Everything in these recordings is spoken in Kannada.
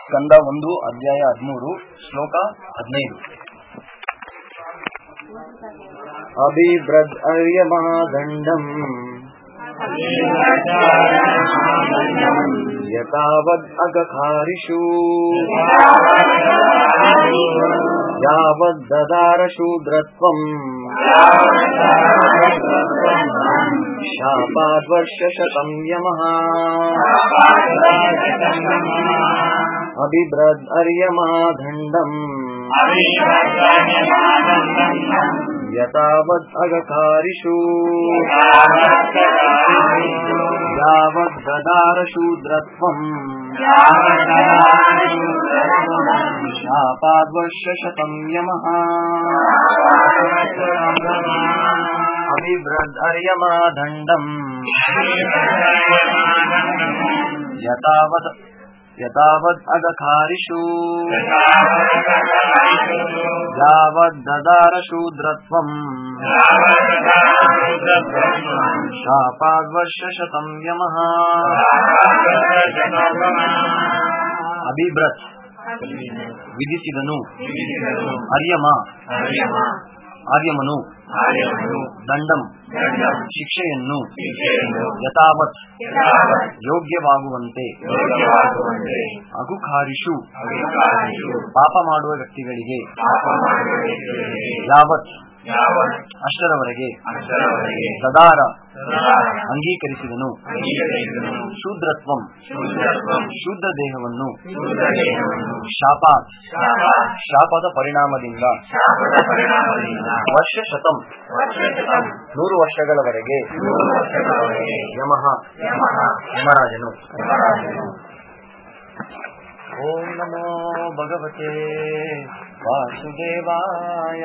ಸ್ಕಂದ ಒಂದು ಅಧ್ಯಾಯ ಹದಿಮೂರು ಶ್ಲೋಕ ಹದಿನೈದು ಅಭಿಬ್ರದ್ ಅರ್ಯಮಹಾದಂಡಂ ಯತಾವದ್ ಅಗಖಾರಿಷು ಯಾವದ್ದದಾರ ಶೂದ್ರತ್ವಂ ಶಾಪಾದ್ವರ್ಷಶತಂ ಯಮಃ ಅಭಿಬ್ರದ್ ಅರ್ಯಮಹಾದಂಡಂ ಯತಾವದ್ ಅಗಕಾರಿಷು ಯಾವದ್ದದಾರ ಶೂದ್ರತ್ವಂ ಶಾಪಾದ್ವರ್ಷಶತಂ ಯಮಃ ಅಭಿಬ್ರದ್ ಅರ್ಯಮಾದಂಡಂ ಯತಾವದ್ ಯತಾವದ್ ಅಗಕಾರಿಷು ಯಾವದ್ದದಾರ ಶೂದ್ರತ್ವಂ ಶಾಪಾದ್ವರ್ಷಶತಂ ಯಮಃ ಅಭಿಬ್ರತ್ ವಿಧಿಸಿದನು ಅರ್ಯಮ ಆರ್ಯಮನು ದಂಡಂ ಶಿಕ್ಷೆಯನ್ನು ಯಥಾವತ್ ಯೋಗ್ಯವಾಗುವಂತೆ ಅಗುಖಾರಿಷು ಪಾಪ ಮಾಡುವ ವ್ಯಕ್ತಿಗಳಿಗೆ ಯಾವತ್ ಅಷ್ಟರವರೆಗೆ ಸದಾರ ಅಂಗೀಕರಿಸಿದನು ಶೂದ್ರತ್ವಂ ಶೂದ್ರ ದೇಹವನ್ನು ಶಾಪಾತ್ ಶಾಪದ ಪರಿಣಾಮದಿಂದ ವರ್ಷ ಶತಂ ನೂರು ವರ್ಷಗಳವರೆಗೆ ಯಮಃ ಯಮರಾಜನು ಓಂ ನಮೋ ಭಗವತೆ ವಾಸುದೇವಾಯ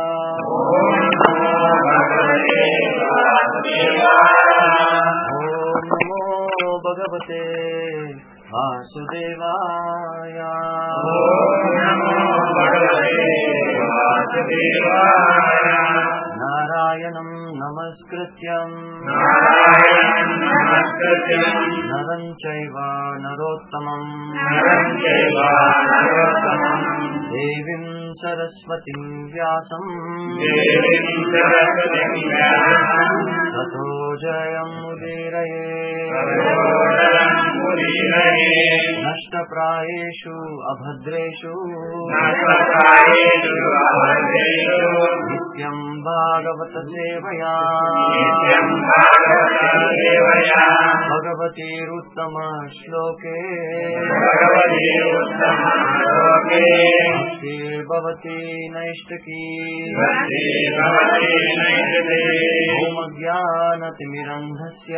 ಓಂ ನಮೋ ಭಗವತೆ ವಾಸುದೇವಾಯ ನಾರಾಯಣಂ ನಮಸ್ಕೃತ್ಯಂ ನರಂ ಚೈವ ನರೋತ್ತಮಂ ದೇವಿಂ ಸರಸ್ವತಿಂ ವ್ಯಾಸಂ ತಥೋ ಜಯಂ ಉದೀರಯೇ ನಷ್ಟಪ್ರಾಯೇಷು ಅಭದ್ರೇಷು ನಿತ್ಯಂ ಭಾಗವತ ಸೇವಯಾ ಭಗವತೀರುತ್ತಮ ಶ್ಲೋಕೆ ಭಕ್ತಿ ಭವತಿ ನೈಷ್ಟಕೀ ओमज्ञानतिमिरन्धस्य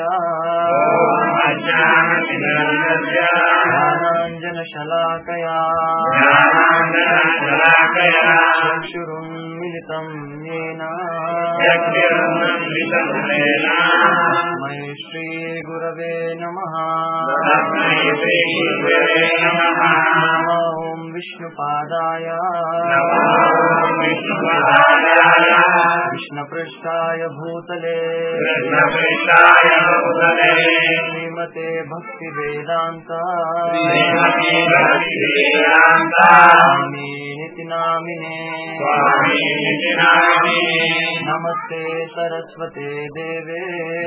ज्ञानाञ्जनशलाकया चक्षुरुन्मिलितं येन तस्मै श्रीगुरवे नमः ॐ विष्णुपादाय कृष्णपृष्ठाय भूतले श्रीमते भक्तिवेदान्त निति नामिने नमस्ते सरस्वते देवे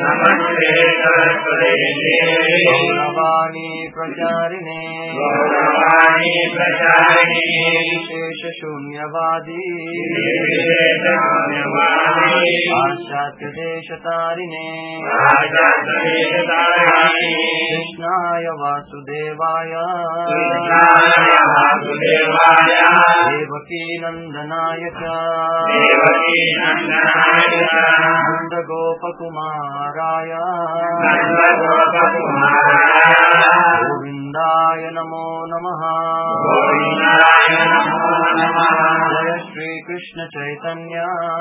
गौरवाणी प्रचारिणे विशेषशून्यवादी पाश्चात्यदेशतारिणे कृष्णाय वासुदेवाय देवकीनन्दनाय च नन्दगोपकुमाराय गोविन्दाय नमो नमः जय श्रीकृष्ण चैतन्य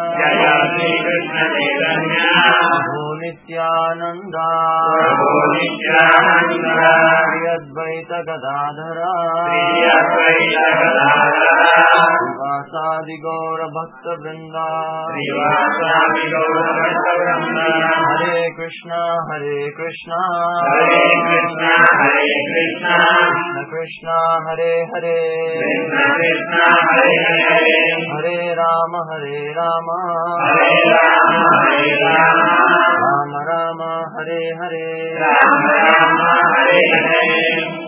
प्रभो नित्यानन्दा श्रीअद्वैत गदाधरा श्रीवासादि गौरभक्तवृन्दा हरे कृष्ण हरे कृष्ण हरे कृष्ण हरे कृष्ण कृष्ण कृष्ण हरे हरे कृष्ण कृष्ण हरे हरे हरे राम हरे राम हरे राम हरे राम राम राम हरे हरे राम राम हरे हरे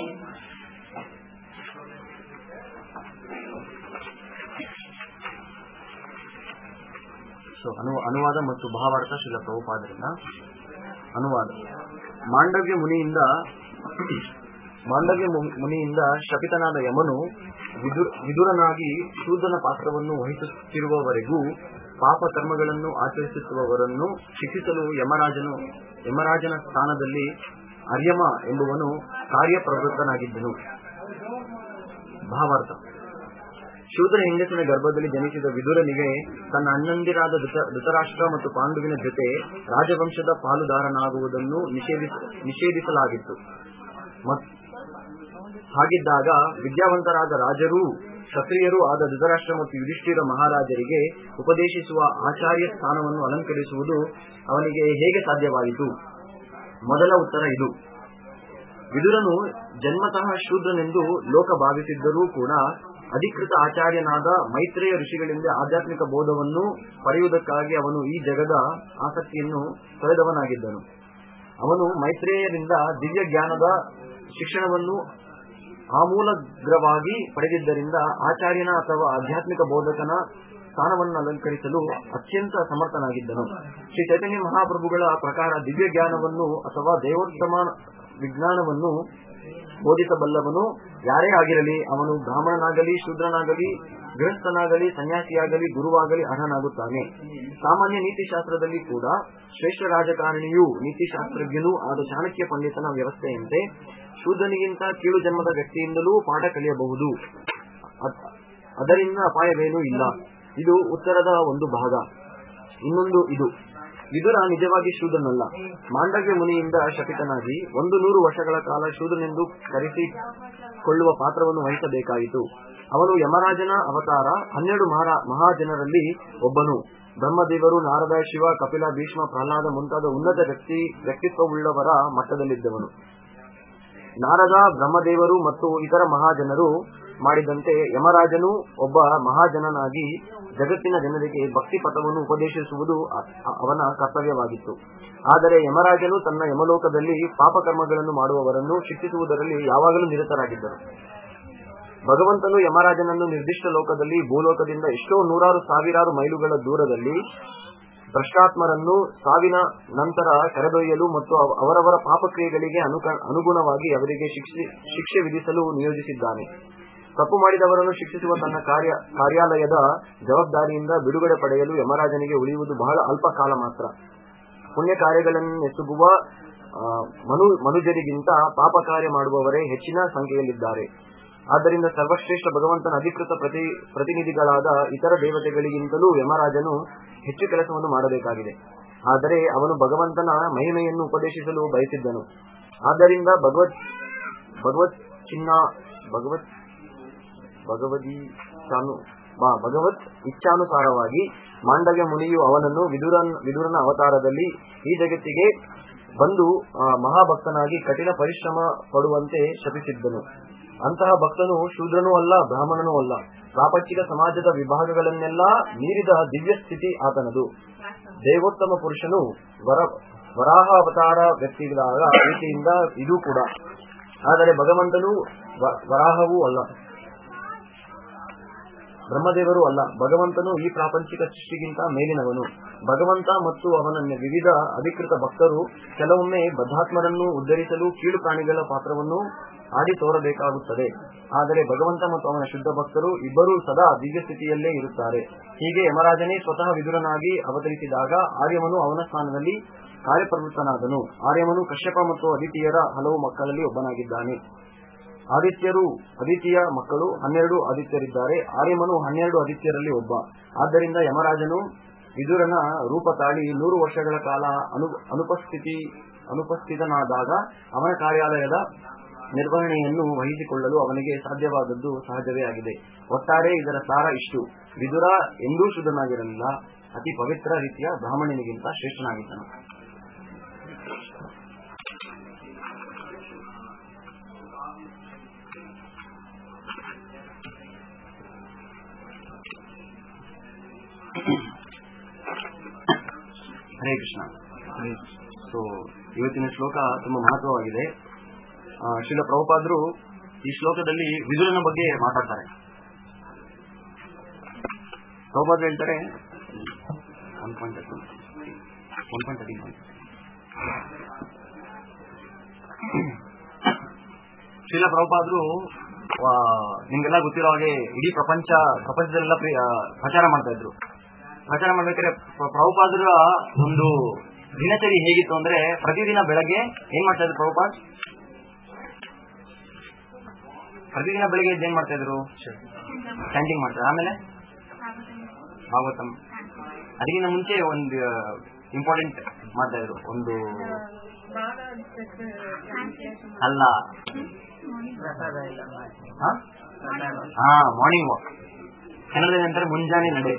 ಸೊ ಅನು ಅನುವಾದ ಮತ್ತು ಭಾವಾರ್ಥ ಶಿಲ ಪ್ರಭುಪಾದರಿಂದ ಅನುವಾದ ಮಾಂಡವ್ಯ ಮುನಿಯಿಂದ ಮಾಂಡವ್ಯ ಮು- ಮುನಿಯಿಂದ ಶಪಿತನಾದ ಯಮನು ವಿದು- ವಿದುರನಾಗಿ ಶೂದ್ರನ ಪಾತ್ರವನ್ನು ವಹಿಸುತ್ತಿರುವವರೆಗೂ ಪಾಪ ಕರ್ಮಗಳನ್ನು ಆಚರಿಸುತ್ತಿರುವವರನ್ನು ಶಿಕ್ಷಿಸಲು ಯಮರಾಜನು ಯಮರಾಜನ ಸ್ಥಾನದಲ್ಲಿ ಅರ್ಯಮ ಎಂಬುವನು ಕಾರ್ಯಪ್ರವೃತ್ತನಾಗಿದ್ದನು ಭಾವಾರ್ಥ ಶೂದ್ರ ಹೆಂಗಸಿನ ಗರ್ಭದಲ್ಲಿ ಜನಿಸಿದ ವಿದುರನಿಗೆ ತನ್ನ ಅಣ್ಣಂದಿರಾದ ಧೃತ ಧೃತರಾಷ್ಟ್ರ ಮತ್ತು ಪಾಂಡುವಿನ ಜೊತೆ ರಾಜವಂಶದ ಪಾಲುದಾರನಾಗುವುದನ್ನು ನಿಷೇಧಿಸ ನಿಷೇಧಿಸಲಾಗಿತ್ತು ಮತ್- ಹಾಗಿದ್ದಾಗ ವಿದ್ಯಾವಂತರಾದ ರಾಜರೂ ಕ್ಷತ್ರಿಯರೂ ಆದ ಧೃತರಾಷ್ಟ್ರ ಮತ್ತು ಯುಧಿಷ್ಠಿರ ಮಹಾರಾಜರಿಗೆ ಉಪದೇಶಿಸುವ ಆಚಾರ್ಯ ಸ್ಥಾನವನ್ನು ಅಲಂಕರಿಸುವುದು ಅವನಿಗೆ ಹೇಗೆ ಸಾಧ್ಯವಾಯಿತು ಮೊದಲ ಉತ್ತರ ಇದು ವಿದುರನು ಜನ್ಮತಃ ಶೂದ್ರನೆಂದು ಲೋಕ ಭಾವಿಸಿದ್ದರೂ ಕೂಡ ಅಧಿಕೃತ ಆಚಾರ್ಯನಾದ ಮೈತ್ರೇಯ ಋಷಿಗಳಿಂದ ಆಧ್ಯಾತ್ಮಿಕ ಬೋಧವನ್ನು ಪಡೆಯುವುದಕ್ಕಾಗಿ ಅವನು ಈ ಜಗದ ಆಸಕ್ತಿಯನ್ನು ತೊರೆದವನಾಗಿದ್ದನು ಅವನು ಮೈತ್ರೇಯರಿಂದ ದಿವ್ಯ ಜ್ಞಾನದ ಶಿಕ್ಷಣವನ್ನು ಆಮೂಲಗ್ರವಾಗಿ ಪಡೆದಿದ್ದರಿಂದ ಆಚಾರ್ಯನ ಅಥವಾ ಆಧ್ಯಾತ್ಮಿಕ ಬೋಧಕನ ಸ್ಥಾನವನ್ನು ಅಲಂಕರಿಸಲು ಅತ್ಯಂತ ಸಮರ್ಥನಾಗಿದ್ದನು ಶ್ರೀ ಚೈತನ್ಯ ಮಹಾಪ್ರಭುಗಳ ಪ್ರಕಾರ ದಿವ್ಯ ಜ್ಞಾನವನ್ನು ಅಥವಾ ದೇವೋತ್ತಮ ವಿಜ್ಞಾನವನ್ನು ಬೋಧಿಸಬಲ್ಲವನು ಯಾರೇ ಆಗಿರಲಿ ಅವನು ಬ್ರಾಹ್ಮಣನಾಗಲಿ ಶೂದ್ರನಾಗಲಿ ಗೃಹಸ್ಥನಾಗಲಿ ಸನ್ಯಾಸಿಯಾಗಲಿ ಗುರುವಾಗಲಿ ಅರ್ಹನಾಗುತ್ತಾನೆ ಸಾಮಾನ್ಯ ನೀತಿಶಾಸ್ತ್ರದಲ್ಲಿ ಕೂಡ ಶ್ರೇಷ್ಠ ರಾಜಕಾರಣಿಯೂ ನೀತಿಶಾಸ್ತ್ರಜ್ಞನೂ ಆದ ಚಾಣಕ್ಯ ಪಂಡಿತನ ವ್ಯವಸ್ಥೆಯಂತೆ ಶೂದ್ರನಿಗಿಂತ ಕೀಳು ಜನ್ಮದ ವ್ಯಕ್ತಿಯಿಂದಲೂ ಪಾಠ ಕಲಿಯಬಹುದು ಅದ್- ಅದರಿಂದ ಅಪಾಯವೇನೂ ಇಲ್ಲ ಇದು ಉತ್ತರದ ಒಂದು ಭಾಗ ಇನ್ನೊಂದು ಇದು ವಿದುರ ನಿಜವಾಗಿ ಶೂದ್ರನಲ್ಲ ಮಾಂಡವ್ಯ ಮುನಿಯಿಂದ ಶಪಿತನಾಗಿ ಒಂದು ನೂರು ವರ್ಷಗಳ ಕಾಲ ಶೂದ್ರನೆಂದು ಕರೆಸಿಕೊಳ್ಳುವ ಪಾತ್ರವನ್ನು ವಹಿಸಬೇಕಾಯಿತು ಅವನು ಯಮರಾಜನ ಅವತಾರ ಹನ್ನೆರಡು ಮಹಾರಾ- ಮಹಾಜನರಲ್ಲಿ ಒಬ್ಬನು ಬ್ರಹ್ಮದೇವರು ನಾರದ ಶಿವ ಕಪಿಲ ಭೀಷ್ಮ ಪ್ರಹ್ಲಾದ ಮುಂತಾದ ಉನ್ನತ ವ್ಯಕ್ತಿ ವ್ಯಕ್ತಿತ್ವವುಳ್ಳವರ ಮಟ್ಟದಲ್ಲಿದ್ದವನು ನಾರದ ಬ್ರಹ್ಮದೇವರು ಮತ್ತು ಇತರ ಮಹಾಜನರು ಮಾಡಿದಂತೆ ಯಮರಾಜನು ಒಬ್ಬ ಮಹಾಜನನಾಗಿ ಜಗತ್ತಿನ ಜನರಿಗೆ ಭಕ್ತಿ ಪಥವನ್ನು ಉಪದೇಶಿಸುವುದು ಅ- ಅ- ಅವನ ಕರ್ತವ್ಯವಾಗಿತ್ತು ಆದರೆ ಯಮರಾಜನು ತನ್ನ ಯಮಲೋಕದಲ್ಲಿ ಪಾಪಕರ್ಮಗಳನ್ನು ಮಾಡುವವರನ್ನು ಶಿಕ್ಷಿಸುವುದರಲ್ಲಿ ಯಾವಾಗಲೂ ನಿರತರಾಗಿದ್ದರು ಭಗವಂತನು ಯಮರಾಜನನ್ನು ನಿರ್ದಿಷ್ಟ ಲೋಕದಲ್ಲಿ ಭೂಲೋಕದಿಂದ ಎಷ್ಟೋ ನೂರಾರು ಸಾವಿರಾರು ಮೈಲುಗಳ ದೂರದಲ್ಲಿ ಭ್ರಷ್ಟಾತ್ಮರನ್ನು ಸಾವಿನ ನಂತರ ಕರೆದೊಯ್ಯಲು ಮತ್ತು ಅವ- ಅವರವರ ಪಾಪಕ್ರಿಯೆಗಳಿಗೆ ಅನುಕ- ಅನುಗುಣವಾಗಿ ಅವರಿಗೆ ಶಿಕ್ಷೆ ಶಿಕ್ಷೆ ವಿಧಿಸಲು ನಿಯೋಜಿಸಿದ್ದಾನೆ ತಪ್ಪು ಮಾಡಿದವರನ್ನು ಶಿಕ್ಷಿಸುವ ತನ್ನ ಕಾರ್ಯ ಕಾರ್ಯಾಲಯದ ಜವಾಬ್ದಾರಿಯಿಂದ ಬಿಡುಗಡೆ ಪಡೆಯಲು ಯಮರಾಜನಿಗೆ ಉಳಿಯುವುದು ಬಹಳ ಅಲ್ಪ ಕಾಲ ಮಾತ್ರ ಪುಣ್ಯ ಕಾರ್ಯಗಳನ್ನೆಸಗುವ ಆ, ಮನು ಮನುಜರಿಗಿಂತ ಪಾಪ ಕಾರ್ಯ ಮಾಡುವವರೇ ಹೆಚ್ಚಿನ ಸಂಖ್ಯೆಯಲ್ಲಿದ್ದಾರೆ ಆದ್ದರಿಂದ ಸರ್ವಶ್ರೇಷ್ಠ ಭಗವಂತನ ಅಧಿಕೃತ ಪ್ರತಿ ಪ್ರತಿನಿಧಿಗಳಾದ ಇತರ ದೇವತೆಗಳಿಗಿಂತಲೂ ಯಮರಾಜನು ಹೆಚ್ಚು ಕೆಲಸವನ್ನು ಮಾಡಬೇಕಾಗಿದೆ ಆದರೆ ಅವನು ಭಗವಂತನ ಮಹಿಮೆಯನ್ನು ಉಪದೇಶಿಸಲು ಬಯಸಿದ್ದನು ಆದ್ದರಿಂದ ಭಗವತ್ ಭಗವತ್ ಚಿನ್ನ ಭಗವತ್ ಭಗವದೀಚಾನು ಬಾ ಭಗವತ್ ಇಚ್ಛಾನುಸಾರವಾಗಿ ಮಾಂಡವ್ಯ ಮುನಿಯು ಅವನನ್ನು ವಿದುರನ್ ವಿದುರನ ಅವತಾರದಲ್ಲಿ ಈ ಜಗತ್ತಿಗೆ ಬಂದು ಆ, ಮಹಾಭಕ್ತನಾಗಿ ಕಠಿಣ ಪರಿಶ್ರಮ ಪಡುವಂತೆ ಶಪಿಸಿದ್ದನು ಅಂತಹ ಭಕ್ತನು ಶೂದ್ರನೂ ಅಲ್ಲ ಬ್ರಾಹ್ಮಣನೂ ಅಲ್ಲ ಪ್ರಾಪಂಚಿಕ ಸಮಾಜದ ವಿಭಾಗಗಳನ್ನೆಲ್ಲ ಮೀರಿದ ದಿವ್ಯ ಸ್ಥಿತಿ ಆತನದು ದೇವೋತ್ತಮ ಪುರುಷನು ವರ ವರಾಹ ಅವತಾರ ವ್ಯಕ್ತಿಗಳಾದ ರೀತಿಯಿಂದ ಇದು ಕೂಡ ಆದರೆ ಭಗವಂತನು ವ- ವರಾಹವೂ ಅಲ್ಲ ಬ್ರಹ್ಮದೇವರು ಅಲ್ಲ ಭಗವಂತನು ಈ ಪ್ರಾಪಂಚಿಕ ಸೃಷ್ಟಿಗಿಂತ ಮೇಲಿನವನು ಭಗವಂತ ಮತ್ತು ಅವನ ವಿವಿಧ ಅಧಿಕೃತ ಭಕ್ತರು ಕೆಲವೊಮ್ಮೆ ಬದ್ಧಾತ್ಮರನ್ನು ಉದ್ಧರಿಸಲು ಕೀಳು ಪ್ರಾಣಿಗಳ ಪಾತ್ರವನ್ನು ಆಡಿ ತೋರಬೇಕಾಗುತ್ತದೆ ಆದರೆ ಭಗವಂತ ಮತ್ತು ಅವನ ಶುದ್ಧ ಭಕ್ತರು ಇಬ್ಬರೂ ಸದಾ ದಿವ್ಯ ಸ್ಥಿತಿಯಲ್ಲೇ ಇರುತ್ತಾರೆ ಹೀಗೆ ಯಮರಾಜನೇ ಸ್ವತಃ ವಿದುರನಾಗಿ ಅವತರಿಸಿದಾಗ ಆರ್ಯಮನು ಅವನ ಸ್ಥಾನದಲ್ಲಿ ಕಾರ್ಯಪ್ರವೃತ್ತನಾದನು ಆರ್ಯಮನು ಕಶ್ಯಪ ಮತ್ತು ಅದಿತಿಯರ ಹಲವು ಮಕ್ಕಳಲ್ಲಿ ಒಬ್ಬನಾಗಿದ್ದಾನೆ ಆದಿತ್ಯರು ಅದಿತಿಯ ಮಕ್ಕಳು ಹನ್ನೆರಡು ಆದಿತ್ಯರಿದ್ದಾರೆ ಆರ್ಯಮನು ಹನ್ನೆರಡು ಆದಿತ್ಯರಲ್ಲಿ ಒಬ್ಬ ಆದ್ದರಿಂದ ಯಮರಾಜನು ವಿದುರನ ರೂಪ ತಾಳಿ ನೂರು ವರ್ಷಗಳ ಕಾಲ ಅನು ಅನುಪಸ್ಥಿತಿ ಅನುಪಸ್ಥಿತನಾದಾಗ ಅವನ ಕಾರ್ಯಾಲಯದ ನಿರ್ವಹಣೆಯನ್ನು ವಹಿಸಿಕೊಳ್ಳಲು ಅವನಿಗೆ ಸಾಧ್ಯವಾದದ್ದು ಸಹಜವೇ ಆಗಿದೆ ಒಟ್ಟಾರೆ ಇದರ ಸಾರ ಇಷ್ಟು ವಿದುರ ಎಂದೂ ಶುದ್ಧನಾಗಿರಲಿಲ್ಲ ಅತಿ ಪವಿತ್ರ ರೀತಿಯ ಬ್ರಾಹ್ಮಣನಿಗಿಂತ ಶ್ರೇಷ್ಠನಾಗಿದ್ದನು ಹರೇ ಕೃಷ್ಣ ಸೊ ಇವತ್ತಿನ ಶ್ಲೋಕ ತುಂಬಾ ಮಹತ್ವವಾಗಿದೆ ಆ, ಶ್ರೀಲ ಪ್ರಭುಪಾದರು ಈ ಶ್ಲೋಕದಲ್ಲಿ ವಿದುರನ ಬಗ್ಗೆ ಮಾತಾಡ್ತಾರೆ ಪ್ರಭುಪಾದ್ರು ಹೇಳ್ತಾರೆ one point one point Srila ಪ್ರಭುಪಾದ್ರು ಆ, ನಿಮ್ಗೆಲ್ಲ ಗೊತ್ತಿರೋ ಹಾಗೆ ಇಡೀ ಪ್ರಪಂಚ ಪ್ರಪಂಚದಲ್ಲೆಲ್ಲ ಪ್ರಿ- ಆ, ಪ್ರಚಾರ ಮಾಡ್ತಾ ಇದ್ರು ಪ್ರಚಾರ ಮಾಡ್ಬೇಕಾದ್ರೆ ಪ್ರ- ಪ್ರಭುಪಾದರ ಒಂದು ದಿನಚರಿ ಹೇಗಿತ್ತು ಅಂದ್ರೆ ಪ್ರತಿದಿನ ಬೆಳಗ್ಗೆ ಏನ್ ಮಾಡ್ತಾ ಇದ್ರು ಪ್ರಭುಪಾದ್ ಪ್ರತಿದಿನ ಬೆಳಗ್ಗೆ ಎದ್ದು ಏನ್ ಮಾಡ್ತಾ ಇದ್ರು ಚಾಂಟಿಂಗ್ ಮಾಡ್ತಾರೆ ಆಮೇಲೆ ಭಾಗವತಂ ಅದಕ್ಕಿಂತ ಮುಂಚೆ ಒಂದು ಇಂಪಾರ್ಟೆಂಟ್ ಮಾಡ್ತಾ ಇದ್ರು ಒಂದು ಅಲ್ಲ ಹಾ? ಹಾ ಮಾರ್ನಿಂಗ್ ವಾಕ್ ಕನ್ನಡದಲ್ಲಿ ಅಂತಾರೆ ಮುಂಜಾನೆ ನಡೆ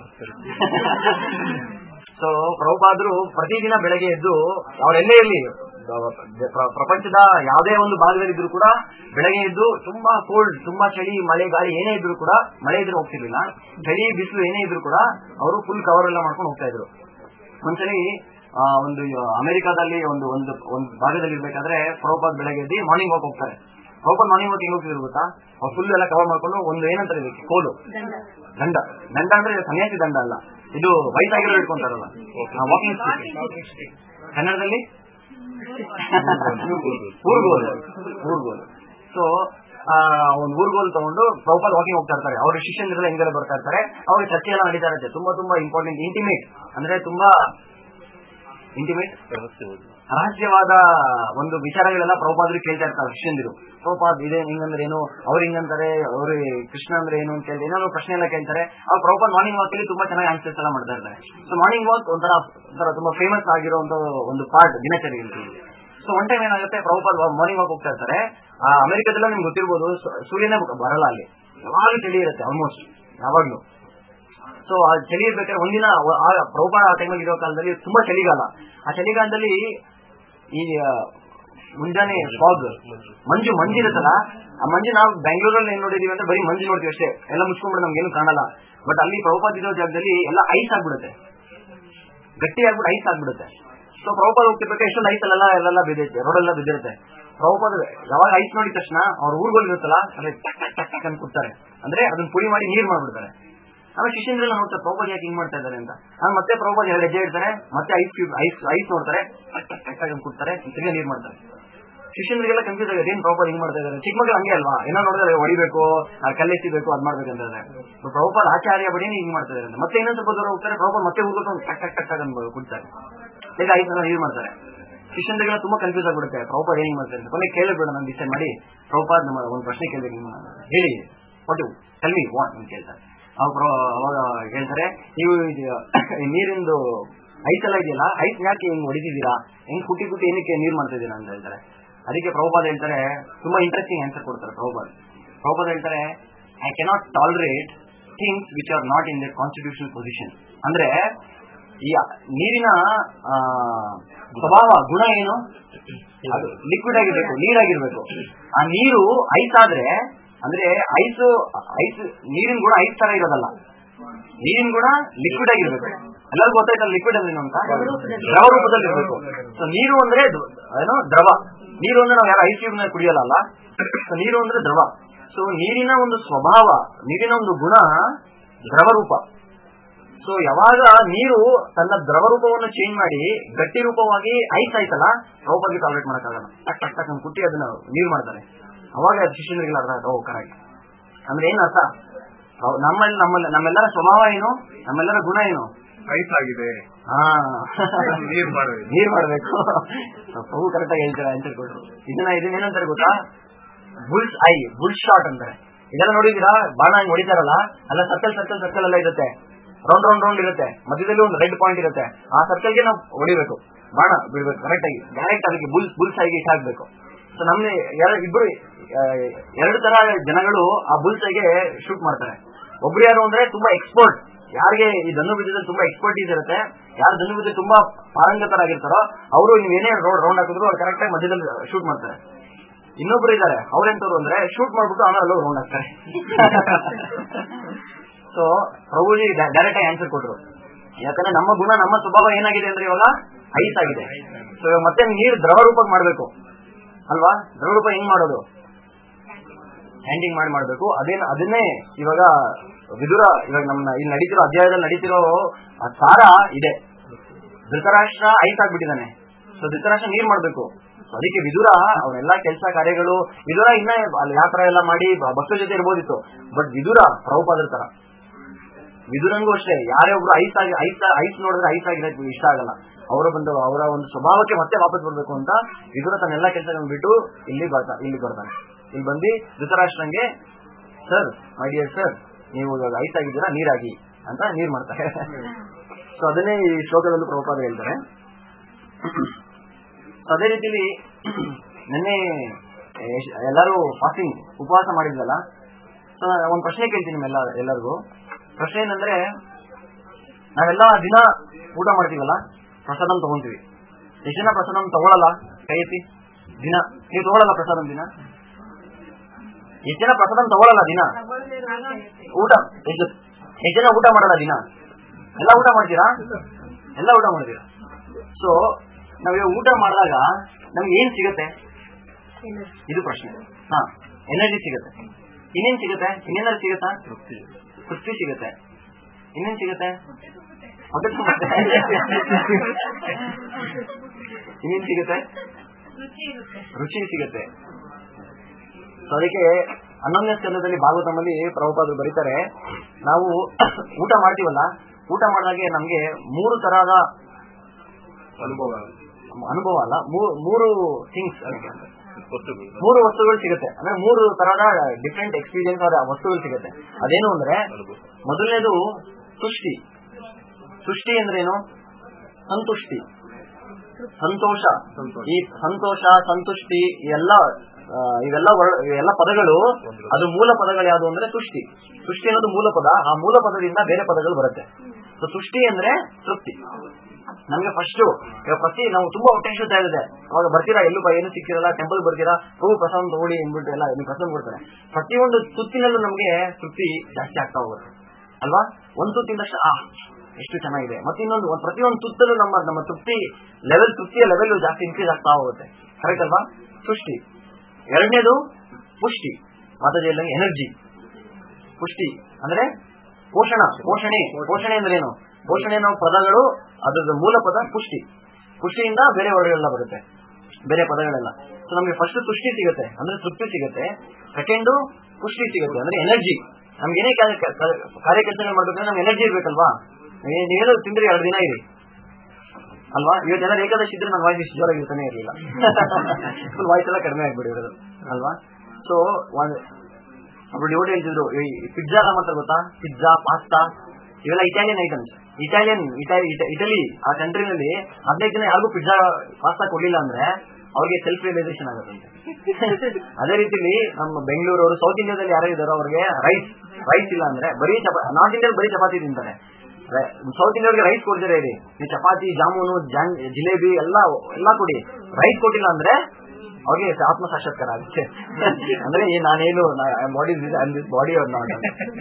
ಸೊ ಪ್ರಭುಪಾದರು ಪ್ರತಿದಿನ ಬೆಳಗ್ಗೆ ಎದ್ದು ಅವರೆಲ್ಲೇ ಇರಲಿ ಪ್ರಪಂಚದ ಯಾವುದೇ ಒಂದು ಭಾಗದಲ್ಲಿದ್ರು ಕೂಡ ಬೆಳಗ್ಗೆ ಎದ್ದು ತುಂಬಾ ಕೋಲ್ಡ್ ತುಂಬಾ ಚಳಿ ಮಳೆ ಗಾಳಿ ಏನೇ ಇದ್ರು ಕೂಡ ಮಳೆ ಇದ್ರೆ ಹೋಗ್ತಿರ್ಲಿಲ್ಲ ಚಳಿ ಬಿಸಿಲು ಏನೇ ಇದ್ರು ಕೂಡ ಅವರು ಫುಲ್ ಕವರ್ ಎಲ್ಲ ಮಾಡ್ಕೊಂಡು ಹೋಗ್ತಾ ಇದ್ರು ಒಂದ್ಸಲಿ ಆ, ಒಂದು ಅಮೆರಿಕಾದಲ್ಲಿ ಒಂದು ಒಂದು ಒಂದು ಭಾಗದಲ್ಲಿ ಇರ್ಬೇಕಾದ್ರೆ ಪ್ರಭುಪಾದ್ ಬೆಳಗ್ಗೆ ಎದ್ದು ಮಾರ್ನಿಂಗ್ ವಾಕ್ ಹೋಗ್ತಾರೆ ಪ್ರಭುಪಾದ್ ಮಾರ್ನಿಂಗ್ ವಾಕ್ ಹೆಂಗ್ ಹೋಗ್ತಿದ್ರು ಗೊತ್ತಾ ಅವ್ರು ಫುಲ್ ಎಲ್ಲ ಕವರ್ ಮಾಡ್ಕೊಂಡು ಒಂದು ಏನಂತಾರೆ ಇದಕ್ಕೆ ಕೋಲು ದಂಡ ದಂಡ ಅಂದ್ರೆ ಸನ್ಯಾಸಿ ದಂಡ ಅಲ್ಲ ಇದು ವಯಸ್ಸಾಗಿರೋ ಇಟ್ಕೊಂತಾರಲ್ಲ ವಾಕಿಂಗ್ ಸ್ಟಿಕ್ ಕನ್ನಡದಲ್ಲಿ ಊರ್ಗೋಲು ಊರ್ಗೋಲು ಸೊ ಒಂದು ಊರ್ಗೋಲು ತಗೊಂಡು ಪ್ರಭುಪಾದ್ ವಾಕಿಂಗ್ ಹೋಗ್ತಾ ಇರ್ತಾರೆ ಅವ್ರ ಶಿಷ್ಯಂದ್ರೆಲ್ಲ ಹೆಂಗೆಲ್ಲ ಬರ್ತಾ ಇರ್ತಾರೆ ಅವ್ರಿಗೆ ಚರ್ಚೆ ಎಲ್ಲ ನಡೀತಾ ಇರುತ್ತೆ ತುಂಬಾ ತುಂಬಾ ಇಂಪಾರ್ಟೆಂಟ್ ಇಂಟಿಮೇಟ್ ಅಂದ್ರೆ ತುಂಬಾ ಇಂಟಿಮೇಟ್ ರಹಸ್ಯವಾದ ಒಂದು ವಿಚಾರಗಳೆಲ್ಲ ಪ್ರಭುಪಾದ್ರು ಕೇಳ್ತಾ ಇರ್ತಾರೆ ಶಿಷ್ಯಂದಿರು ಪ್ರಭುಪಾದ್ ಇದೇ ಹಿಂಗಂದ್ರೆ ಏನು ಅವ್ರು ಹಿಂಗಂತಾರೆ ಅವ್ರು ಕೃಷ್ಣ ಅಂದ್ರೆ ಏನು ಅಂತ ಕೇಳಿ ಏನಾದ್ರು ಪ್ರಶ್ನೆ ಎಲ್ಲ ಕೇಳ್ತಾರೆ ಅವ್ರು ಪ್ರಭುಪಾದ್ ಮಾರ್ನಿಂಗ್ ವಾಕ್ ಅಲ್ಲಿ ತುಂಬಾ ಚೆನ್ನಾಗಿ ಆನ್ಸರ್ಸ್ ಎಲ್ಲ ಮಾಡ್ತಾ ಇರ್ತಾರೆ ಸೊ ಮಾರ್ನಿಂಗ್ ವಾಕ್ ಒಂಥರ ಒಂಥರ ತುಂಬಾ ಫೇಮಸ್ ಆಗಿರುವಂತ ಒಂದು ಪಾರ್ಟ್ ದಿನಚರಿ ಸೊ ಒನ್ ಟೈಮ್ ಏನಾಗುತ್ತೆ ಪ್ರಭುಪಾದ್ ಮಾರ್ನಿಂಗ್ ವಾಕ್ ಹೋಗ್ತಾ ಇರ್ತಾರೆ ಆ ಅಮೆರಿಕದಲ್ಲ ನಿಮ್ಗೆ ಗೊತ್ತಿರ್ಬೋದು ಸು- ಸೂರ್ಯನೇ ಬರಲ್ಲ ಅಲ್ಲಿ ಯಾವಾಗಲೂ ಚಳಿ ಇರುತ್ತೆ ಆಲ್ಮೋಸ್ಟ್ ಯಾವಾಗ್ಲೂ ಸೊ ಆ ಚಳಿ ಇರ್ಬೇಕಾದ್ರೆ ಒಂದಿನ ಅವ- ಆ ಪ್ರಭುಪಾದ ಆ ಟೈಮಲ್ಲಿ ಇರೋ ಕಾಲದಲ್ಲಿ ತುಂಬಾ ಚಳಿಗಾಲ ಆ ಚಳಿಗಾಲದಲ್ಲಿ ಈ ಆ, ಮುಂಜಾನೆ ಫಾಗ್ ಮಂಜು ಮಂಜು ಇರುತ್ತಲ್ಲ ಆ ಮಂಜು ನಾವು ಬೆಂಗಳೂರಲ್ಲಿ ಏನ್ ನೋಡಿದೀವಿ ಅಂದ್ರೆ ಬರೀ ಮಂಜು ನೋಡ್ತೀವಿ ಅಷ್ಟೇ ಎಲ್ಲ ಮುಚ್ಕೊಂಡ್ಬಿಟ್ಟು ನಮ್ಗೇನು ಕಾಣಲ್ಲ ಬಟ್ ಅಲ್ಲಿ ಪ್ರಭುಪಾದ ಇರೋ ಜಾಗದಲ್ಲಿ ಎಲ್ಲ ಐಸ್ ಆಗ್ಬಿಡುತ್ತೆ ಗಟ್ಟಿ ಆಗ್ಬಿಟ್ಟು ಐಸ್ ಆಗ್ಬಿಡುತ್ತೆ ಸೊ ಪ್ರಭುಪಾದ ಹೋಗ್ತಿರ್ಬೇಕು ಎಷ್ಟೊಂದು ಐಸ್ ಅಲ್ಲೆಲ್ಲ ಎಲ್ಲೆಲ್ಲ ಬಿದ್ದಿರುತ್ತೆ ರೋಡೆಲ್ಲ ಬಿದ್ದಿರುತ್ತೆ ಪ್ರಭುಪಾದ ಯಾವಾಗ ಐಸ್ ನೋಡಿದ ತಕ್ಷಣ ಅವ್ರ ಊರುಗಳು ಇರುತ್ತಲ್ಲ ಅಲ್ಲಿ ಟಕ್ ಟಕ್ ಟಕ್ ಟಕ್ ಅಂತ ಕೊಡ್ತಾರೆ ಅಂದ್ರೆ ಅದನ್ನ ಪುಡಿ ಮಾಡಿ ನೀರ್ ಮಾಡ್ಬಿಡ್ತಾರೆ ಆಮೇಲೆ ಶಿಷ್ಯಂದ್ರೆಲ್ಲ ನೋಡ್ತಾರೆ ಪ್ರಭುಪಾದ ಯಾಕೆ ಹಿಂಗ್ ಮಾಡ್ತಾ ಇದ್ದಾರೆ ಅಂತ ಆಮೇಲೆ ಮತ್ತೆ ಪ್ರಭುಪಾದ ಎರಡು ಹೆಜ್ಜೆ ಇಡ್ತಾರೆ ಮತ್ತೆ ಐಸ್ ಕ್ಯೂಬ್ ಐಸ್ ಐಸ್ ನೋಡ್ತಾರೆ ಟಕ್ ಟಕ್ ಟಕ್ ಟಕ್ ಅಂತ ಕೊಡ್ತಾರೆ ತಿರ್ಗಾ ನೀರ್ ಮಾಡ್ತಾರೆ ಶಿಷ್ಯಂದ್ರಿಗೆಲ್ಲ ಕನ್ಫ್ಯೂಸ್ ಆಗಿದೆ ಏನ್ ಪ್ರಭುಪಾದ ಹಿಂಗ್ ಮಾಡ್ತಾ ಇದ್ದಾರೆ ಚಿಕ್ಕ ಮಕ್ಕಳು ಹಂಗೆ ಅಲ್ವಾ ಏನೋ ನೋಡಿದ್ರೆ ಹೊಡಿಬೇಕು ಆ ಕಲ್ಲೆಸಿಬೇಕು ಅದ್ ಮಾಡ್ಬೇಕಂತ ಇದ್ದಾರೆ ಪ್ರಭುಪಾದ ಆಚಾರ್ಯ ಬಡಿ ಹಿಂಗ್ ಮಾಡ್ತಾ ಇದ್ದಾರೆ ಅಂತ. ಮತ್ತೆ ಇನ್ನೊಂದ್ ಸ್ವಲ್ಪ ದೂರ ಹೋಗ್ತಾರೆ ಪ್ರಭುಪಾದ ಮತ್ತೆ ಊರ್ಕೊಂಡು ಟಕ್ ಟಕ್ ಟಕ್ ಟಕ್ ಅಂತ ಕೊಡ್ತಾರೆ ಈಗ ಐದು ಜನ ನೀರ್ ಮಾಡ್ತಾರೆ ಶಿಷ್ಯಂದ್ರಿಗೆಲ್ಲ ತುಂಬಾ ಕನ್ಫ್ಯೂಸ್ ಆಗ್ಬಿಡುತ್ತೆ ಪ್ರಭುಪಾದ ಏನ್ ಮಾಡ್ತಾರೆ ಅಂತ ಕೊನೆ ಕೇಳಬೇಡ ನಾನು ಡಿಸೈಡ್ ಮಾಡಿ ಪ್ರಭುಪಾದ ನಮ್ಮ ಒಂದು ಪ್ರಶ್ನೆ ಕೇಳ್ಬೇಕು ನಿಮ್ಮ ಹೇಳಿ what you tell me what ಅಂತ ಕೇಳ್ತಾರೆ ಅವಾಗ ಪ್ರ- ಅವಾಗ ಹೇಳ್ತಾರೆ ನೀವು ಇದು ಈ ನೀರಿಂದು ಐಸ್ ಎಲ್ಲ ಇದೆಯಲ್ಲ ಐಸ್ ಯಾಕೆ ಹಿಂಗ್ ಹೊಡಿತಿದ್ದೀರಾ ಹೆಂಗ್ ಕುಟ್ಟಿ ಕುಟ್ಟಿ ಏನಕ್ಕೆ ನೀರ್ ಮಾಡ್ತಾ ಇದ್ದೀರಾ ಅಂತ ಹೇಳ್ತಾರೆ ಅದಕ್ಕೆ ಪ್ರಭುಪಾದ ಹೇಳ್ತಾರೆ ತುಂಬಾ ಇಂಟ್ರೆಸ್ಟಿಂಗ್ ಆನ್ಸರ್ ಕೊಡ್ತಾರೆ ಪ್ರಭುಪಾದ ಪ್ರಭುಪಾದ ಹೇಳ್ತಾರೆ I cannot tolerate things which are not in the constitutional position ಅಂದ್ರೆ ಈ ನೀರಿನ ಆ, ಸ್ವಭಾವ ಗುಣ ಏನು ಅದು ಲಿಕ್ವಿಡ್ ಆಗಿರ್ಬೇಕು ನೀರಾಗಿರ್ಬೇಕು ಆ ನೀರು ಐಸ್ ಆದ್ರೆ ಅಂದ್ರೆ ಐಸ್ ಐಸ್ ನೀರಿನ ಗುಣ ಐಸ್ ತರ ಇರೋದಲ್ಲ ನೀರಿನ ಗುಣ ಲಿಕ್ವಿಡ್ ಆಗಿರ್ಬೇಕು ಎಲ್ಲರಿಗೂ ಗೊತ್ತಾಯ್ತಲ್ಲ ಲಿಕ್ವಿಡ್ ಅಂದ್ರೆ ಏನು ಅಂತ ದ್ರವ ರೂಪದಲ್ಲಿ ಇರಬೇಕು ಸೊ ನೀರು ಅಂದ್ರೆ ದ್- ಏನು ದ್ರವ ನೀರು ಅಂದ್ರೆ ನಾವು ಯಾರು ಐಸ್ ಕ್ಯೂಬ್ ಕುಡಿಯಲ್ಲ ಅಲ್ಲ ಸೊ ನೀರು ಅಂದ್ರೆ ದ್ರವ ಸೊ ನೀರಿನ ಒಂದು ಸ್ವಭಾವ ನೀರಿನ ಒಂದು ಗುಣ ದ್ರವ ರೂಪ ಸೊ ಯಾವಾಗ ನೀರು ತನ್ನ ದ್ರವ ರೂಪವನ್ನು ಚೇಂಜ್ ಮಾಡಿ ಗಟ್ಟಿ ರೂಪವಾಗಿ ಐಸ್ ಆಯ್ತಲ್ಲ ರೋಪಾಗಿ ಟಾಲರೇಟ್ ಮಾಡಕ್ಕಾಗಲ್ಲ ಟಕ್ ಟಕ್ ಟಕ್ ಅಂತ ಕುಟ್ಟಿ ಅದನ್ನ ನೀರು ಮಾಡ್ತಾರೆ ಅವಾಗ ಅದು ಶಿಷ್ಯನಿಗೆಲ್ಲ ಅರ್ಥ ಆಯ್ತು ಓ ಕರೆಕ್ಟ್ ಅಂದ್ರೆ ಏನ್ ಅರ್ಥ ಅವ್ ನಮ್ಮಲ್ಲಿ ನಮ್ಮಲ್ಲಿ ನಮ್ಮೆಲ್ಲರ ಸ್ವಭಾವ ಏನು ನಮ್ಮೆಲ್ಲರ ಗುಣ ಏನು ಐಸ್ ಆಗಿದೆ ಹಾ ನೀರ್ ಮಾಡಬೇಕು ನೀರ್ ಮಾಡ್ಬೇಕು ಪ್ರಭು ಕರೆಕ್ಟ್ ಆಗಿ ಹೇಳ್ತಾರೆ ಅಂತ ಕೊಟ್ರು ಇದನ್ನ ಇದನ್ನ ಏನಂತಾರೆ ಗೊತ್ತಾ ಬುಲ್ಸ್ ಐ ಬುಲ್ ಶಾಟ್ ಅಂತಾರೆ ಇದೆಲ್ಲ ನೋಡಿದೀರಾ ಬಾಣ ಹಿಂಗ್ ಹೊಡಿತಾರಲ್ಲ ಅಲ್ಲ ಸರ್ಕಲ್ ಸರ್ಕಲ್ ಸರ್ಕಲ್ ಎಲ್ಲ ಇರುತ್ತೆ ರೌಂಡ್ ರೌಂಡ್ ರೌಂಡ್ ಇರುತ್ತೆ ಮಧ್ಯದಲ್ಲಿ ಒಂದು ರೆಡ್ ಪಾಯಿಂಟ್ ಇರುತ್ತೆ ಆ ಸರ್ಕಲ್ಗೆ ನಾವು ಹೊಡಿಬೇಕು ಬಾಣ ಬಿಡ್ಬೇಕು ಕರೆಕ್ಟ್ ಆಗಿ ಡೈರೆಕ್ಟ್ ಅದಕ್ಕೆ ಬುಲ್ಸ್ ಬುಲ್ಸ್ ಆಗಿ ಇಟ್ ಹಾಕ್ಬೇಕು ಸೊ ನಮ್ಗೆ ಎರಡು ಇಬ್ರು ಆ, ಎರಡು ತರ ಜನಗಳು ಆ ಬುಲ್ಸ್ ಆಗಿ ಶೂಟ್ ಮಾಡ್ತಾರೆ ಒಬ್ರು ಯಾರು ಅಂದ್ರೆ ತುಂಬಾ ಎಕ್ಸ್ಪರ್ಟ್ ಯಾರಿಗೆ ಈ ಧನು ಬಿದ್ದಲ್ಲಿ ತುಂಬಾ ಎಕ್ಸ್ಪರ್ಟೀಸ್ ಇರುತ್ತೆ ಯಾರು ಧನು ಬಿದ್ದ ತುಂಬಾ ಪಾರಂಗತರಾಗಿರ್ತಾರೋ ಅವರು ನೀವು ಏನೇ ರೋಡ್ ರೌಂಡ್ ಹಾಕಿದ್ರು ಅವ್ರು ಕರೆಕ್ಟ್ ಆಗಿ ಮಧ್ಯದಲ್ಲಿ ಶೂಟ್ ಮಾಡ್ತಾರೆ ಇನ್ನೊಬ್ರು ಇದ್ದಾರೆ ಅವ್ರೆಂತವ್ರು ಅಂದ್ರೆ ಶೂಟ್ ಮಾಡ್ಬಿಟ್ಟು ಆಮೇಲೆ ಅಲ್ಲೂ ರೌಂಡ್ ಹಾಕ್ತಾರೆ ಸೊ ಪ್ರಭುಜಿ ಡೈರೆಕ್ಟ್ ಆಗಿ ಆನ್ಸರ್ ಕೊಟ್ರು ಯಾಕಂದ್ರೆ ನಮ್ಮ ಗುಣ ನಮ್ಮ ಸ್ವಭಾವ ಏನಾಗಿದೆ ಅಂದ್ರೆ ಇವಾಗ ಐಸ್ ಆಗಿದೆ ಸೊ ಇವಾಗ ಮತ್ತೆ ನೀರು ದ್ರವ ರೂಪಕ್ಕೆ ಮಾಡ್ಬೇಕು ಅಲ್ವಾ ದ್ರವ ರೂಪ ಹೆಂಗ್ ಮಾಡೋದು ಹ್ಯಾಂಡಿಂಗ್ ಮಾಡಿ ಮಾಡ್ಬೇಕು ಅದೇನ್ ಅದನ್ನೇ ಇವಾಗ ವಿದುರ ಇವಾಗ ನಮ್ಮ ಇಲ್ಲಿ ನಡೀತಿರೋ ಅಧ್ಯಾಯದಲ್ಲಿ ನಡೀತಿರೋ ಆ ಸಾರ ಇದೆ ಧೃತರಾಷ್ಟ್ರ ಐಸ್ ಆಗ್ಬಿಟ್ಟಿದ್ದಾನೆ ಸೊ ಧೃತರಾಷ್ಟ್ರ ನೀರ್ ಮಾಡ್ಬೇಕು So ಅದಕ್ಕೆ ವಿದುರ ಅವನೆಲ್ಲಾ ಕೆಲಸ ಕಾರ್ಯಗಳು ವಿದುರ ಇನ್ನ ಅಲ್ಲಿ ಯಾವ ತರ ಎಲ್ಲ ಮಾಡಿ ಬ- ಭಕ್ತರ ಜೊತೆ ಇರ್ಬೋದಿತ್ತು ಬಟ್ ವಿದುರ ಪ್ರಭುಪಾದರ ತರ ವಿದುರಂಗೂ ಅಷ್ಟೇ ಯಾರೇ ಒಬ್ರು ಐಸ್ ಆಗಿ ಐಸ್ ಐಸ್ ನೋಡಿದ್ರೆ ಐಸ್ ಆಗಿರೋದು ಇಷ್ಟ ಆಗಲ್ಲ ಅವರ ಬಂದು ಅವರ ಒಂದು ಸ್ವಭಾವಕ್ಕೆ ಮತ್ತೆ ವಾಪಸ್ ಬರ್ಬೇಕು ಅಂತ ವಿದುರ ತನ್ನೆಲ್ಲ ಕೆಲಸಗಳನ್ನು ಬಿಟ್ಟು ಇಲ್ಲಿ ಬರ್ತಾ ಇಲ್ಲಿ ಬರ್ತಾನೆ ಇಲ್ಲಿ ಬಂದು ಧೃತರಾಷ್ಟ್ರಂಗೆ ಸರ್ ಮೈ ಡಿಯರ್ ಸರ್ ನೀವು ಇವಾಗ ಐಸ್ ಆಗಿದ್ದೀರಾ ನೀರಾಗಿ ಅಂತ ನೀರ್ ಮಾಡ್ತಾರೆ ಸೊ ಅದನ್ನೇ ಈ ಶ್ಲೋಕದಲ್ಲೂ ಪ್ರಭುಪಾದ ಹೇಳ್ತಾರೆ ಸೊ ಅದೇ ರೀತಿಲಿ ನಿನ್ನೆ ಎಶ್- ಎಲ್ಲರೂ ಫಾಸ್ಟಿಂಗ್ ಉಪವಾಸ ಮಾಡಿದ್ವಲ್ಲ ಸೊ ಒಂದು ಪ್ರಶ್ನೆ ಕೇಳ್ತೀನಿ ನಿಮ್ಮೆಲ್ಲ ಎಲ್ಲರಿಗೂ ಪ್ರಶ್ನೆ ಏನಂದ್ರೆ ನಾವೆಲ್ಲ ದಿನ ಊಟ ಮಾಡ್ತೀವಲ್ಲ ಪ್ರಸಾದಂ ತಗೊಂತೀವಿ ಎಷ್ಟು ಜನ ಪ್ರಸಾದಂ ತಗೊಳಲ್ಲ ಕೈ ಎತ್ತಿ ದಿನ ನೀವು ತಗೊಳಲ್ಲ ಪ್ರಸಾದಂ ದಿನ ಎಷ್ಟು ಜನ ಪ್ರಸಾದಂ ತಗೊಳಲ್ಲ ದಿನ ಊಟ ಎಷ್ಟು ಎಷ್ಟು ಜನ ಊಟ ಮಾಡಲ್ಲ ದಿನ ಎಲ್ಲ ಊಟ ಮಾಡ್ತೀರಾ ಎಲ್ಲ ಊಟ ಮಾಡ್ತೀರಾ ಸೊ ನಾವ್ ಊಟ ಮಾಡಿದಾಗ ನಮ್ಗೆ ಏನ್ ಸಿಗತ್ತೆ ಇದು ಪ್ರಶ್ನೆ ಹಾ ಎನರ್ಜಿ ಸಿಗತ್ತೆ ಇನ್ನೇನ್ ಸಿಗತ್ತೆ ಇನ್ನೇನಾದ್ರು ಸಿಗತ್ತಾ ತೃಪ್ತಿ ಸಿಗತ್ತೆ ಇನ್ನೇನ್ ಸಿಗತ್ತೆ ಹೊಟ್ಟೆ ತುಂಬುತ್ತೆ. ಇನ್ನೇನ್ ಸಿಗತ್ತೆ ರುಚಿ ಸಿಗತ್ತೆ ಸೊ ಅದಕ್ಕೆ ಹನ್ನೊಂದನೇ ಸ್ಕಂದದಲ್ಲಿ ಭಾಗವತಮಲ್ಲಿ ಪ್ರಭುಪಾದರು ಬರೀತಾರೆ ನಾವು ಊಟ ಮಾಡ್ತೀವಲ್ಲ ಊಟ ಮಾಡಿದಾಗೆ ನಮ್ಗೆ ಮೂರು ತರಹದ ಅನುಭವ ಅನುಭವ ಅಲ್ಲ ಮೂ- ಮೂರು ಥಿಂಗ್ಸ್ ವಸ್ತುಗಳು ಮೂರು ವಸ್ತುಗಳು ಸಿಗುತ್ತೆ ಅಂದ್ರೆ ಮೂರು ತರಹದ ಡಿಫ್ರೆಂಟ್ ಎಕ್ಸ್ಪೀರಿಯನ್ಸ್ ಆದ ವಸ್ತುಗಳು ಸಿಗುತ್ತೆ ಅದೇನು ಅಂದ್ರೆ ಅನುಭವ ಮೊದಲನೇದು ತುಷ್ಟಿ ತುಷ್ಟಿ ಅಂದ್ರೇನು ಸಂತುಷ್ಟಿ ಸಂತೋಷ ಸಂತೋಷ. ಈ ಸಂತೋಷ ಸಂತುಷ್ಟಿ ಈ ಎಲ್ಲ ಆ, ಇವೆಲ್ಲ ವರ್ಡ್- ಇವೆಲ್ಲ ಪದಗಳು ಅದು ಮೂಲ ಪದಗಳು ಯಾವುದು ಅಂದ್ರೆ ತುಷ್ಟಿ ತುಷ್ಟಿ ಅನ್ನೋದು ಮೂಲ ಪದ ಆ ಮೂಲ ಪದದಿಂದ ಬೇರೆ ಪದಗಳು ಬರುತ್ತೆ ಸೊ ತುಷ್ಟಿ ಅಂದ್ರೆ ತೃಪ್ತಿ ನಮ್ಗೆ ಫಸ್ಟ್ ಪ್ರತಿ ನಾವು ತುಂಬಾ ಹೊಟ್ಟೆ ಶುದ್ಧ ಇದೆ ಅವಾಗ ಬರ್ತೀರಾ ಎಲ್ಲೂ ಬ- ಏನು ಸಿಕ್ಕಿರಲ್ಲ ಟೆಂಪಲ್ ಬರ್ತೀರಾ ಹೂ ಪ್ರಸಾದ ತಗೊಳ್ಳಿ ಅಂದ್ಬಿಟ್ಟು ಎಲ್ಲ ನೀವು ಪ್ರಸಾದ ಕೊಡ್ತಾರೆ ಪ್ರತಿಯೊಂದು ತುತ್ತಿನಲ್ಲೂ ನಮ್ಗೆ ತೃಪ್ತಿ ಜಾಸ್ತಿ ಆಗ್ತಾ ಹೋಗುತ್ತೆ ಅಲ್ವಾ ಒಂದ್ ತುತ್ತಿಂದಷ್ಟು ಆ ಎಷ್ಟು ಚೆನ್ನಾಗಿದೆ ಮತ್ತೆ ಇನ್ನೊಂದು ಒಂದ್- ಪ್ರತಿಯೊಂದು ತುತ್ತಲ್ಲೂ ನಮ್ಮ ನಮ್ಮ ತೃಪ್ತಿ ಲೆವೆಲ್ ತೃಪ್ತಿಯ ಲೆವೆಲ್ ಜಾಸ್ತಿ ಇನ್ಕ್ರೀಸ್ ಆಗ್ತಾ ಹೋಗುತ್ತೆ ಕರೆಕ್ಟ್ ಅಲ್ವಾ ತುಷ್ಟಿ ಎರಡನೇದು ಪುಷ್ಟಿ ಮಾತಾಜಿಯಲ್ಲಿ ಎನರ್ಜಿ ಪುಷ್ಟಿ ಅಂದ್ರೆ ಪೋಷಣ ಪೋಷಣೆ ಪೋಷಣೆ ಅಂದ್ರೆ ಏನು ಪೋಷಣೆ ಅನ್ನೋ ಪದಗಳು ಅದ್ರದ್ದು ಮೂಲ ಪದ ಪುಷ್ಟಿ ಪುಷ್ಟಿಯಿಂದ ಬೇರೆ ವರ್ಡ್ಗಳೆಲ್ಲ ಬರುತ್ತೆ ಬೇರೆ ಪದಗಳೆಲ್ಲ ಸೊ ನಮ್ಗೆ ಫಸ್ಟ್ ತುಷ್ಟಿ ಸಿಗುತ್ತೆ ಅಂದ್ರೆ ತೃಪ್ತಿ ಸಿಗುತ್ತೆ ಸೆಕೆಂಡು ಪುಷ್ಟಿ ಸಿಗುತ್ತೆ ಅಂದ್ರೆ ಎನರ್ಜಿ ನಮ್ಗೆ ಏನೇ ಕಾರ್ಯ ಕಾರ್ಯ ಕೆಲಸಗಳು ಮಾಡ್ಬೇಕಂದ್ರೆ ನಮ್ಗೆ ಎನರ್ಜಿ ಇರ್ಬೇಕಲ್ವಾ ನೀವ್- ನೀವೇನಾದ್ರು ತಿಂದ್ರೆ ಎರಡು ದಿನ ಇರಿ ಅಲ್ವಾ ಇವತ್ತು ಏನಾದ್ರು ಏಕಾದಶಿ ಇದ್ರೆ ನನ್ನ ವಾಯ್ಸ್ ಇಷ್ಟು ಜೋರಾಗಿ ಇರ್ತಾನೆ ಇರಲಿಲ್ಲ ಫುಲ್ ವಾಯ್ಸ್ ಎಲ್ಲ ಕಡಿಮೆ ಆಗ್ಬಿಟ್ಟಿರೋದು ಅಲ್ವಾ ಸೊ ಒಂದ್ ಒಬ್ರು ಡಿವೋಟಿ ಹೇಳ್ತಿದ್ರು ಈ ಪಿಜ್ಜಾ ಎಲ್ಲ ಮಾಡ್ತಾರೆ ಗೊತ್ತಾ ಪಿಜ್ಜಾ ಪಾಸ್ತಾ ಇವೆಲ್ಲ ಇಟಾಲಿಯನ್ ಐಟಮ್ಸ್ ಇಟಾಲಿಯನ್ ಇಟಲಿ ಆ ಕಂಟ್ರಿನಲ್ಲಿ ಹದಿನೈದು ದಿನ ಯಾರಿಗೂ ಪಿಜ್ಜಾ ಪಾಸ್ತಾ ಕೊಡ್ಲಿಲ್ಲ ಅಂದ್ರೆ ಅವ್ರಿಗೆ ಸೆಲ್ಫ್ ರಿಯಲೈಸೇಷನ್ ಆಗುತ್ತೆ ಅದೇ ರೀತಿಲಿ ನಮ್ಮ ಬೆಂಗಳೂರವರು ಸೌತ್ ಇಂಡಿಯಾದಲ್ಲಿ ಯಾರು ಇದಾರೋ ಅವ್ರಿಗೆ ರೈಸ್ ರೈಸ್ ಇಲ್ಲ ಅಂದ್ರೆ ಬರೀ ಚಪಾ ನಾರ್ತ್ ಇಂಡಿಯಾದಲ್ಲಿ ಬರೀ ಚಪಾತಿ ತಿಂತಾರೆ ಸೌತ್ ಇಂಡಿಯಾವ್ರಿಗೆ ರೈಸ್ ಕೊಡ್ತೀರಾ ಇರಿ ನೀವು ಚಪಾತಿ ಜಾಮೂನು ಜಾನ್ ಜಿಲೇಬಿ ಎಲ್ಲ ಎಲ್ಲ ಕೊಡಿ ರೈಸ್ ಕೊಟ್ಟಿಲ್ಲ ಅಂದ್ರೆ ಅವ್ರಿಗೆ ಆತ್ಮ ಸಾಕ್ಷಾತ್ಕಾರ ಆಗುತ್ತೆ ಅಂದ್ರೆ ಈ ನಾನೇನು ಬಾಡಿ ದಿಸ್ ಬಾಡಿ ಅವ್ರ ನಾಟ್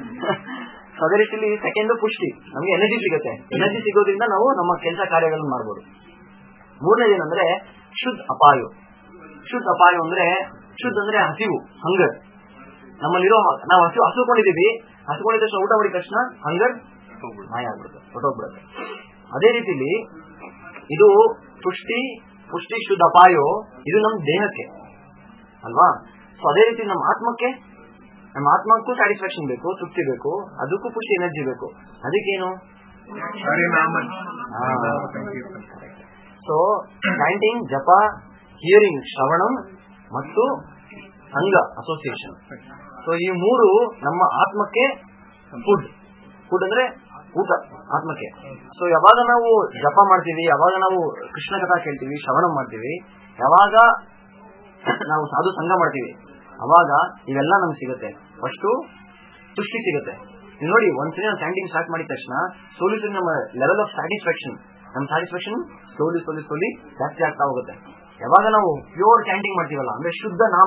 ಅದೇ ರೀತಿಲಿ ಸೆಕೆಂಡ್ ಪುಷ್ಟಿ ನಮ್ಗೆ ಎನರ್ಜಿ ಸಿಗುತ್ತೆ ಎನರ್ಜಿ ಸಿಗೋದ್ರಿಂದ ನಾವು ನಮ್ಮ ಕೆಲಸ ಕಾರ್ಯಗಳನ್ನು ಮಾಡ್ಬೋದು ಮೂರನೇದು ಏನಂದ್ರೆ ಶುದ್ಧ ಅಪಾಯ ಶುದ್ಧ ಅಪಾಯ ಅಂದ್ರೆ ಶುದ್ಧ ಅಂದ್ರೆ ಹಸಿವು ಹಂಗರ್ ನಮ್ಮಲ್ಲಿರೋ ನಾವು ಹಸಿವು ಹಸುಕೊಂಡಿದೀವಿ ಹಸುಕೊಂಡಿದ ತಕ್ಷಣ ಊಟ ಮಾಡಿದ ತಕ್ಷಣ ಹಂಗರ್ ಮಾಯ ಆಗ್ಬಿಡುತ್ತೆ ಹೊಟ್ಟೋಗ್ಬಿಡುತ್ತೆ ಅದೇ ರೀತಿಲಿ ಇದು ಪುಷ್ಟಿ ಪುಷ್ಟಿ ಶುದ್ಧ ಅಪಾಯೋ ಇದು ನಮ್ಮ ದೇಹಕ್ಕೆ ಅಲ್ವಾ ಸೊ ಅದೇ ರೀತಿ ನಮ್ಮ ಆತ್ಮಕ್ಕೆ ನಮ್ಮ ಆತ್ಮಕ್ಕೂ ಸ್ಯಾಟಿಸ್ಫ್ಯಾಕ್ಷನ್ ಬೇಕು ತೃಪ್ತಿ ಬೇಕು ಅದಕ್ಕೂ ಪುಷ್ಟಿ ಎನರ್ಜಿ ಬೇಕು ಅದಕ್ಕೇನು ಹರಿನಾಮ ಹಾ. ಸಂಕೀರ್ತನೆ ಸೊ ಚಾಂಟಿಂಗ್ ಜಪ ಹಿಯರಿಂಗ್ ಶ್ರವಣಂ ಮತ್ತು ಸಂಘ ಅಸೋಸಿಯೇಷನ್ ಸೊ ಈ ಮೂರು ನಮ್ಮ ಆತ್ಮಕ್ಕೆ ಫುಡ್ ಫುಡ್ ಅಂದ್ರೆ ಊಟ ಆತ್ಮಕ್ಕೆ ಸೊ ಯಾವಾಗ ನಾವು ಜಪ ಮಾಡ್ತೀವಿ ಯಾವಾಗ ನಾವು ಕೃಷ್ಣ ಕಥಾ ಕೇಳ್ತೀವಿ ಶ್ರವಣ ಮಾಡ್ತೀವಿ ಯಾವಾಗ ನಾವು ಸಾಧು ಸಂಘ ಮಾಡ್ತೀವಿ ಅವಾಗ ಇವೆಲ್ಲ ನಮ್ಗೆ ಸಿಗುತ್ತೆ ಫಸ್ಟು ತುಷ್ಟಿ ಸಿಗುತ್ತೆ ನೀವು ನೋಡಿ ಒಂದ್ಸರಿ ನಾವು ಚಾಂಟಿಂಗ್ ಸ್ಟಾರ್ಟ್ ಮಾಡಿದ ತಕ್ಷಣ ಸೋಲಿ ಸೋಲಿ ನಮ್ಮ ಲೆವೆಲ್ ಆಫ್ ಸ್ಯಾಟಿಸ್ಫ್ಯಾಕ್ಷನ್ ನಮ್ಮ ಸ್ಯಾಟಿಸ್ಫ್ಯಾಕ್ಷನ್ ಸ್ಲೋಲಿ ಸ್ಲೋಲಿ ಸ್ಲೋಲಿ ಜಾಸ್ತಿ ಆಗ್ತಾ ಹೋಗುತ್ತೆ ಯಾವಾಗ ನಾವು ಪ್ಯೂರ್ ಚಾಂಟಿಂಗ್ ಮಾಡ್ತೀವಲ್ಲ ಅಂದ್ರೆ ಶುದ್ಧ ನಾಮ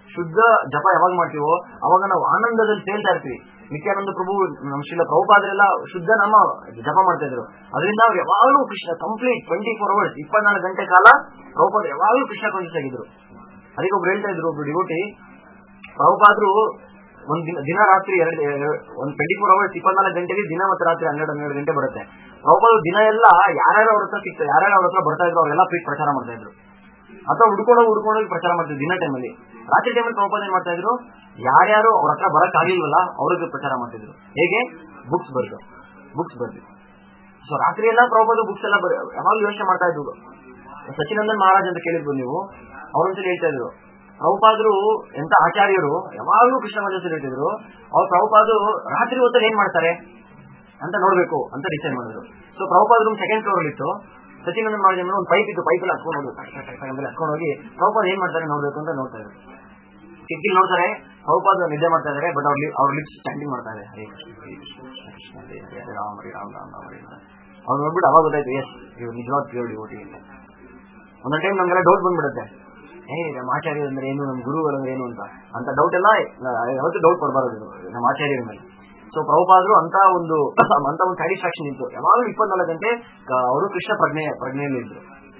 ಶುದ್ಧ ಜಪ ಯಾವಾಗ ಮಾಡ್ತೀವೋ ಅವಾಗ ನಾವು ಆನಂದದಲ್ಲಿ ತೇಲ್ತಾ ಇರ್ತೀವಿ ನಿತ್ಯಾನಂದ ಪ್ರಭು ನಮ್ಮ ಶ್ರೀಲ ಪ್ರಭುಪಾದರೆಲ್ಲ ಶುದ್ಧ ನಾಮ ಜಪ ಮಾಡ್ತಾ ಇದ್ರು ಅದರಿಂದ ಅವ್ರು ಯಾವಾಗಲೂ Krishna complete twenty four hours ಇಪ್ಪತ್ನಾಲ್ಕು ಗಂಟೆ ಕಾಲ ಪ್ರಭುಪಾದ ಯಾವಾಗಲೂ ಕೃಷ್ಣ ಕಾನ್ಶಿಯಸ್ ಆಗಿದ್ರು ಅದಕ್ಕೆ ಒಬ್ರು ಹೇಳ್ತಾ ಇದ್ರು ಒಬ್ರು ಡಿವೋಟಿ ಪ್ರಭುಪಾದ್ರು ಒಂದ್ ದಿನ ದಿನ ರಾತ್ರಿ ಎರಡು ಒಂದ್ ಟ್ವೆಂಟಿ ಫೋರ್ ಅವರ್ಸ್ ಇಪ್ಪತ್ನಾಲ್ಕು ಗಂಟೆಗೆ ದಿನ ಮತ್ತೆ ರಾತ್ರಿ ಹನ್ನೆರಡು ಹನ್ನೆರಡು ಗಂಟೆ ಬರುತ್ತೆ ಪ್ರಭುಪಾದ್ರು ದಿನ ಎಲ್ಲ ಯಾರ್ಯಾರು ಅವ್ರ ಹತ್ರ ಸಿಗ್ತಾರೆ ಯಾರ್ಯಾರು ಅವ್ರ ಹತ್ರ ಬರ್ತಾ ಇದ್ರು ಅವರೆಲ್ಲ ಪ್ರೀತಿ ಪ್ರಚಾರ ಮಾಡ್ತಾ ಇದ್ರು ಅಥವಾ ಹುಡ್ಕೊಂಡೋಗಿ ಹುಡ್ಕೊಂಡೋಗಿ ಪ್ರಚಾರ ಮಾಡ್ತಿದ್ರು ದಿನ ಟೈಮಲ್ಲಿ ರಾತ್ರಿ ಟೈಮಲ್ಲಿ ಪ್ರಭುಪಾದ ಏನ್ ಮಾಡ್ತಾ ಇದ್ರು ಯಾರ್ಯಾರು ಅವ್ರ ಹತ್ರ ಬರಕ್ ಆಗಿಲ್ವಲ್ಲ ಅವ್ರಿಗೆ ಪ್ರಚಾರ ಮಾಡ್ತಿದ್ರು ಹೇಗೆ ಬುಕ್ಸ್ ಬರ್ದು ಬುಕ್ಸ್ ಬರ್ದು ಸೊ ರಾತ್ರಿ ಎಲ್ಲ ಪ್ರಭುಪಾದ ಬುಕ್ಸ್ ಎಲ್ಲ ಬರ- ಯಾವಾಗ್ಲೂ ಯೋಚನೆ ಮಾಡ್ತಾ ಇದ್ರು ಸಚಿನಂದನ್ ಮಹಾರಾಜ್ ಅಂತ ಕೇಳಿದ್ವು ನೀವು ಅವ್ರೊಂದ್ಸಲಿ ಹೇಳ್ತಾ ಇದ್ರು ಪ್ರಭುಪಾದರು ಎಂತ ಆಚಾರ್ಯರು ಯಾವಾಗಲೂ ಕೃಷ್ಣ ಮಜಸ್ ಹೇಳ್ತಿದ್ರು ಅವ್ರು ಪ್ರಭುಪಾದರು ರಾತ್ರಿ ಹೊತ್ತಲ್ಲಿ ಏನ್ ಮಾಡ್ತಾರೆ ಅಂತ ನೋಡ್ಬೇಕು ಅಂತ ಡಿಸೈಡ್ ಮಾಡಿದ್ರು so Prabhupada room second floor ಅಲ್ಲಿ ಇತ್ತು ಸಚಿನಂದನ್ ಮಹಾರಾಜ್ ಅಂದ್ರೆ ಒಂದು ಪೈಪ್ ಇತ್ತು ಪೈಪ್ ಅಲ್ಲಿ ಹತ್ಕೊಂಡು ಹೋಗಿ ಆಮೇಲೆ ಹತ್ಕೊಂಡು ಹೋಗಿ ಪ್ರಭುಪಾದ ಏನ್ ಮಾಡ್ತಾರೆ ನೋಡ್ಬೇಕು ಅಂತ ನೋಡ್ತಾ ಇದ್ರು ಕಿಟಕಿಲ್ ನೋಡ್ತಾರೆ ಪ್ರಭುಪಾದ ನಿದ್ದೆ ಮಾಡ್ತಾ ಇದಾರೆ ಬಟ್ ಅವ್ರ ಅವ್ರ ಲಿಪ್ಸ್ ಸ್ಟ್ಯಾಂಡಿಂಗ್ ಮಾಡ್ತಾ ಇದೆ ಹರೇ ಕೃಷ್ಣ ಹರೇ ಕೃಷ್ಣ ಕೃಷ್ಣ ಹರೇ ಹರೇ ಹರೇ ರಾಮ ಹರೇ ರಾಮ ರಾಮ ರಾಮ ಹರೇ ಹರೇ. ಅವ್ರು ನೋಡ್ಬಿಟ್ಟು ಅವಾಗ ಗೊತ್ತಾಯ್ತು ಎಸ್ ಇವ್ರು ನಿಜವಾದ ಪ್ಯೂರ್ ಡಿವೋಟಿ ಅಂತ ಒಂದೊಂದು ಟೈಮ್ ನಮ್ಗೆಲ್ಲ ಡೌಟ್ ಬಂದ್ಬಿಡುತ್ತೆ ಏ ನಮ್ಮ ಆಚಾರ್ಯ ಅಂದ್ರೆ ಏನು ನಮ್ಮ ಗುರುಗಳು ಅಂದ್ರೆ ಏನು ಅಂತ ಅಂತ ಡೌಟ್ ಎಲ್ಲ ಯಾವತ್ತೂ ಡೌಟ್ ಕೊಡಬಾರದು ನಮ್ಮ ಆಚಾರ್ಯರ ಮೇಲೆ ಸೊ ಪ್ರಭುಪಾದರು ಅಂತ ಒಂದು ಅಂತ ಒಂದು ಸ್ಯಾಟಿಸ್ಫ್ಯಾಕ್ಷನ್ ಇತ್ತು ಯಾವಾಗಲೂ ಇಪ್ಪತ್ನಾಲ್ಕು ಗಂಟೆ ಅವರು ಕೃಷ್ಣ ಪ್ರಜ್ಞೆ ಪ್ರಜ್ಞೆಯಲ್ಲಿ ಇದ್ರು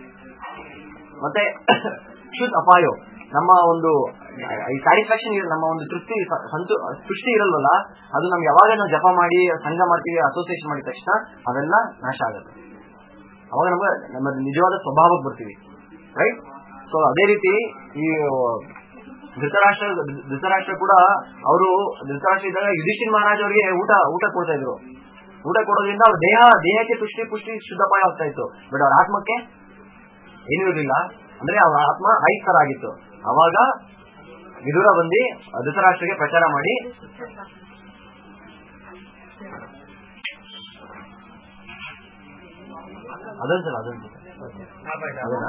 ಮತ್ತೆ ಶುದ್ಧ ಅಪಾಯೋ ನಮ್ಮ ಒಂದು ಈ ಸ್ಯಾಟಿಸ್ಫ್ಯಾಕ್ಷನ್ ನಮ್ಮ ಒಂದು ತೃಪ್ತಿ ಸ- ಸಂತು ತೃಷ್ಟಿ ಇರಲ್ವಲ್ಲ ಅದು ನಮ್ಗೆ ಯಾವಾಗ ನಾವು ಜಪ ಮಾಡಿ ಸಂಘ ಮಾಡ್ತೀವಿ ಅಸೋಸಿಯೇಷನ್ ಮಾಡಿದ ತಕ್ಷಣ ಅವೆಲ್ಲ ನಾಶ ಆಗುತ್ತೆ ಅವಾಗ ನಮ್ಗೆ ನಮ್ಮ ನಿಜವಾದ ಸ್ವಭಾವಕ್ಕೆ ಬರ್ತೀವಿ ರೈಟ್ ಸೊ ಅದೇ ರೀತಿ ಈ ಧೃತರಾಷ್ಟ್ರ ಧೃತರಾಷ್ಟ್ರ ಕೂಡ ಅವರು ಧೃತರಾಷ್ಟ್ರ ಇದ್ದಾಗ ಯುಧಿಷ್ಠಿರ್ ಮಹಾರಾಜ್ ಅವರಿಗೆ ಊಟ ಊಟ ಕೊಡ್ತಾ ಇದ್ರು ಊಟ ಕೊಡೋದ್ರಿಂದ ಅವ್ರ ದೇಹ ದೇಹಕ್ಕೆ ತುಷ್ಟಿ ಪುಷ್ಟಿ ಶುದ್ಧಪಾಯ ಆಗ್ತಾ ಇತ್ತು ಬಟ್ ಅವ್ರ ಆತ್ಮಕ್ಕೆ ಏನೂ ಇರಲಿಲ್ಲ ಅಂದ್ರೆ ಅವರ ಆತ್ಮ ಐಸ್ತರ ಆಗಿತ್ತು ಅವಾಗ ವಿದುರ ಬಂದು ಧೃತರಾಷ್ಟ್ರಗೆ ಪ್ರಚಾರ ಮಾಡಿ ಅದನ್ಸಲ್ಲ ಅದನ್ಸುತ್ತೆ ಅದನ್ನ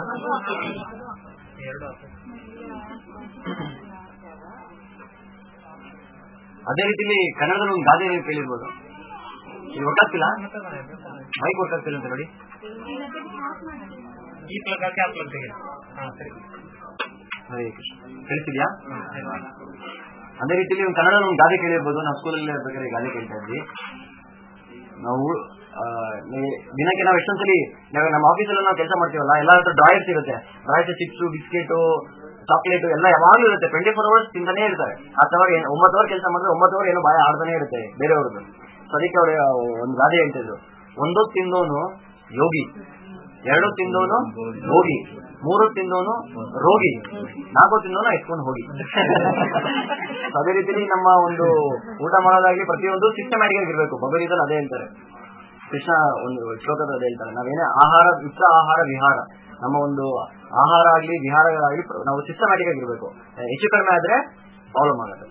ಅದೇ ರೀತಿಲಿ ಕನ್ನಡದಲ್ಲಿ ಒಂದು ಗಾದೆ ನೀವು ಕೇಳಿರ್ಬೋದು ಇದು ಗೊತ್ತಾಗ್ತಿಲ್ಲ ಮೈಕ್ ಗೊತ್ತಾಗ್ತಿಲ್ಲ ಅಂತ ನೋಡಿ ಈ ಪ್ಲಗ್ ಹಾಕಿ ಆ ಪ್ಲಗ್ ತೆಗೆ ಹಾ ಸರಿ ಹರೇ ಕೃಷ್ಣ ಕೇಳಿಸಿದ್ಯಾ ಅದೇ ರೀತಿಲಿ ಒಂದು ಕನ್ನಡದಲ್ಲಿ ಒಂದು ಗಾದೆ ಕೇಳಿರ್ಬೋದು ನಾವು ಸ್ಕೂಲಲ್ಲಿ ಇರ್ಬೇಕಾದ್ರೆ ಈ ಗಾದೆ ಕೇಳ್ತಾ ಇದ್ವಿ ನಾವು ಆ, ನಿ- ದಿನಕ್ಕೆ ನಾವು ಎಷ್ಟೊಂದ್ಸಲಿ ನಾವು ನಮ್ಮ ಆಫೀಸಲ್ಲಿ ನಾವು ಕೆಲಸ ಮಾಡ್ತೀವಲ್ಲ ಎಲ್ಲ ಹತ್ರ ಡ್ರಾಯರ್ಸ್ ಇರುತ್ತೆ ಡ್ರಾಯರ್ಸ್ ಚಿಪ್ಸ್ ಬಿಸ್ಕೆಟು ಚಾಕ್ಲೇಟ್ ಎಲ್ಲ ಯಾವಾಗಲೂ ಇರುತ್ತೆ ಟ್ವೆಂಟಿ ಫೋರ್ ಅವರ್ಸ್ ತಿಂತಾನೆ ಇರ್ತಾರೆ ಹತ್ತು ಅವರ್ ಒಂಬತ್ತು ಅವರ್ ಕೆಲಸ ಮಾಡಿದ್ರೆ ಒಂಬತ್ತು ಅವರ್ ಏನೋ ಬಾಯ ಆಡ್ತಾನೆ ಇರುತ್ತೆ ಬೇರೆಯವ್ರದ್ದು ಸೊ ಅದಕ್ಕೆ ಅವ್ರು ಒಂದು ಗಾದೆ ಹೇಳ್ತಿದ್ರು ಒಂದೊತ್ತು ತಿಂದವನು ಯೋಗಿ ಎರಡು ತಿಂದವನು ಹೋಗಿ ಮೂರು ತಿಂದವನು ರೋಗಿ ನಾಲ್ಕು ತಿಂದವನು ಎತ್ಕೊಂಡು ಹೋಗಿ So ಅದೇ ರೀತಿಲಿ ನಮ್ಮ ಒಂದು ಊಟ ಮಾಡೋದಾಗ್ಲಿ ಪ್ರತಿಯೊಂದು ಸಿಸ್ಟಮ್ಯಾಟಿಕ್ ಆಗಿರ್ಬೇಕು ಭಗವದ್ಗೀತಲ್ಲಿ ಅದೇ ಹೇಳ್ತಾರೆ ಕೃಷ್ಣ ಒಂದು ಶ್ಲೋಕದ ಅದೇ ಹೇಳ್ತಾರೆ ನಾವೇನೇ ಆಹಾರ ಯುಕ್ತ ಆಹಾರ ವಿಹಾರ ನಮ್ಮ ಒಂದು ಆಹಾರ ಆಗ್ಲಿ ವಿಹಾರಗಳಾಗ್ಲಿ ಪ್ರ- ನಾವು ಸಿಸ್ಟಮ್ಯಾಟಿಕ್ ಆಗಿರ್ಬೇಕು ಹೆಚ್ಚು ಕಡಿಮೆ ಆದ್ರೆ ಪ್ರಾಬ್ಲಮ್ ಆಗುತ್ತೆ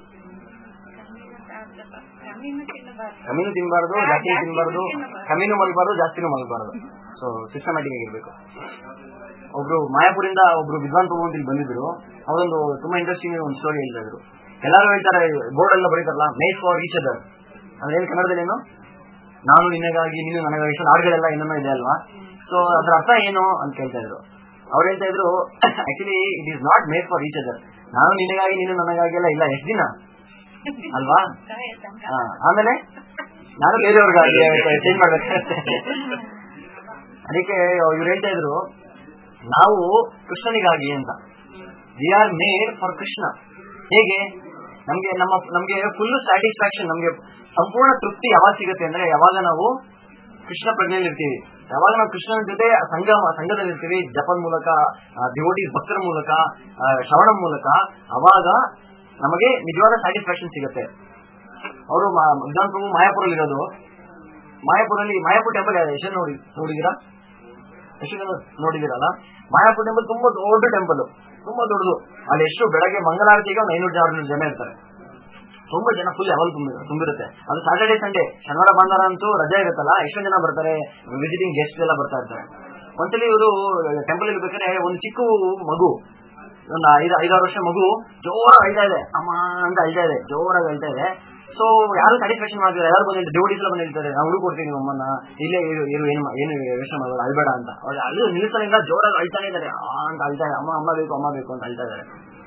ಕಮ್ಮಿನೂ ತಿನ್ಬಾರ್ದು ಜಾಸ್ತಿನೂ ತಿನ್ಬಾರ್ದು ಕಮ್ಮಿನೂ ಮಲಗಬಾರ್ದು ಜಾಸ್ತಿನೂ ಮಲಗಬಾರ್ದು ಸೊ ಸಿಸ್ಟಮ್ಯಾಟಿಕ್ ಆಗಿರ್ಬೇಕು ಒಬ್ರು ಮಾಯಾಪುರಿಂದ ಒಬ್ರು ವಿದ್ವಾನ್ ಪ್ರಭು ಅಂತ ಇಲ್ಲಿ ಬಂದಿದ್ರು ಅವರೊಂದು ತುಂಬಾ ಇಂಟ್ರೆಸ್ಟಿಂಗ್ ಒಂದು ಸ್ಟೋರಿ ಹೇಳ್ತಾ ಇದ್ರು ಎಲ್ಲರೂ ಹೇಳ್ತಾರೆ ಬೋರ್ಡ್ ಎಲ್ಲ ಬರೀತಾರಲ್ಲ ಮೇಕ್ ಫಾರ್ ಈಚ್ ಅದರ್ ಅಂದ್ರೆ ಏನು ಕನ್ನಡದಲ್ಲಿ ಏನು ನಾನು ನಿನಗಾಗಿ ನೀನು ನನಗಾಗಿ ಇಷ್ಟೊಂದು ಹಾಡುಗಳೆಲ್ಲ ಏನೇನೋ ಇದೆ ಅಲ್ವಾ ಸೊ ಅದ್ರ ಅರ್ಥ ಏನು ಅಂತ ಕೇಳ್ತಾ ಇದ್ರು ಅವ್ರು ಹೇಳ್ತಾ ಇದ್ರು actually it is not made for each other ನಾನು ನಿನಗಾಗಿ ನೀನು ನನಗಾಗಿ ಎಲ್ಲ ಇಲ್ಲ ಎಷ್ಟು ದಿನ ಅಲ್ವಾ ಹಾ, ಆಮೇಲೆ ನಾನು ಬೇರೆಯವ್ರಿಗಾಗಿ ಚೇಂಜ್ ಮಾಡ್ಬೇಕಾಗತ್ತೆ ಅದಕ್ಕೆ ಇವ್ರು ಹೇಳ್ತಾ ಇದ್ರು ನಾವು ಕೃಷ್ಣನಿಗಾಗಿ ಅಂತ we are made for Krishna ಹೇಗೆ ನಮ್ಗೆ ನಮ್ಮ ನಮ್ಗೆ ಫುಲ್ ಸ್ಯಾಟಿಸ್ಫ್ಯಾಕ್ಷನ್ ನಮ್ಗೆ ಸಂಪೂರ್ಣ ತೃಪ್ತಿ ಯಾವಾಗ ಸಿಗುತ್ತೆ ಅಂದ್ರೆ ಯಾವಾಗ ನಾವು ಕೃಷ್ಣ ಪ್ರಜ್ಞೆಯಲ್ಲಿ ಇರ್ತೀವಿ ಯಾವಾಗ ನಾವು ಕೃಷ್ಣನ ಜೊತೆ ಸಂಘ ಸಂಘದಲ್ಲಿ ಇರ್ತೀವಿ ಜಪದ ಮೂಲಕ ಡಿವೋಟಿ ಭಕ್ತರ ಮೂಲಕ ಆ, ಶ್ರವಣ ಮೂಲಕ ಅವಾಗ ನಮಗೆ ನಿಜವಾದ ಸ್ಯಾಟಿಸ್ಫ್ಯಾಕ್ಷನ್ ಸಿಗುತ್ತೆ ಅವರು ವಿಧಾನ ಪ್ರಭು ಮಾಯಾಪುರಲ್ಲಿ ಇರೋದು ಮಾಯಾಪುರಲ್ಲಿ ಮಾಯಾಪುರ ಟೆಂಪಲ್ ಎಷ್ಟು ನೋಡಿ ನೋಡಿದೀರಾ ಎಷ್ಟು ಜನ ನೋಡಿದಿರಲ್ಲ ಮಾಯಾಪುರ ಟೆಂಪಲ್ ತುಂಬಾ ದೊಡ್ಡ ಟೆಂಪಲ್ ತುಂಬಾ ದೊಡ್ಡದು ಅಲ್ಲಿ ಎಷ್ಟು ಬೆಳಗ್ಗೆ ಮಂಗಳಾರತಿಗೆ ಒಂದು ಐನೂರು ಆರ್ನೂರು ಜನ ಇರ್ತಾರೆ ತುಂಬಾ ಜನ ಫುಲ್ ಯಾವಾಗ ತುಂಬಿ ತುಂಬಿರುತ್ತೆ ಅದು ಸಾಟರ್ಡೆ ಸಂಡೇ ಶನಿವಾರ ಭಾನುವಾರ ಅಂತೂ ರಜೆ ಇರುತ್ತಲ್ಲ ಎಷ್ಟೋ ಜನ ಬರ್ತಾರೆ ವಿಸಿಟಿಂಗ್ ಗೆಸ್ಟ್ ಎಲ್ಲ ಬರ್ತಾ ಇರ್ತಾರೆ ಒಂದ್ಸಲಿ ಇವರು ಟೆಂಪಲ್ ಇರ್ಬೇಕಾದ್ರೆ ಒಂದು ಚಿಕ್ಕ ಮಗು ಒಂದು ಐದು ಐದಾರು ವರ್ಷ ಮಗು ಜೋರಾಗಿ ಅಳ್ತಾ ಇದೆ ಅಮ್ಮ ಅಂತ ಅಳ್ತಾ ಇದೆ ಜೋರಾಗಿ ಅಳ್ತಾ ಇದೆ ಸೊ ಯಾರು ಸ್ಯಾಟಿಸ್ಫ್ಯಾಕ್ಷನ್ ಮಾಡ್ತಾರೆ ಯಾರು ಬಂದಿದ್ದಾರೆ ಡಿವೋಟೀಸ್ ಎಲ್ಲ ಬಂದಿರ್ತಾರೆ ನಾವು ಹುಡುಗ ಕೊಡ್ತೀವಿ ನಿಮ್ಮ ಅಮ್ಮನ ಇಲ್ಲೇ ಇರು ಇರು ಏನು ಏನು ಯೋಚನೆ ಮಾಡೋದು ಅಳ್ಬೇಡ ಅಂತ ಅವ್ರು ಅಲ್ಲಿ ನಿಲ್ಲಿಸಲಿಲ್ಲ ಜೋರಾಗಿ ಅಳ್ತಾನೆ ಇದ್ದಾರೆ ಆ ಅಂತ ಅಳ್ತಾ ಇದೆ ಅಮ್ಮ ಅಮ್ಮ ಬೇಕು ಅಮ್ಮ ಬೇಕು ಅಂತ ಅಳ್ತಾ ಇದ್ದಾರೆ ಸೊ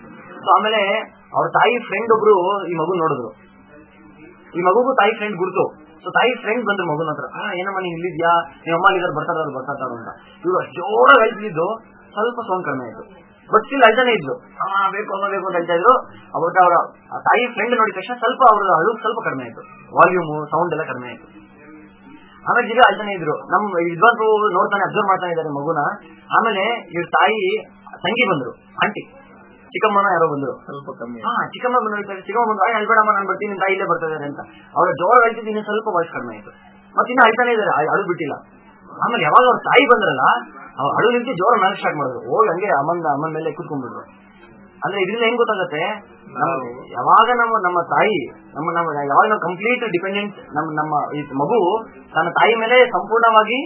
ಸೊ ಆಮೇಲೆ ಅವ್ರ ತಾಯಿ ಫ್ರೆಂಡ್ ಒಬ್ರು ಈ ಮಗು ನೋಡಿದ್ರು ಈ ಮಗುಗೂ ತಾಯಿ ಫ್ರೆಂಡ್ ಗುರುತು ಸೊ ತಾಯಿ ಫ್ರೆಂಡ್ ಬಂದ್ರು ಮಗುನ ಹತ್ರ ಆ ಏನಮ್ಮ ನೀನ್ ಇಲ್ಲಿದ್ಯಾ ನಿಮ್ಮ ಅಮ್ಮ ಇದ್ದಾರೆ ಬರ್ತಾರ ಬರ್ತಾರ ಅಂತ ಇವ್ರು ಜೋರಾಗಿ ಅಳ್ತಿದ್ದು ಸ್ವಲ್ಪ ಸೌಂಡ್ ಕಡಿಮೆ ಆಯ್ತು ಬಟ್ ಸ್ಟಿಲ್ ಅಳ್ತಾನೆ ಇದ್ರು ಅಮ್ಮ ಬೇಕು ಅಮ್ಮ ಬೇಕು ಅಂತ ಹೇಳ್ತಾ ಇದ್ರು ಅವಾಗ ಅವರ ತಾಯಿ ಫ್ರೆಂಡ್ ನೋಡಿದ ತಕ್ಷಣ ಸ್ವಲ್ಪ ಅವ್ರ ಅಳು ಸ್ವಲ್ಪ ಕಡಿಮೆ ಆಯ್ತು ವಾಲ್ಯೂಮ್ ಸೌಂಡ್ ಎಲ್ಲ ಕಡಿಮೆ ಆಯ್ತು ಆಮೇಲೆ ಜೀವ ಅಳ್ತಾನೆ ಇದ್ರು ನಮ್ ವಿದ್ವಾಂಸರು ನೋಡ್ತಾನೆ ಅಬ್ಸರ್ವ್ ಮಾಡ್ತಾನೆ ಇದ್ದಾರೆ ಮಗುನ ಆಮೇಲೆ ಇವ್ರ ತಾಯಿ ತಂಗಿ ಬಂದ್ರು ಆಂಟಿ ಚಿಕ್ಕಮ್ಮನ ಯಾರೋ ಬಂದ್ರು ಸ್ವಲ್ಪ ಕಮ್ಮಿ ಹಾ ಚಿಕ್ಕಮ್ಮ ಬಂದು ಹೇಳ್ತಾರೆ ಚಿಕ್ಕಮ್ಮ ಬಂದು "ಆಯ್, ಅಳ್ಬೇಡಮ್ಮ ನಾನು ಬರ್ತೀನಿ ನಿನ್ ತಾಯಿ ಇಲ್ಲೇ ಬರ್ತಾ ಇದಾರೆ ಅಂತ ಅವ್ರ ಜೋರ ಹೇಳ್ತಿದ್ದು ಇನ್ನು ಸ್ವಲ್ಪ ವಾಯ್ಸ್ ಕಡಿಮೆ ಆಯ್ತು ಮತ್ತೆ ಇನ್ನು ಅಳ್ತಾನೆ ಇದಾರೆ ಅಳ್- ಅಳು ಬಿಟ್ಟಿಲ್ಲ ಆಮೇಲೆ ಯಾವಾಗ ಅವ್ರ ತಾಯಿ ಬಂದ್ರಲ್ಲ ಅವ್ರು ಅಳು ನಿಂತು ಜೋರ ಮ್ಯಾಲ್ ಸ್ಟಾರ್ಟ್ ಮಾಡಿದ್ರು ಹೋಗಿ ಹಂಗೆ ಅಮ್ಮನ ಅಮ್ಮನ ಮೇಲೆ ಕೂತ್ಕೊಂಡ್ಬಿಟ್ರು ಅಂದ್ರೆ ಇದರಿಂದ ಹೆಂಗ್ ಗೊತ್ತಾಗತ್ತೆ ನಾವು ಯಾವಾಗ ನಮ್ಮ ನಮ್ಮ ತಾಯಿ ನಮ್ಮ ನಮ್ಮ ಯಾವಾಗ ನಾವು ಕಂಪ್ಲೀಟ್ ಡಿಪೆಂಡೆಂಟ್ ನಮ್ಮ ನಮ್ಮ ಈ ಮಗು ತನ್ನ ತಾಯಿ ಮೇಲೆ ಸಂಪೂರ್ಣವಾಗಿ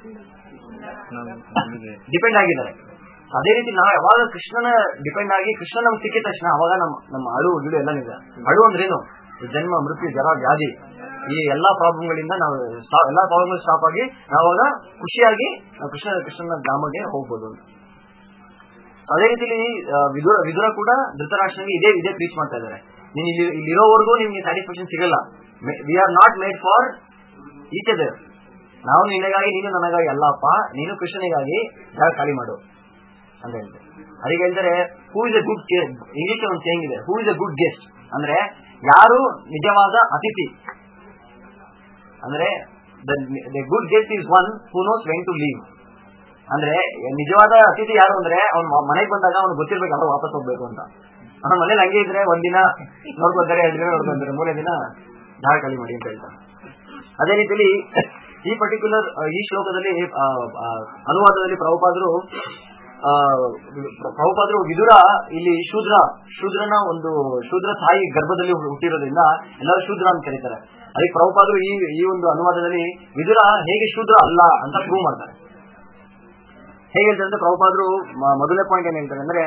ನಮಗೆ ಡಿಪೆಂಡ್ ಆಗಿದ್ದಾರೆ ಅದೇ ರೀತಿ ನಾವು ಯಾವಾಗ ಕೃಷ್ಣನ ಡಿಪೆಂಡ್ ಆಗಿ ಕೃಷ್ಣ ನಮ್ಗೆ ಸಿಕ್ಕಿದ ತಕ್ಷಣ ಅವಾಗ ನಮ್ಮ ನಮ್ಮ ಅಳು ಗಿಳು ಎಲ್ಲ ನಿಜ ಅಳು ಅಂದ್ರೇನು ಈ ಜನ್ಮ ಮೃತ್ಯು ಜರ ವ್ಯಾಧಿ ಈ ಎಲ್ಲಾ ಪ್ರಾಬ್ಲಮ್ಗಳಿಂದ ನಾವು stop- ಎಲ್ಲಾ ಪ್ರಾಬ್ಲಮ್ ಸ್ಟಾಪ್ ಆಗಿ ನಾವಾಗ ಖುಷಿಯಾಗಿ ನಾವು ಕೃಷ್ಣ ಕೃಷ್ಣನ ಧಾಮಗೆ ಹೋಗ್ಬೋದು ಅಂತ ಅದೇ ರೀತಿಲಿ ಆ, ವಿದುರ ವಿದುರ ಕೂಡ ಧೃತರಾಷ್ಟ್ರನಿಗೆ ಇದೇ ಇದೇ ಪ್ರೀಚ್ ಮಾಡ್ತಾ ಇದ್ದಾರೆ ನೀನು ಇಲ್ಲಿ ಇಲ್ಲಿರೋವರೆಗೂ ನಿಮ್ಗೆ ಸ್ಯಾಟಿಸ್ಫ್ಯಾಕ್ಷನ್ ಸಿಗಲ್ಲ we are not made for each other ನಾವು ನಿನಗಾಗಿ ನೀನು ನನಗಾಗಿ ಅಲ್ಲಪ್ಪ ನೀನು ಕೃಷ್ಣನಿಗಾಗಿ ಜಾಗ ಖಾಲಿ ಮಾಡು ಅಂತ ಹೇಳ್ತಾರೆ ಅದಕ್ಕೆ ಹೇಳ್ತಾರೆ who is a good English ಒಂದು ಸೇಂಗ್ ಇದೆ who is a good guest ಅಂದ್ರೆ ಯಾರು ನಿಜವಾದ ಅತಿಥಿ ಅಂದ್ರೆ the good guest is one who knows when to leave ಅಂದ್ರೆ ನಿಜವಾದ ಅತಿಥಿ ಯಾರು ಅಂದ್ರೆ ಅವ್ನ ಮನೆಗೆ ಬಂದಾಗ ಅವ್ನು ಗೊತ್ತಿರ್ಬೇಕು ಯಾವಾಗ ವಾಪಸ್ ಹೋಗ್ಬೇಕು ಅಂತ ಅವ್ನ ಮನೇಲಿ ಹಂಗೆ ಇದ್ರೆ ಒಂದಿನ ನೋಡ್ಕೊಂತಾರೆ ಎರಡು ದಿನ ನೋಡ್ಕೊಂತಾರೆ ಮೂರನೇ ದಿನ ಜಾಗ ಖಾಲಿ ಮಾಡಿ ಅಂತ ಹೇಳ್ತಾರೆ ಅದೇ ರೀತಿಯಲ್ಲಿ ಈ ಪರ್ಟಿಕ್ಯುಲರ್ ಈ ಶ್ಲೋಕದಲ್ಲಿ ಆ, ಆ, ಅನುವಾದದಲ್ಲಿ ಪ್ರಭುಪಾದರು ಆ, ಪ್ರಭುಪಾದರು ವಿದುರ ಇಲ್ಲಿ ಶೂದ್ರ ಶೂದ್ರನ ಒಂದು ಶೂದ್ರ ತಾಯಿ ಗರ್ಭದಲ್ಲಿ ಹುಟ್ಟಿರೋದ್ರಿಂದ ಎಲ್ಲರೂ ಶೂದ್ರ ಅಂತ ಕರೀತಾರೆ ಅದಕ್ಕೆ ಪ್ರಭುಪಾದರು ಈ ಈ ಒಂದು ಅನುವಾದದಲ್ಲಿ ವಿದುರ ಹೇಗೆ ಶೂದ್ರ ಅಲ್ಲ ಅಂತ ಪ್ರೂವ್ ಮಾಡ್ತಾರೆ ಹೇಗೆ ಹೇಳ್ತಾರೆ ಅಂದ್ರೆ ಪ್ರಭುಪಾದರು ಮ- ಮೊದಲನೇ ಪಾಯಿಂಟ್ ಏನ್ ಹೇಳ್ತಾರೆ ಅಂದ್ರೆ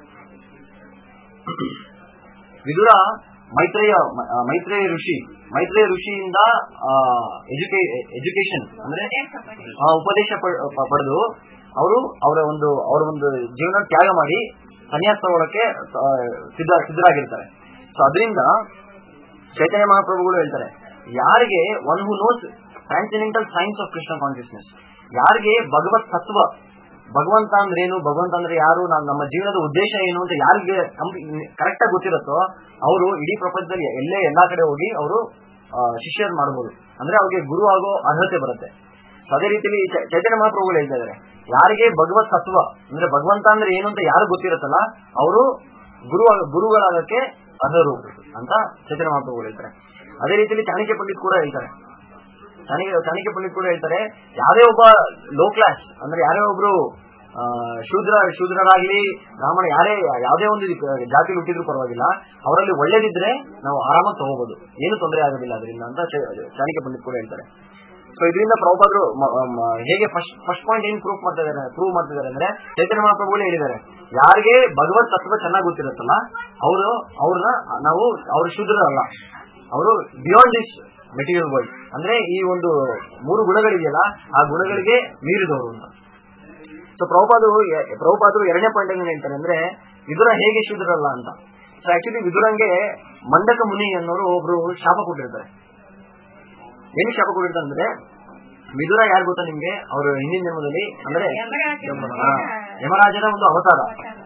ವಿದುರ ಮೈತ್ರೇಯ ಮ- ಆ, ಮೈತ್ರೇಯ ಋಷಿ ಮೈತ್ರೇಯ ಋಷಿಯಿಂದ ಎಜುಕೇಶನ್ ಅಂದ್ರೆ ಆ, ಉಪದೇಶ ಪ- ಪ- ಪಡೆದು ಅವರು ಅವರ ಒಂದು ಅವರ ಒಂದು ಜೀವನ ತ್ಯಾಗ ಮಾಡಿ ಸನ್ಯಾಸ ತಗೊಳಕ್ಕೆ ಆ, ಸಿದ್ಧ ಸಿದ್ಧರಾಗಿರ್ತಾರೆ ಸೊ ಅದರಿಂದ ಚೈತನ್ಯ ಮಹಾಪ್ರಭುಗಳು ಹೇಳ್ತಾರೆ ಯಾರಿಗೆ one who knows transcendental science of Krishna consciousness ಯಾರಿಗೆ ಭಗವತ್ ತತ್ವ ಭಗವಂತ ಅಂದ್ರೆ ಏನು ಭಗವಂತ ಅಂದ್ರೆ ಯಾರು ನಾವ್ ನಮ್ಮ ಜೀವನದ ಉದ್ದೇಶ ಏನು ಅಂತ ಯಾರಿಗೆ ಕರೆಕ್ಟ್ ಆಗಿ ಗೊತ್ತಿರುತ್ತೋ ಅವರು ಇಡೀ ಪ್ರಪಂಚದಲ್ಲಿ ಎಲ್ಲೇ ಎಲ್ಲಾ ಕಡೆ ಹೋಗಿ ಅವರು ಶಿಷ್ಯರು ಮಾಡಬಹುದು ಅಂದ್ರೆ ಅವ್ರಿಗೆ ಗುರು ಆಗೋ ಅರ್ಹತೆ ಬರುತ್ತೆ ಸೊ ಅದೇ ರೀತಿಯಲ್ಲಿ ಚೈ- ಚೈತನ್ಯ ಮಹಾಪ್ರಭುಗಳು ಹೇಳ್ತಾ ಇದಾರೆ ಯಾರಿಗೆ ಭಗವತ್ ತತ್ವ ಅಂದ್ರೆ ಭಗವಂತ ಅಂದ್ರೆ ಏನು ಅಂತ ಯಾರು ಗೊತ್ತಿರುತ್ತಲ್ಲ ಅವರು ಗುರು ಗುರುಗಳಾಗಕ್ಕೆ ಅರ್ಹರು ಅಂತ ಚೈತನ್ಯ ಮಹಾಪ್ರಭುಗಳು ಹೇಳ್ತಾರೆ ಅದೇ ರೀತಿಯಲ್ಲಿ ಚಾಣಕ್ಯ ಪಂಡಿತ್ ಕೂಡ ಹೇಳ್ತಾರೆ ಚಾಣಕ್ಯ ಚಾಣಕ್ಯ ಪಂಡಿತ್ ಕೂಡ ಹೇಳ್ತಾರೆ ಯಾರೇ ಒಬ್ಬ ಲೋ ಕ್ಲಾಸ್ ಅಂದ್ರೆ ಯಾರೇ ಒಬ್ರು ಆ, ಶೂದ್ರ ಶೂದ್ರರಾಗ್ಲಿ ಬ್ರಾಹ್ಮಣ ಯಾರೇ ಯಾವುದೇ ಒಂದು ಜಾತಿ ಹುಟ್ಟಿದ್ರು ಪರವಾಗಿಲ್ಲ ಅವರಲ್ಲಿ ಒಳ್ಳೇದಿದ್ರೆ ನಾವು ಆರಾಮಾಗಿ ತಗೋಬಹುದು ಏನು ತೊಂದರೆ ಆಗೋದಿಲ್ಲ ಅದರಿಂದ ಅಂತ ಚ- ಚಾಣಕ್ಯ ಪಂಡಿತ್ ಕೂಡ ಹೇಳ್ತಾರೆ ಸೊ ಇದರಿಂದ ಪ್ರಭುಪಾದರು ಮ- ಮ- ಹೇಗೆ ಫಸ್ಟ್ ಫಸ್ಟ್ ಪಾಯಿಂಟ್ ಏನ್ ಪ್ರೂಫ್ ಮಾಡ್ತಾ ಇದಾರೆ ಪ್ರೂವ್ ಮಾಡ್ತಿದ್ದಾರೆ ಅಂದ್ರೆ ಚೈತನ್ಯ ಮಹಾಪ್ರಭುಗಳೇ ಹೇಳಿದ್ದಾರೆ ಯಾರಿಗೆ ಭಗವತ್ ತತ್ವ ಚೆನ್ನಾಗಿ ಗೊತ್ತಿರುತ್ತಲ್ಲ ಅವರು ಅವ್ರನ್ನ ನಾವು ಅವರು ಶೂದ್ರರಲ್ಲ ಅವರು ಬಿಯಾಂಡ್ ದಿಸ್ ಮೆಟೀರಿಯಲ್ ವರ್ಲ್ಡ್ ಅಂದ್ರೆ ಈ ಒಂದು ಮೂರು ಗುಣಗಳಿದೆಯಲ್ಲ ಆ ಗುಣಗಳಿಗೆ ಮೀರಿದವರು ಅಂತ ಸೊ ಪ್ರಭುಪಾದರು ಪ್ರಭುಪಾದರು ಎರಡನೇ ಪಾಯಿಂಟ್ ಏನ್ ಹೇಳ್ತಾರೆ ಅಂದ್ರೆ ವಿದುರ ಹೇಗೆ ಶೂದ್ರರಲ್ಲ ಅಂತ ಸೊ ಆಕ್ಚುಲಿ ವಿದುರಂಗೆ ಮಂಡಕ ಮುನಿ ಅನ್ನೋರು ಒಬ್ರು ಶಾಪ ಕೊಟ್ಟಿರ್ತಾರೆ ಏನ್ ಶಾಪ ಕೊಟ್ಟಿರ್ತಾರೆ ಅಂದ್ರೆ ವಿದುರ ಯಾರು ಗೊತ್ತಾ ನಿಮ್ಗೆ ಅವರು ಹಿಂದಿನ ಜನ್ಮದಲ್ಲಿ ಅಂದ್ರೆ ಹಾ, ಯಮರಾಜನ ಒಂದು ಅವತಾರ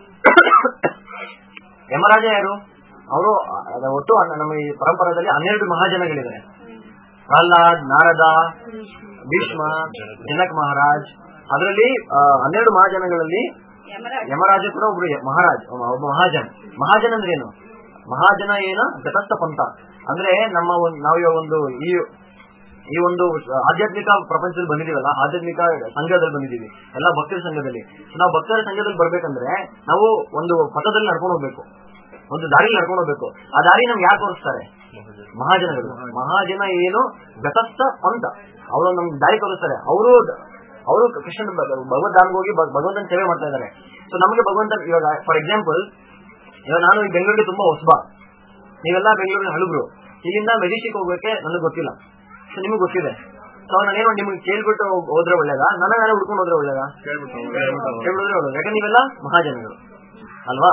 ಯಮರಾಜ ಯಾರು ಅವರು ಒಟ್ಟು ಅನ್ನ- ನಮ್ಮ ಈ ಪರಂಪರಾದಲ್ಲಿ ಹನ್ನೆರಡು ಮಹಾಜನಗಳಿದ್ದಾರೆ ಪ್ರಹ್ಲಾದ್ ನಾರದ ಭೀಷ್ಮ ಜನಕ್ ಮಹಾರಾಜ್ ಅದರಲ್ಲಿ ಆ, ಹನ್ನೆರಡು ಮಹಾಜನಗಳಲ್ಲಿ ಯಮರಾಜ ಕೂಡ ಒಬ್ರು ಯ- ಮಹಾರಾಜ್ ಒಬ್ಬ ಒಬ್ಬ ಮಹಾಜನ್ ಮಹಾಜನ್ ಅಂದ್ರೆ ಏನು ಮಹಾಜನ ಏನು ಗತಸ್ಥ ಪಂಥ ಅಂದ್ರೆ ನಮ್ಮ ಒಂದು ನಾವು ಇವಾಗ ಒಂದು ಈ ಈ ಒಂದು ಆಧ್ಯಾತ್ಮಿಕ ಪ್ರಪಂಚದಲ್ಲಿ ಬಂದಿದೀವಲ್ಲ ಆಧ್ಯಾತ್ಮಿಕ ಸಂಘದಲ್ಲಿ ಬಂದಿದ್ದೀವಿ ಎಲ್ಲ ಭಕ್ತರ ಸಂಘದಲ್ಲಿ So ನಾವು ಭಕ್ತರ ಸಂಘದಲ್ಲಿ ಬರ್ಬೇಕಂದ್ರೆ ನಾವು ಒಂದು ಪಥದಲ್ಲಿ ನಡ್ಕೊಂಡು ಹೋಗ್ಬೇಕು ಒಂದು ದಾರಿಲಿ ನಡ್ಕೊಂಡು ಹೋಗ್ಬೇಕು ಆ ದಾರಿ ನಮ್ಗೆ ಯಾರು ತೋರಿಸ್ತಾರೆ ಮಹಾಜನಗಳು ಮಹಾಜನ ಏನು ಗತಸ್ಥ ಪಂಥ ಅವರು ನಮ್ಗೆ ದಾರಿ ತೋರಿಸ್ತಾರೆ ಅವರು ಅವರು ಕೃಷ್ಣ ಭಗವದ್ ಧಾಮ್ಗೆ ಹೋಗಿ ಭಗ್- ಭಗವಂತನ ಸೇವೆ ಮಾಡ್ತಾ ಇದ್ದಾರೆ ಸೊ ನಮಗೆ ಭಗವಂತ ಇವಾಗ ಫಾರ್ ಎಕ್ಸಾಂಪಲ್ ಇವಾಗ ನಾನು ಈ ಬೆಂಗಳೂರಿಗೆ ತುಂಬಾ ಹೊಸಬ ನೀವೆಲ್ಲ ಬೆಂಗಳೂರಿನ ಹಳುಬ್ರು ಇಲ್ಲಿಂದ ಮೆಜೆಸ್ಟಿಕ್ ಹೋಗೋಕೆ ನನಗೆ ಗೊತ್ತಿಲ್ಲ ಸೊ ನಿಮಗೆ ಗೊತ್ತಿದೆ ಸೊ ನಾನೇನು ನಿಮ್ಗೆ ಕೇಳ್ಬಿಟ್ಟು ಹೋದ್ರೆ ಒಳ್ಳೇದಾ ನನ್ನ ನಾನೇ ಹುಡ್ಕೊಂಡು ಹೋದ್ರೆ ಒಳ್ಳೇದಾ ಕೇಳ್ಬಿಟ್ಟು ಕೇಳಿದ್ರೆ ಒಳ್ಳೇದು ಯಾಕಂದ್ರೆ ನೀವೆಲ್ಲ ಮಹಾಜನಗಳು ಅಲ್ವಾ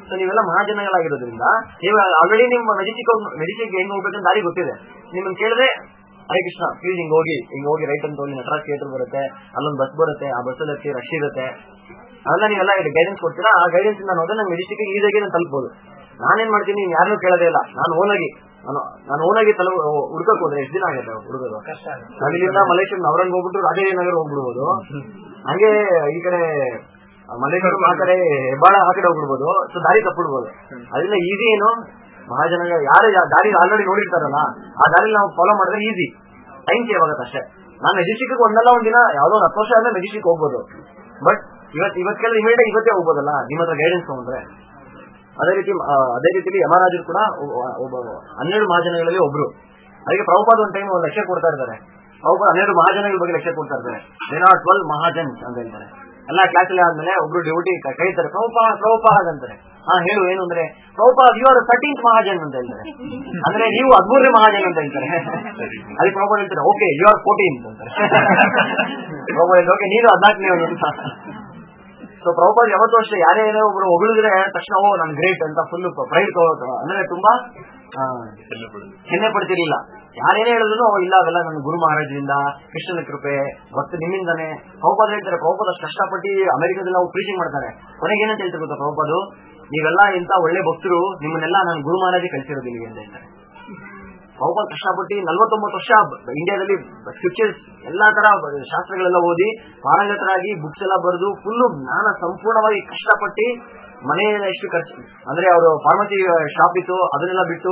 ಸೊ ನೀವೆಲ್ಲ ಮಹಾಜನಗಳಾಗಿರೋದ್ರಿಂದ ನೀವು ಆಲ್ರೆಡಿ ನಿಮ್ಮ ಮೆಡಿಸಿಕ್ ಮೆಡಿಸಿಕ್ ಹೆಂಗ್ ಹೋಗ್ಬೇಕಂತ ದಾರಿ ಗೊತ್ತಿದೆ ನಿಮ್ಮನ್ನ ಕೇಳಿದ್ರೆ ಹರೇ ಕೃಷ್ಣ ಪ್ಲೀಸ್ ಹಿಂಗ್ ಹೋಗಿ ಹಿಂಗ್ ಹೋಗಿ ರೈಟ್ ಅಂತ ಹೋಗಿ ನಟರಾಜ್ ಥಿಯೇಟರ್ ಬರುತ್ತೆ ಅಲ್ಲೊಂದು ಬಸ್ ಬರುತ್ತೆ ಆ ಬಸ್ಸಲ್ಲಿ ಹತ್ತಿ ರಶ್ ಇರುತ್ತೆ ಅದೆಲ್ಲ ನೀವೆಲ್ಲ ಗೈಡೆನ್ಸ್ ಕೊಡ್ತೀರಾ ಆ ಗೈಡೆನ್ಸ್ ಇಂದ ಹೋದ್ರೆ ನಂಗೆ ಮೆಡಿಸಿಕ್ ಈಸಿಯಾಗಿ ನಾನು ತಲುಪಬಹುದು ನಾನೇನ್ ಮಾಡ್ತೀನಿ ನೀನ್ ಯಾರನ್ನೂ ಕೇಳೋದೇ ಇಲ್ಲ ನಾನು ಓನಾಗಿ ನಾನು ನಾನು ಓನಾಗಿ ತಲ ಹುಡ್ಕಕ್ ಹೋದ್ರೆ ಎಷ್ಟು ದಿನ ಆಗುತ್ತೆ ಹುಡುಗರು ಕಷ್ಟ ಆಗುತ್ತೆ ನಾನು ಇಲ್ಲಿಂದ ಮಲೇಷ್ಯಾ ನವರಂಗ್ ಹೋಗ್ಬಿಟ್ಟು ರಾಜಾಜಿನಗರ ಹೋಗ್ಬಿಡ್ಬೋದು ಹಂಗೆ ಈ ಕಡೆ ಮಲೇಶ್ವರಂ ಆ ಕಡೆ ಹೆಬ್ಬಾಳ ಆ ಕಡೆ ಹೋಗ್ಬಿಡ್ಬೋದು ಸೊ ದಾರಿ ತಪ್ಪಿಡ್ಬೋದು ಅದರಿಂದ ಈಸಿ ಏನು ಮಹಾಜನ ಯಾರು ಯಾ- ದಾರಿ ಆಲ್ರೆಡಿ ನೋಡಿರ್ತಾರಲ್ಲ ಆ ದಾರಿ ನಾವು ಫಾಲೋ ಮಾಡಿದ್ರೆ ಈಸಿ ಟೈಮ್ ಸೇವ್ ಆಗುತ್ತೆ ಅಷ್ಟೇ ನಾನು ಮೆಜೆಸ್ಟಿಕ್ ಒಂದಲ್ಲ ಒಂದ್ ದಿನ ಯಾವ್ದೋ ಒಂದು ಹತ್ತು ವರ್ಷ ಆದ್ಮೇಲೆ ಮೆಜೆಸ್ಟಿಕ್ ಹೋಗ್ಬೋದು ಬಟ್ ಇವತ್ತು ಇವತ್ತು ಕೇಳಿದ್ರೆ ಇಮಿಡಿಯೇಟ್ ಇವತ್ತೇ ಹೋಗ್ಬೋದಲ್ಲ ನಿಮ್ಮ ಹತ್ರ ಗೈಡೆನ್ಸ್ ತಗೊಂಡ್ರೆ ಅದೇ ರೀತಿ ಆ, ಅದೇ ರೀತಿಲಿ ಯಮರಾಜರು ಕೂಡ ಒಬ್ಬ- ಒಬ್ಬ ಹನ್ನೆರಡು ಮಹಾಜನಗಳಲ್ಲಿ ಒಬ್ರು ಅದಕ್ಕೆ ಪ್ರಭುಪಾದ ಒಂದು ಟೈಮ್ ಒಂದು ಲೆಕ್ಚರ್ ಕೊಡ್ತಾ ಇರ್ತಾರೆ ಪ್ರಭುಪಾದ ಹನ್ನೆರಡು ಮಹಾಜನಗಳ ಬಗ್ಗೆ ಲೆಕ್ಚರ್ ಕೊಡ್ತಾ ಇರ್ತಾರೆ ದೇರ್ ಆರ್ ಟ್ವೆಲ್ ಮಹಾಜನ್ಸ್ ಅಂತ ಹೇಳ್ತಾರೆ ಎಲ್ಲ ಕ್ಲಾಸಲ್ಲಿ ಆದ್ಮೇಲೆ ಒಬ್ರು ಡ್ಯೂಟಿ ಕರೀತಾರೆ ಪ್ರಭುಪಾದ ಪ್ರಭುಪಾದ ಅಂತಾರೆ ಹಾ ಹೇಳು ಏನು ಅಂದ್ರೆ Prabhupada you are thirteenth Mahajan ಅಂತ ಹೇಳ್ತಾರೆ ಅಂದ್ರೆ ನೀವು ಹದಿಮೂರನೇ ಮಹಾಜನ್ ಅಂತ ಹೇಳ್ತಾರೆ ಅದಕ್ಕೆ ಪ್ರಭುಪಾದ ಹೇಳ್ತಾರೆ ಓಕೆ ಯು ಆರ್ ಫೋರ್ಟೀನ್ ಅಂತಾರೆ ಪ್ರಭುಪಾದ ಓಕೆ ನೀನು ಹದಿನಾಲ್ಕನೇ ಅಂತ ಸೊ ಪ್ರಭುಪಾದ್ ಯಾವತ್ತೂ ಅಷ್ಟೇ ಯಾರೇ ಏನೋ ಒಬ್ರು ಹೊಗಳಿದ್ರೆ ತಕ್ಷಣ ಓ ನನ್ ಗ್ರೇಟ್ ಅಂತ ಫುಲ್ ಪ್ರೈಡ್ ತಗೋತ ಅಂದ್ರೆ ತುಂಬಾ ಆ, ಹೆಮ್ಮೆ ಪಡ್ತಿರ್ಲಿಲ್ಲ ಯಾರೇನೇ ಹೇಳಿದ್ರು ಓ ಇಲ್ಲ ಅವೆಲ್ಲ ನನ್ನ ಗುರು ಮಹಾರಾಜರಿಂದ ಕೃಷ್ಣನ ಕೃಪೆ ಭಕ್ತ ನಿಮ್ಮಿಂದಾನೆ ಪ್ರಭುಪಾದ ಹೇಳ್ತಾರೆ ಪ್ರಭುಪಾದ ಅಷ್ಟು ಕಷ್ಟಪಟ್ಟು ಅಮೆರಿಕದಲ್ಲಿ ನಾವು ಪ್ರೀಚಿಂಗ್ ಮಾಡ್ತಾರೆ ಕೊನೆಗೆ ಏನಂತ ಹೇಳ್ತಾರೆ ಗೊತ್ತಾ ಪ್ರಭುಪಾದು ನೀವೆಲ್ಲ ಇಂತ ಒಳ್ಳೆ ಭಕ್ತರು ನಿಮ್ಮನ್ನೆಲ್ಲ ನಾನು ಗುರು ಮಹಾರಾಜಿ ಕಳಿಸಿರೋದು ಇಲ್ಲಿಗೆ ಅಂತ ಹೇಳ್ತಾರೆ ಪ್ರಭುಪಾದ್ ಕಷ್ಟಪಟ್ಟು ನಲ್ವತ್ತೊಂಬತ್ತು ವರ್ಷ ಇಂಡಿಯಾದಲ್ಲಿ ಸ್ಕ್ರಿಪ್ಚರ್ಸ್ ಎಲ್ಲಾ ತರ ಶಾಸ್ತ್ರಗಳೆಲ್ಲ ಓದಿ ಪಾರಂಗತರಾಗಿ ಬುಕ್ಸ್ ಎಲ್ಲ ಬರೆದು ಫುಲ್ಲು ಜ್ಞಾನ ಸಂಪೂರ್ಣವಾಗಿ ಕಷ್ಟಪಟ್ಟು ಮನೆಯಲ್ಲ ಎಷ್ಟು ಖರ್ಚು ಅಂದ್ರೆ ಅವರು ಫಾರ್ಮಸಿ ಶಾಪ್ ಇತ್ತು ಅದನ್ನೆಲ್ಲ ಬಿಟ್ಟು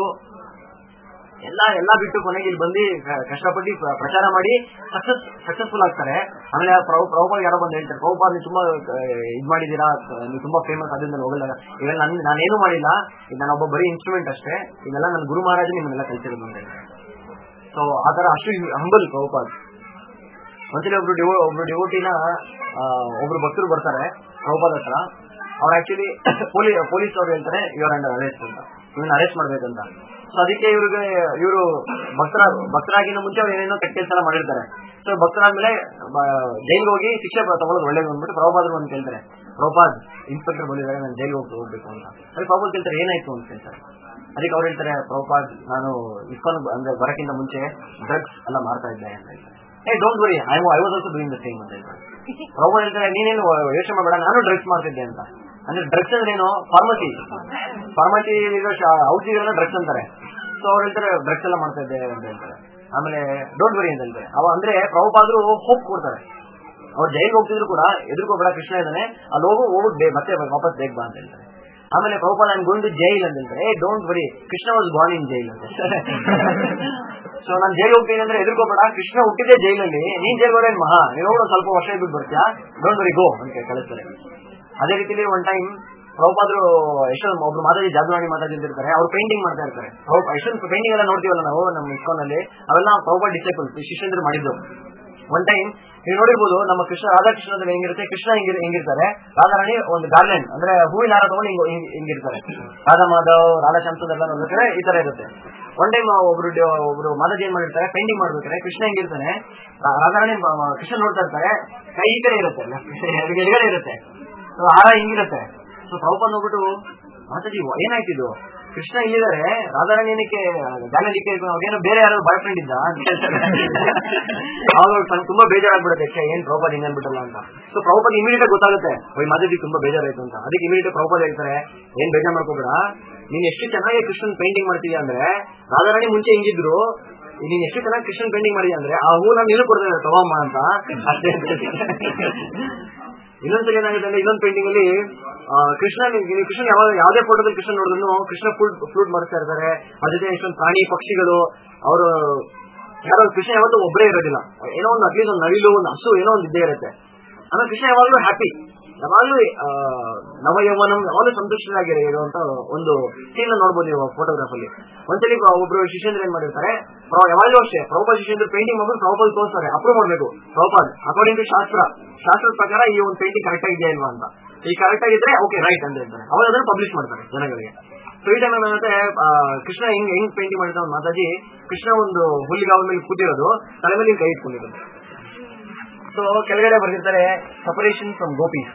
ಎಲ್ಲ ಎಲ್ಲ ಬಿಟ್ಟು ಕೊನೆಗೆ ಇಲ್ಲಿ ಬಂದು ಕ- ಕಷ್ಟಪಟ್ಟು ಪ್ರ- ಪ್ರಚಾರ ಮಾಡಿ ಸಕ್ಸಸ್ ಸಕ್ಸಸ್ಫುಲ್ ಆಗ್ತಾರೆ ಆಮೇಲೆ ಪ್ರಭು ಪ್ರಭುಪಾದ ಯಾರೋ ಬಂದು ಹೇಳ್ತಾರೆ ಪ್ರಭುಪಾದ ನೀವು ತುಂಬಾ ಆ, ಇದ್ ಮಾಡಿದೀರಾ ನೀವು ತುಂಬಾ ಫೇಮಸ್ ಅದರಿಂದ ಹೋಗಲ್ಲ ಇವೆಲ್ಲ ನನ್ ನಾನೇನು ಮಾಡಿಲ್ಲ ಇದು ನಾನು ಒಬ್ಬ ಬರೀ ಇನ್ಸ್ಟ್ರೂಮೆಂಟ್ ಅಷ್ಟೇ ಇದೆಲ್ಲ ನನ್ನ ಗುರು ಮಹಾರಾಜ ನಿಮ್ಮನ್ನೆಲ್ಲ ಕಲ್ತಿರೋದು ಅಂತ ಹೇಳ್ತಾರೆ ಸೊ ಆ ತರ ಅಷ್ಟು ಹಂಬಲ್ ಪ್ರಭುಪಾದ್ ಒಂದ್ಸಲಿ ಒಬ್ರು ಡಿವೋ ಒಬ್ರು ಡಿವೋಟಿನ ಒಬ್ರು ಭಕ್ತರು ಬರ್ತಾರೆ ಪ್ರಭುಪಾದ ಹತ್ರ ಅವ್ರು ಆಕ್ಚುಲಿ ಪೊಲೀಸ್ ಪೊಲೀಸ್ ಅವ್ರು ಹೇಳ್ತಾರೆ ಇವ್ರ ಅಂಡರ್ ಅರೆಸ್ಟ್ ಅಂತ ಇವನ್ನ ಅರೆಸ್ಟ್ ಮಾಡ್ಬೇಕಂತ ಸೊ ಅದಕ್ಕೆ ಇವ್ರಿಗೆ ಇವರು ಭಕ್ತರ ಭಕ್ತರಾಗಿನ ಮುಂಚೆ ಅವ್ರು ಏನೇನೋ ಕೆಟ್ಟ ಕೆಲಸ ಎಲ್ಲ ಮಾಡಿರ್ತಾರೆ ಸೊ ಭಕ್ತರಾದ್ಮೇಲೆ ಜೈಲ್ಗೆ ಹೋಗಿ ಶಿಕ್ಷೆ ಪ- ತಗೊಳ್ಳೋದು ಒಳ್ಳೇದು ಅಂದ್ಬಿಟ್ಟು ಪ್ರಭುಪಾದ್ರು ಅಂತ ಕೇಳ್ತಾರೆ ಪ್ರಭುಪಾದ್ ಇನ್ಸ್ಪೆಕ್ಟರ್ ಬಂದಿದ್ದಾರೆ ನಾನು ಜೈಲ್ಗೆ ಹೋಗಿ ಹೋಗ್ಬೇಕು ಅಂತ ಅದಕ್ಕೆ ಪ್ರಭುಪಾದ್ ಕೇಳ್ತಾರೆ ಏನಾಯ್ತು ಅಂತ ಕೇಳ್ತಾರೆ ಅದಕ್ಕೆ ಅವ್ರು ಹೇಳ್ತಾರೆ ಪ್ರಭುಪಾದ್ ನಾನು ಇಸ್ಕಾನ್ ಅಂದ್ರೆ ಬರಕ್ಕಿಂತ ಮುಂಚೆ ಡ್ರಗ್ಸ್ ಎಲ್ಲ ಮಾಡ್ತಾ ಇದ್ದೆ ಅಂತ ಹೇಳ್ತಾರೆ hey don't worry I I was also doing the same ಅಂತ ಹೇಳ್ತಾರೆ ಪ್ರಭು ಹೇಳ್ತಾರೆ ನೀನೇನು ಯೋಚನೆ ಮಾಡಬೇಡ ನಾನು ಡ್ರಗ್ಸ್ ಮಾಡ್ತಿದ್ದೆ ಅಂತ ಅಂದ್ರೆ ಡ್ರಗ್ಸ್ ಅಂದ್ರೆ ಏನು ಫಾರ್ಮಸಿ ಫಾರ್ಮಸಿ ಔಷಧಿಗಳನ್ನ ಡ್ರಗ್ಸ್ ಅಂತಾರೆ ಸೊ ಅವ್ರು ಹೇಳ್ತಾರೆ ಡ್ರಗ್ಸ್ ಎಲ್ಲ ಮಾಡ್ತಾ ಇದ್ದೆ ಅಂತ ಹೇಳ್ತಾರೆ ಆಮೇಲೆ ಡೋಂಟ್ ವರಿ ಅಂತ ಹೇಳ್ತಾರೆ ಅವ ಅಂದ್ರೆ ಪ್ರಭುಪಾದ್ರು ಹೋಪ್ ಕೊಡ್ತಾರೆ ಅವ್ರು ಜೈಲ್ಗೆ ಹೋಗ್ತಿದ್ರು ಕೂಡ ಎದುರ್ಕೋಬೇಡ ಕೃಷ್ಣ ಇದ್ದಾನೆ ಅಲ್ಲಿ ಹೋಗು ಹೋಗ್ಬಿಟ್ಟು ಬೇ- ಮತ್ತೆ ವಾಪಸ್ ಬೇಗ ಬಾ ಅಂತ ಹೇಳ್ತಾರೆ ಆಮೇಲೆ ಪ್ರಭುಪಾದ ನಾನು ಗೊಂಡು ಜೈಲ್ ಅಂತ ಹೇಳ್ತಾರೆ hey don't worry Krishna was born in jail ಅಂತ ಸೊ ನಾನು ಜೈಲ್ ಹೋಗ್ತೀನಿ ಅಂದ್ರೆ ಎದುರ್ಕೋಬೇಡ ಕೃಷ್ಣ ಹುಟ್ಟಿದ್ದೆ ಜೈಲಲ್ಲಿ ನೀನ್ ಜೈಲ್ ಬರೋನ್ ಮಹಾ ನೀನು ಹೋಗಿ ಒಂದ್ ಸ್ವಲ್ಪ ವರ್ಷ ಇದ್ಬಿಟ್ಟು ಬರ್ತೀಯಾ ಡೋಂಟ್ ವರಿ ಗೋ ಅಂತ ಕಳಿಸ್ತಾರೆ ಅದೇ ರೀತಿಲಿ ಒನ್ ಟೈಮ್ ಪ್ರಭುಪಾದ್ರು ಎಷ್ಟೊಂದು ಒಬ್ರು ಮಾತಾಡಿ ಜಾದವಾಣಿ ಮಾತಾಡಿ ಅಂತ ಇರ್ತಾರೆ ಅವ್ರು ಪೇಂಟಿಂಗ್ ಮಾಡ್ತಾ ಇರ್ತಾರೆ ಪ್ರಭು- ಎಷ್ಟೊಂದು ಪೇಂಟಿಂಗ್ ಎಲ್ಲ ನೋಡ್ತೀವಲ್ಲ ನಾವು ನಮ್ಮ ಇಸ್ಕಾನ್ ಅಲ್ಲಿ ಅವೆಲ್ಲ ಪ್ರಭುಪಾದ ಡಿಸೈಪಲ್ ಶಿಷ್ಯಂದ್ರು ಮಾಡಿದ್ದು ಒನ್ ಟೈಮ್ ನೀವು ನೋಡಿರ್ಬೋದು ನಮ್ಮ ಕೃಷ್ಣ ರಾಧಾಕೃಷ್ಣದಲ್ಲಿ ಹೆಂಗಿರುತ್ತೆ ಕೃಷ್ಣ ಹೆಂಗಿರ್ ಹೆಂಗಿರ್ತಾರೆ ರಾಧಾರಾಣಿ ಒಂದು ಗಾರ್ಲೆಂಡ್ ಅಂದ್ರೆ ಹೂವಿನ ಹಾರ ತಗೊಂಡು ಹಿಂಗ್ ಹಿಂಗ್- ಹಿಂಗಿರ್ತಾರೆ ರಾಧಾ ಮಾಧವ್ ರಾಧಾ ಎಲ್ಲ ನೋಡ್ಬೇಕಾದ್ರೆ ಈ ತರ ಇರುತ್ತೆ ಒನ್ ಟೈಮ್ ಒಬ್ರು ಡಿ- ಒಬ್ರು ಮಾತಾಜಿ ಏನ್ ಮಾಡಿರ್ತಾರೆ ಪೇಂಟಿಂಗ್ ಮಾಡ್ಬೇಕಾದ್ರೆ ಕೃಷ್ಣ ಹೆಂಗಿರ್ತಾನೆ ರಾ- ರಾಧಾರಾಣಿ ಮ- ಮ- ಕೃಷ್ಣ ನೋಡ್ತಾ ಇರ್ತಾರೆ ಕೈ ಈ ಕಡೆ ಇರುತ್ತೆ ಎಡಗಡೆ ಎಡಗಡೆ ಇರುತ್ತೆ ಸೊ ಹಾರ ಹಿಂಗಿರುತ್ತೆ ಸೊ ಪ್ರಭುಪಾದ ನೋಡ್ಬಿಟ್ಟು ಮಾತಾಜಿ ಏನಾಯ್ತು ಇದು ಕೃಷ್ಣ ಇಲ್ಲಿದ್ದಾರೆ ರಾಧಾರಾಣಿ ಏನಕ್ಕೆ ಗಾನಲಿಕ್ಕೆ ಅವ್ರಿಗೇನೋ ಬೇರೆ ಯಾರು ಬಾಯ್ ಫ್ರೆಂಡ್ ಇದ್ದ ಅಂತ ಹೇಳ್ತಾರೆ ಅವಾಗ ಅವ್ರಿಗೆ ತುಂಬಾ ಬೇಜಾರಾಗ್ಬಿಡುತ್ತೆ ಛೆ, ಏನ್ ಪ್ರಭುಪಾದ ಹಿಂಗ್ ಅನ್ಬಿಟ್ಟಲ್ಲ ಅಂತ ಸೊ ಪ್ರಭುಪಾದ ಇಮಿಡಿಯೇಟ್ ಗೊತ್ತಾಗುತ್ತೆ ಓಯ್ ಮಾತಾಜಿ ತುಂಬಾ ಬೇಜಾರಾಯ್ತು ಅಂತ ಅದಕ್ಕೆ ಇಮಿಡಿಯೇಟ್ ಪ್ರಭುಪಾದ ಹೇಳ್ತಾರೆ ಏನ್ ಬೇಜಾರ್ ಮಾಡ್ಕೋಬೇಡ ನೀನ್ ಎಷ್ಟು ಚೆನ್ನಾಗಿ ಕೃಷ್ಣನ್ ಪೇಂಟಿಂಗ್ ಮಾಡ್ತೀಯ ಅಂದ್ರೆ ರಾಧಾರಾಣಿ ಮುಂಚೆ ಹಿಂಗಿದ್ರು ನೀನ್ ಎಷ್ಟು ಚೆನ್ನಾಗಿ ಕೃಷ್ಣನ್ ಪೇಂಟಿಂಗ್ ಮಾಡಿದ್ಯಾ ಅಂದ್ರೆ ಆ ಹೂ ನಾನು ನೀನು ಕೊಡ್ತೇನೆ ತಗೊಮ್ಮ ಅಂತ ಅಷ್ಟೇ ಅಂತ ಹೇಳ್ತಾರೆ. ಇನ್ನೊಂದ್ಸಲ ಏನಾಗುತ್ತೆ ಅಂದ್ರೆ ಇನ್ನೊಂದು ಪೇಂಟಿಂಗ್ ಅಲ್ಲಿ ಆ, ಕೃಷ್ಣ ನೀವು ಕೃಷ್ಣ ಯಾವಾಗ ಯಾವ್ದೇ ಫೋಟೋದಲ್ಲಿ ಕೃಷ್ಣ ನೋಡಿದ್ರು ಕೃಷ್ಣ ಫ್ಲೂಟ್ ಫ್ಲೂಟ್ ಮಾಡಿಸ್ತಾ ಇರ್ತಾರೆ ಅದ್ರ ಜೊತೆ ಎಷ್ಟೊಂದು ಪ್ರಾಣಿ ಪಕ್ಷಿಗಳು ಅವರು ಯಾರೋ ಕೃಷ್ಣ ಯಾವತ್ತೂ ಒಬ್ಬರೇ ಇರೋದಿಲ್ಲ ಏನೋ ಒಂದು ಅಟ್ಲೀಸ್ಟ್ ಒಂದು ನವಿಲು ಒಂದು ಹಸು ಏನೋ ಒಂದು ಇದ್ದೇ ಇರುತ್ತೆ ಆಮೇಲೆ ಕೃಷ್ಣ ಯಾವಾಗ್ಲೂ ಹ್ಯಾಪಿ ಯಾವಾಗ್ಲೂ ಆ, ನವಯೌವನಂ ಯಾವಾಗಲೂ ಸಂತುಷ್ಟರಾಗಿ ಇರುವಂತ ಒಂದು ಸೀನ್ ನೋಡ್ಬೋದು ನೀವು ಫೋಟೋಗ್ರಾಫ್ ಅಲ್ಲಿ ಒಂದ್ಸಲಿ ಒಬ್ರು ಶಿಷ್ಯಂದ್ರ ಏನ್ ಮಾಡಿರ್ತಾರೆ ಪ್ರ- ಯಾವಾಗ್ಲೂ ಅಷ್ಟೇ ಪ್ರಭುಪಾದ ಶಿಷ್ಯಂದ್ರ ಪೇಂಟಿಂಗ್ ಮಾಡ್ಬಿಟ್ಟು ಪ್ರಭುಪಾದ ತೋರಿಸ್ತಾರೆ ಅಪ್ರೂವ್ ಮಾಡ್ಬೇಕು ಪ್ರಭುಪಾದ್ ಅಕಾರ್ಡಿಂಗ್ ಟು ಶಾಸ್ತ್ರ ಶಾಸ್ತ್ರದ ಪ್ರಕಾರ ಈ ಒಂದು ಪೇಂಟಿಂಗ್ ಕರೆಕ್ಟ್ ಆಗಿದೆಯಾ ಇಲ್ವಾ ಅಂತ ಈ ಕರೆಕ್ಟ್ ಆಗಿದ್ರೆ ಓಕೆ ರೈಟ್ ಅಂತ ಹೇಳ್ತಾರೆ ಅವಾಗ ಅದನ್ನು ಪಬ್ಲಿಷ್ ಮಾಡ್ತಾರೆ ಜನಗಳಿಗೆ ಸೊ ಈ ಟೈಮ್ ಏನಾಗುತ್ತೆ ಆ, ಕೃಷ್ಣ ಹೆಂಗ್ ಹೆಂಗ್ ಪೇಂಟಿಂಗ್ ಮಾಡಿದ ಮಾತಾಜಿ ಕೃಷ್ಣ ಒಂದು ಹುಲ್ಲಿಗಾವಲ ಮೇಲೆ ಕೂತಿರೋದು ತಲೆ ಮೇಲೆ ಹಿಂಗ್ ಕೈ ಇಟ್ಕೊಂಡಿರೋದು ಸೊ ಕೆಳಗಡೆ ಬರ್ದಿರ್ತಾರೆ ಸಪರೇಷನ್ ಫ್ರಮ್ ಗೋಪೀಸ್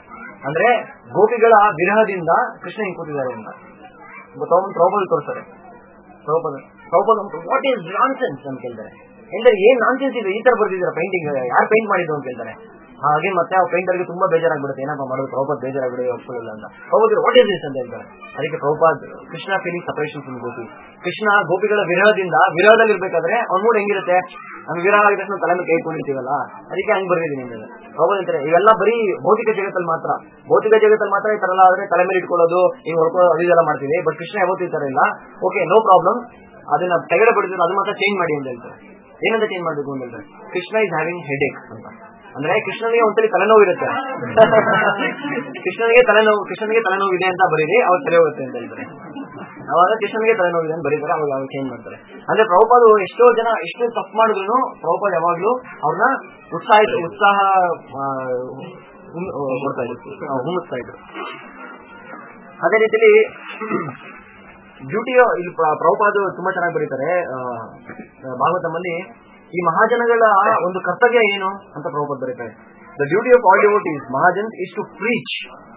ಅಂದ್ರೆ ಗೋಪಿಗಳ ವಿರಹದಿಂದ ಕೃಷ್ಣ ಹಿಂಗ್ ಕೂತಿದ್ದಾರೆ ಅಂತ ತಗೊಂಡ್ ಪ್ರಭುಪಾದ ತೋರಿಸ್ತಾರೆ Prabhupada Prabhupada what is nonsense ಅಂತ ಕೇಳ್ತಾರೆ ಅಂದ್ರೆ ಏನ್ ನಾನ್ಸೆನ್ಸ್ ಇದೆ ಈ ತರ ಬರ್ದಿದ್ದಾರೆ ಪೇಂಟಿಂಗ್ ಯಾರು ಪೇಂಟ್ ಮಾಡಿದ್ದು ಅಂತ ಕೇಳ್ತಾರೆ ಹಾಗೆ ಮತ್ತೆ ಆ ಪೇಂಟರ್ಗೆ ತುಂಬಾ ಬೇಜಾರಾಗ್ಬಿಡುತ್ತೆ ಏನಪ್ಪ ಮಾಡೋದು ಪ್ರಭುಪಾದ್ ಬೇಜಾರಾಗ್ಬಿಡುತ್ತೆ ಒಪ್ಕೊಳ್ಳಿಲ್ಲ ಅಂತ ಪ್ರಭುಪಾದ್ ವಾಟ್ ಈಸ್ ದಿಸ್ ಅಂತ ಹೇಳ್ತಾರೆ ಅದಕ್ಕೆ Prabhupad Krishna feeling separation from Gopi Krishna ಗೋಪಿಗಳ ವಿರಹದಿಂದ ವಿರಹದಲ್ಲಿ ಇರ್ಬೇಕಾದ್ರೆ ಅವ್ನ ಮೂಡ್ ಹೆಂಗಿರುತ್ತೆ ನಮ್ಗೆ ವಿರಹ ಆಗಿದ ತಕ್ಷಣ ತಲೆ ಮೇಲೆ ಕೈ ಇಟ್ಕೊಂಡಿರ್ತೀವಲ್ಲ ಅದಕ್ಕೆ ಹಂಗ್ ಬರ್ದಿದ್ದೀನಿ ನಿಮಗೆ ಪ್ರಭುಪಾದ್ ಅಂತಾರೆ ಇವೆಲ್ಲ ಬರೀ ಭೌತಿಕ ಜಗತ್ತಲ್ಲಿ ಮಾತ್ರ ಭೌತಿಕ ಜಗತ್ತಲ್ಲಿ ಮಾತ್ರ ಈ ತರ ಎಲ್ಲ ಆದ್ರೆ ತಲೆ ಮೇಲೆ ಇಟ್ಕೊಳ್ಳೋದು ಹಿಂಗ್ ಹೊಡ್ಕೊಳ್ಳೋದು ಅದು ಇದೆಲ್ಲ ಮಾಡ್ತೀವಿ ಬಟ್ ಕೃಷ್ಣ ಯಾವತ್ತೂ ಈ ತರ ಇಲ್ಲ ಓಕೆ ನೋ ಪ್ರಾಬ್ಲಮ್ ಅದನ್ನ ತೆಗೆದು ಬಿಡಿದ್ರೆ ಅದು ಮಾತ್ರ ಚೇಂಜ್ ಮಾಡಿ ಅಂತ ಹೇಳ್ತಾರೆ ಏನಂತ ಚೇಂಜ್ ಮಾಡ್ಬೇಕು ಅಂತ ಹೇಳ್ತಾರೆ Krishna is having headache ಅಂತ ಅಂದ್ರೆ ಕೃಷ್ಣನಿಗೆ ಒಂದ್ಸಲಿ ತಲೆನೋವು ಇರುತ್ತೆ ಕೃಷ್ಣನಿಗೆ ತಲೆನೋವು ಕೃಷ್ಣನಿಗೆ ತಲೆನೋವು ಇದೆ ಅಂತ ಬರೀರಿ ಅವ್ರು ತಲೆ ಹೋಗುತ್ತೆ ಅಂತ ಹೇಳ್ತಾರೆ ಅವಾಗ ಕೃಷ್ಣನಿಗೆ ತಲೆನೋವು ಇದೆ ಅಂತ ಬರೀತಾರೆ ಅವಾಗ ಅವ್ರು ಚೇಂಜ್ ಮಾಡ್ತಾರೆ ಅಂದ್ರೆ ಪ್ರಭುಪಾದ ಎಷ್ಟೋ ಜನ ಎಷ್ಟು ತಪ್ಪು ಮಾಡಿದ್ರು ಪ್ರಭುಪಾದ ಯಾವಾಗ್ಲೂ ಅವ್ರನ್ನ ಉತ್ಸಾಹ ಉತ್ಸಾಹ ಆ, ಹುಮ್- ಕೊಡ್ತಾ ಇದ್ರು ಆ, ಹುಮ್ಮಿಸ್ತಾ ಇದ್ರು ಅದೇ ರೀತಿಲಿ ಡ್ಯೂಟಿ ಇಲ್ಲಿ ಪ್ರ- ಪ್ರಭುಪಾದ ತುಂಬಾ ಚೆನ್ನಾಗಿ ಬರೀತಾರೆ ಆ, ಭಾಗವತಮಲ್ಲಿ ಈ ಮಹಾಜನಗಳ ಒಂದು ಕರ್ತವ್ಯ ಏನು ಅಂತ ಪ್ರಭುಪಾದ ಬರೀತಾರೆ the duty of all devotees Mahajans is to preach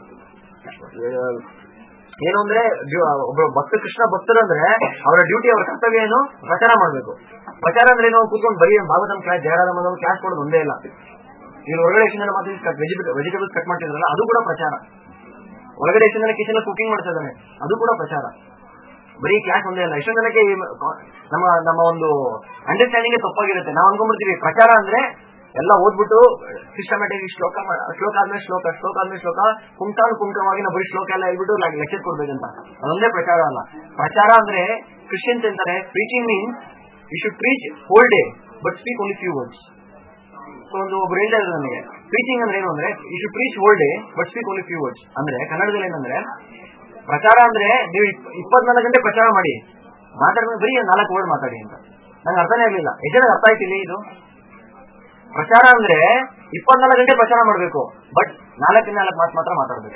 ಏನು ಅಂದ್ರೆ ಡ್ಯೂ- ಒಬ್ಬ ಭಕ್ತ ಕೃಷ್ಣ ಭಕ್ತರಂದ್ರೆ ಅವರ ಡ್ಯೂಟಿ ಅವರ ಕರ್ತವ್ಯ ಏನು ಪ್ರಚಾರ ಮಾಡ್ಬೇಕು ಪ್ರಚಾರ ಅಂದ್ರೆ ಏನು ಕೂತ್ಕೊಂಡು ಬರೀ ಭಾಗವತನ ಕ್ಲಾಸ್ ಜಯರಾಧ ಮಾಧವ ಕ್ಲಾಸ್ ಕೊಡೋದು ಒಂದೇ ಇಲ್ಲ ಇಲ್ಲಿ ಹೊರಗಡೆ ಎಷ್ಟೊಂದು ಮಾತ್ರ ವೆಜಿಟೇಬಲ್ಸ್ ಕಟ್ ಮಾಡ್ತಿದ್ರಲ್ಲ ಅದು ಕೂಡ ಪ್ರಚಾರ ಒಳಗಡೆ ಎಷ್ಟೊಂದು ಜನ ಕಿಚನ್ ಕುಕಿಂಗ್ ಮಾಡ್ತಾ ಇದ್ದಾನೆ ಅದು ಕೂಡ ಪ್ರಚಾರ ಬರೀ ಕ್ಲಾಸ್ ಒಂದೇ ಅಲ್ಲ ಎಷ್ಟೊಂದು ಜನಕ್ಕೆ ಈ ನಮ್ಮ ನಮ್ಮ ಒಂದು ಅಂಡರ್ಸ್ಟ್ಯಾಂಡಿಂಗ್ ತಪ್ಪಾಗಿರುತ್ತೆ ನಾವು ಅನ್ಕೊಂಡ್ಬಿಡ್ತೀವಿ ಪ್ರಚಾರ ಅಂದ್ರೆ ಎಲ್ಲ ಓದ್ಬಿಟ್ಟು ಸಿಸ್ಟಮ್ಯಾಟಿಕ್ ಶ್ಲೋಕ ಮಾ- ಶ್ಲೋಕ ಆದ್ಮೇಲೆ ಶ್ಲೋಕ ಶ್ಲೋಕ ಆದ್ಮೇಲೆ ಶ್ಲೋಕ ಕುಂಟಾನು ಕುಂಕವಾಗಿ ನಾವು ಬರೀ ಶ್ಲೋಕ ಎಲ್ಲ ಹೇಳ್ಬಿಟ್ಟು ಲೆಕ್ಚರ್ ಕೊಡ್ಬೇಕಂತ ಅದೊಂದೇ ಪ್ರಚಾರ ಅಲ್ಲ ಪ್ರಚಾರ ಅಂದ್ರೆ ಕ್ರಿಶ್ಚಿಯನ್ಸ್ ಅಂತಾರೆ preaching means you should preach whole day but speak only few words so ಒಂದು ಒಬ್ರು ಹೇಳ್ತಾ ಇದ್ರು ನನಗೆ ಪ್ರೀಚಿಂಗ್ ಅಂದ್ರೆ ಏನು ಅಂದ್ರೆ you should preach whole day but speak only few words ಅಂದ್ರೆ ಕನ್ನಡದಲ್ಲಿ ಏನಂದ್ರೆ ಪ್ರಚಾರ ಅಂದ್ರೆ ನೀವು ಇಪ್- ಇಪ್ಪತ್ನಾಲ್ಕು ಗಂಟೆ ಪ್ರಚಾರ ಮಾಡಿ ಮಾತಾಡ್ಬೇಕು ಬರೀ ನಾಲ್ಕು ವರ್ಡ್ ಮಾತಾಡಿ ಅಂತ ನಂಗೆ ಅರ್ಥನೇ ಆಗ್ಲಿಲ್ಲ ಎಷ್ಟು ಜನಕ್ಕೆ ಅರ್ಥ ಆಯ್ತಿಲ್ಲ ಇದು ಪ್ರಚಾರ ಅಂದ್ರೆ ಇಪ್ಪತ್ನಾಲ್ಕು ಗಂಟೆ ಪ್ರಚಾರ ಮಾಡ್ಬೇಕು ಬಟ್ ನಾಲ್ಕು ನಾಲ್ಕು ಮಾತು ಮಾತ್ರ ಮಾತಾಡ್ಬೇಕು